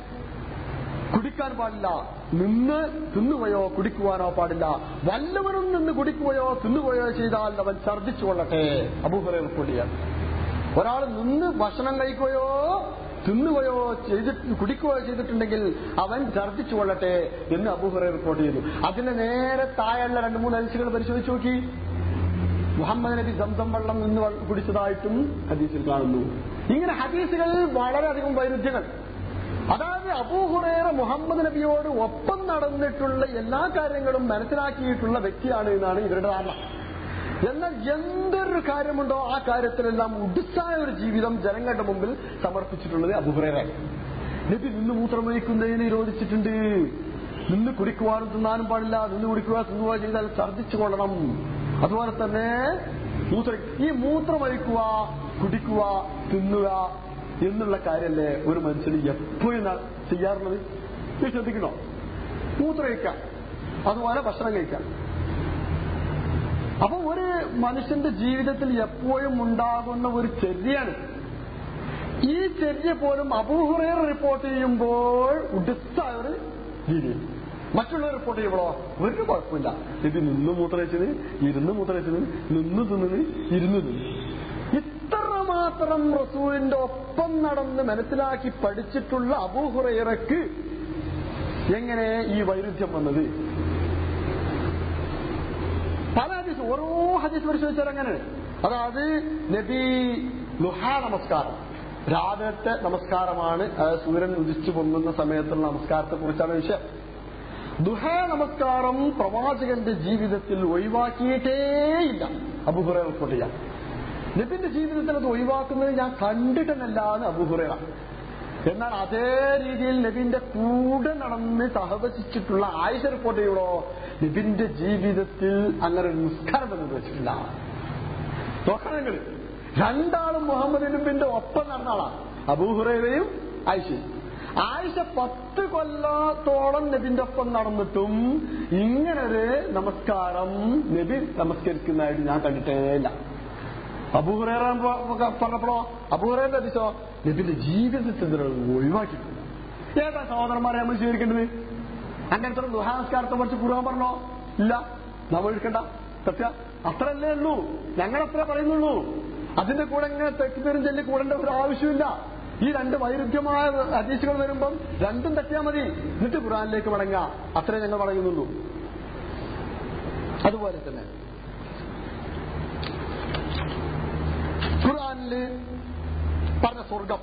കുടിക്കാൻ പാടില്ല നിന്ന് തിന്നുകയോ കുടിക്കുവാനോ പാടില്ല വല്ലവനും നിന്ന് കുടിക്കുകയോ തിന്നുകയോ ചെയ്താൽ അവൻ ഛർദ്ദിച്ചു കൊള്ളട്ടെ അബൂഹുറേ റിപ്പോർട്ട് ചെയ്യാൻ ഒരാൾ നിന്ന് ഭക്ഷണം കഴിക്കുകയോ തിന്നുകയോ ചെയ്തിട്ട് കുടിക്കുകയോ ചെയ്തിട്ടുണ്ടെങ്കിൽ അവൻ ഛർദ്ദിച്ചു കൊള്ളട്ടെ എന്ന് അബൂഹുറ റിപ്പോർട്ട് ചെയ്തു അതിന് നേരെ താഴെയുള്ള രണ്ട് മൂന്ന് ഹദീസുകൾ പരിശോധിച്ച് നോക്കി മുഹമ്മദ് നബി സംസം വെള്ളം നിന്ന് വ- കുടിച്ചതായിട്ടും ഹദീസിൽ കാണുന്നു ഇങ്ങനെ ഹദീസുകളിൽ വളരെയധികം വൈരുദ്ധ്യങ്ങൾ അതായത് അബൂഹുറേറ മുഹമ്മദ് നബിയോട് ഒപ്പം നടന്നിട്ടുള്ള എല്ലാ കാര്യങ്ങളും മനസ്സിലാക്കിയിട്ടുള്ള വ്യക്തിയാണ് എന്നാണ് ഇവരുടെ ധാരണ എന്നാൽ എന്തൊരു കാര്യമുണ്ടോ ആ കാര്യത്തിലെല്ലാം ഉടുസായ ഒരു ജീവിതം ജനങ്ങളുടെ മുമ്പിൽ സമർപ്പിച്ചിട്ടുള്ളത് അബുഹുറേറ നബി നിന്ന് മൂത്രമൊഴിക്കുന്നതിന് നിരോധിച്ചിട്ടുണ്ട് നിന്ന് കുടിക്കുവാനും തിന്നാനും പാടില്ല നിന്ന് കുടിക്കുക തിന്നുക ചെയ്താൽ ഛർദ്ദിച്ചു കൊള്ളണം അതുപോലെ തന്നെ മൂത്ര ഈ മൂത്രമൊഴിക്കുക കുടിക്കുക തിന്നുക എന്നുള്ള കാര്യമല്ലേ ഒരു മനുഷ്യന് എപ്പോഴും ന- ചെയ്യാറുള്ളത് ഇത് ശ്രദ്ധിക്കണോ മൂത്രമൊഴിക്കാം അതുപോലെ ഭക്ഷണം കഴിക്കാം അപ്പൊ ഒരു മനുഷ്യന്റെ ജീവിതത്തിൽ എപ്പോഴും ഉണ്ടാകുന്ന ഒരു ചര്യയാണ് ഈ ചര്യ പോലും അബൂഹുറേർ റിപ്പോർട്ട് ചെയ്യുമ്പോൾ ഉടുത്തായ ഒരു രീതി മറ്റുള്ളവർ റിപ്പോർട്ട് ചെയ്യുമ്പോഴോ ഒരു കുഴപ്പമില്ല ഇത് നിന്ന് മൂത്രയിച്ചത് ഇരുന്ന് മൂത്രയിച്ചത് നിന്ന് തിന്നത് ഇരുന്ന് തിന്നു ഇത്രമാത്രം റസൂലിന്റെ ഒപ്പം നടന്ന് മനസ്സിലാക്കി പഠിച്ചിട്ടുള്ള അബൂഹുറൈറക്ക് എങ്ങനെ ഈ വൈരുദ്ധ്യം വന്നത് പല ഹദീസ് ഓരോ ഹദീസ് പരിശോധിച്ചാൽ അങ്ങനെ അതായത് നബി ലുഹാ നമസ്കാരം രാവിലത്തെ നമസ്കാരമാണ് അതായത് സൂര്യൻ ഉദിച്ചു പൊങ്ങുന്ന സമയത്തുള്ള നമസ്കാരത്തെ കുറിച്ചാണ് വിഷയം ദുഹ നമസ്കാരം പ്രവാചകന്റെ ജീവിതത്തിൽ ഒഴിവാക്കിയിട്ടേയില്ല അബുഹുറ റിപ്പോർട്ട് ചെയ്യാം നബിന്റെ ജീവിതത്തിൽ അത് ഒഴിവാക്കുന്നത് ഞാൻ കണ്ടിട്ടല്ല എന്ന് അബുഹുറ എന്നാൽ അതേ രീതിയിൽ നബിന്റെ കൂടെ നടന്ന് സഹവസിച്ചിട്ടുള്ള ആയിഷ റിപ്പോർട്ട് ചെയ്യണോ നബിന്റെ ജീവിതത്തിൽ അങ്ങനെ ഒരു നിസ്കാരം എന്ന് വെച്ചിട്ടില്ല നോക്കണം നിങ്ങൾ രണ്ടാളും മുഹമ്മദ് നബിന്റെ ഒപ്പം നടന്ന ആളാണ് അബൂഹുറയും ആയിഷയും ആയിഷ പത്ത് കൊല്ലത്തോളം നബിന്റെ ഒപ്പം നടന്നിട്ടും ഇങ്ങനൊരു നമസ്കാരം നബി നമസ്കരിക്കുന്നതായിട്ട് ഞാൻ കണ്ടിട്ടേ ഇല്ല അബൂഹുറേറ പറഞ്ഞപ്പോഴോ അബൂഹുറേന്റെ അതിശോ നബിന്റെ ജീവിതത്തിൽ ഇതിനുള്ള ഒഴിവാക്കിയിട്ടില്ല ഏതാ സഹോദരന്മാരെ നമ്മൾ സ്വീകരിക്കേണ്ടത് അങ്ങനത്തെ ദുഹാനസ്കാരത്തെ കുറിച്ച് കുറുവാൻ പറഞ്ഞോ ഇല്ല നാം ഒഴിക്കണ്ട സത്യ അത്രല്ലേ ഉള്ളൂ ഞങ്ങൾ അത്ര പറയുന്നുള്ളൂ അതിന്റെ കൂടെ ഇങ്ങനെ തെക്കുപേരും ചൊല്ലി കൂടേണ്ട ഒരു ആവശ്യമില്ല ഈ രണ്ട് വൈരുദ്ധ്യമായ ഹദീസുകൾ വരുമ്പം രണ്ടും തെറ്റിയാൽ മതി എന്നിട്ട് ഖുറാനിലേക്ക് മടങ്ങുക അത്രേ ഞങ്ങൾ പറയുന്നുള്ളൂ അതുപോലെ തന്നെ ഖുറാനില് പറഞ്ഞ സ്വർഗം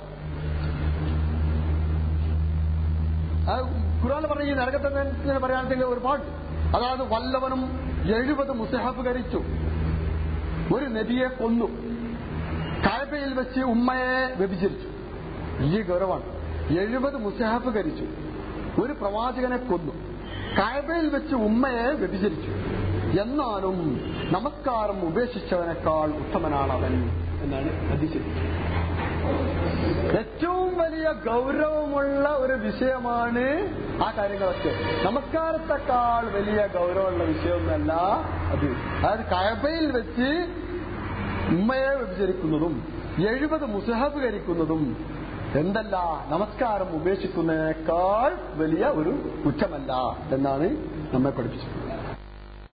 ഖുറാൻ പറഞ്ഞ ഈ നരകത്തെ ഇങ്ങനെ പറയാണെങ്കിൽ ഒരുപാട് അതായത് വല്ലവനും എഴുപത് മുസഹഫ് കരിച്ചു ഒരു നബിയെ കൊന്നു കായബയിൽ വെച്ച് ഉമ്മയെ വ്യഭിചരിച്ചു വലിയ ഗൗരവമാണ് എഴുപത് മുസഹഫ് കരിച്ചു ഒരു പ്രവാചകനെ കൊന്നു കായബയിൽ വെച്ച് ഉമ്മയെ വ്യഭിചരിച്ചു എന്നാലും നമസ്കാരം ഉപേക്ഷിച്ചവനേക്കാൾ ഉത്തമനാണ് അവൻ എന്നാണ് ഹദീസിൽ ഏറ്റവും വലിയ ഗൗരവമുള്ള ഒരു വിഷയമാണ് ആ കാര്യങ്ങളൊക്കെ നമസ്കാരത്തെക്കാൾ വലിയ ഗൗരവമുള്ള വിഷയമൊന്നല്ല അത് അതായത് കയബയിൽ വെച്ച് ഉമ്മയെ വ്യഭിചരിക്കുന്നതും എഴുപത് മുസഹബ് കരിക്കുന്നതും എന്തല്ല നമസ്കാരം ഉപേക്ഷിക്കുന്നതിനേക്കാൾ വലിയ ഒരു കുറ്റമല്ല എന്നാണ് നമ്മെ പഠിപ്പിച്ചത്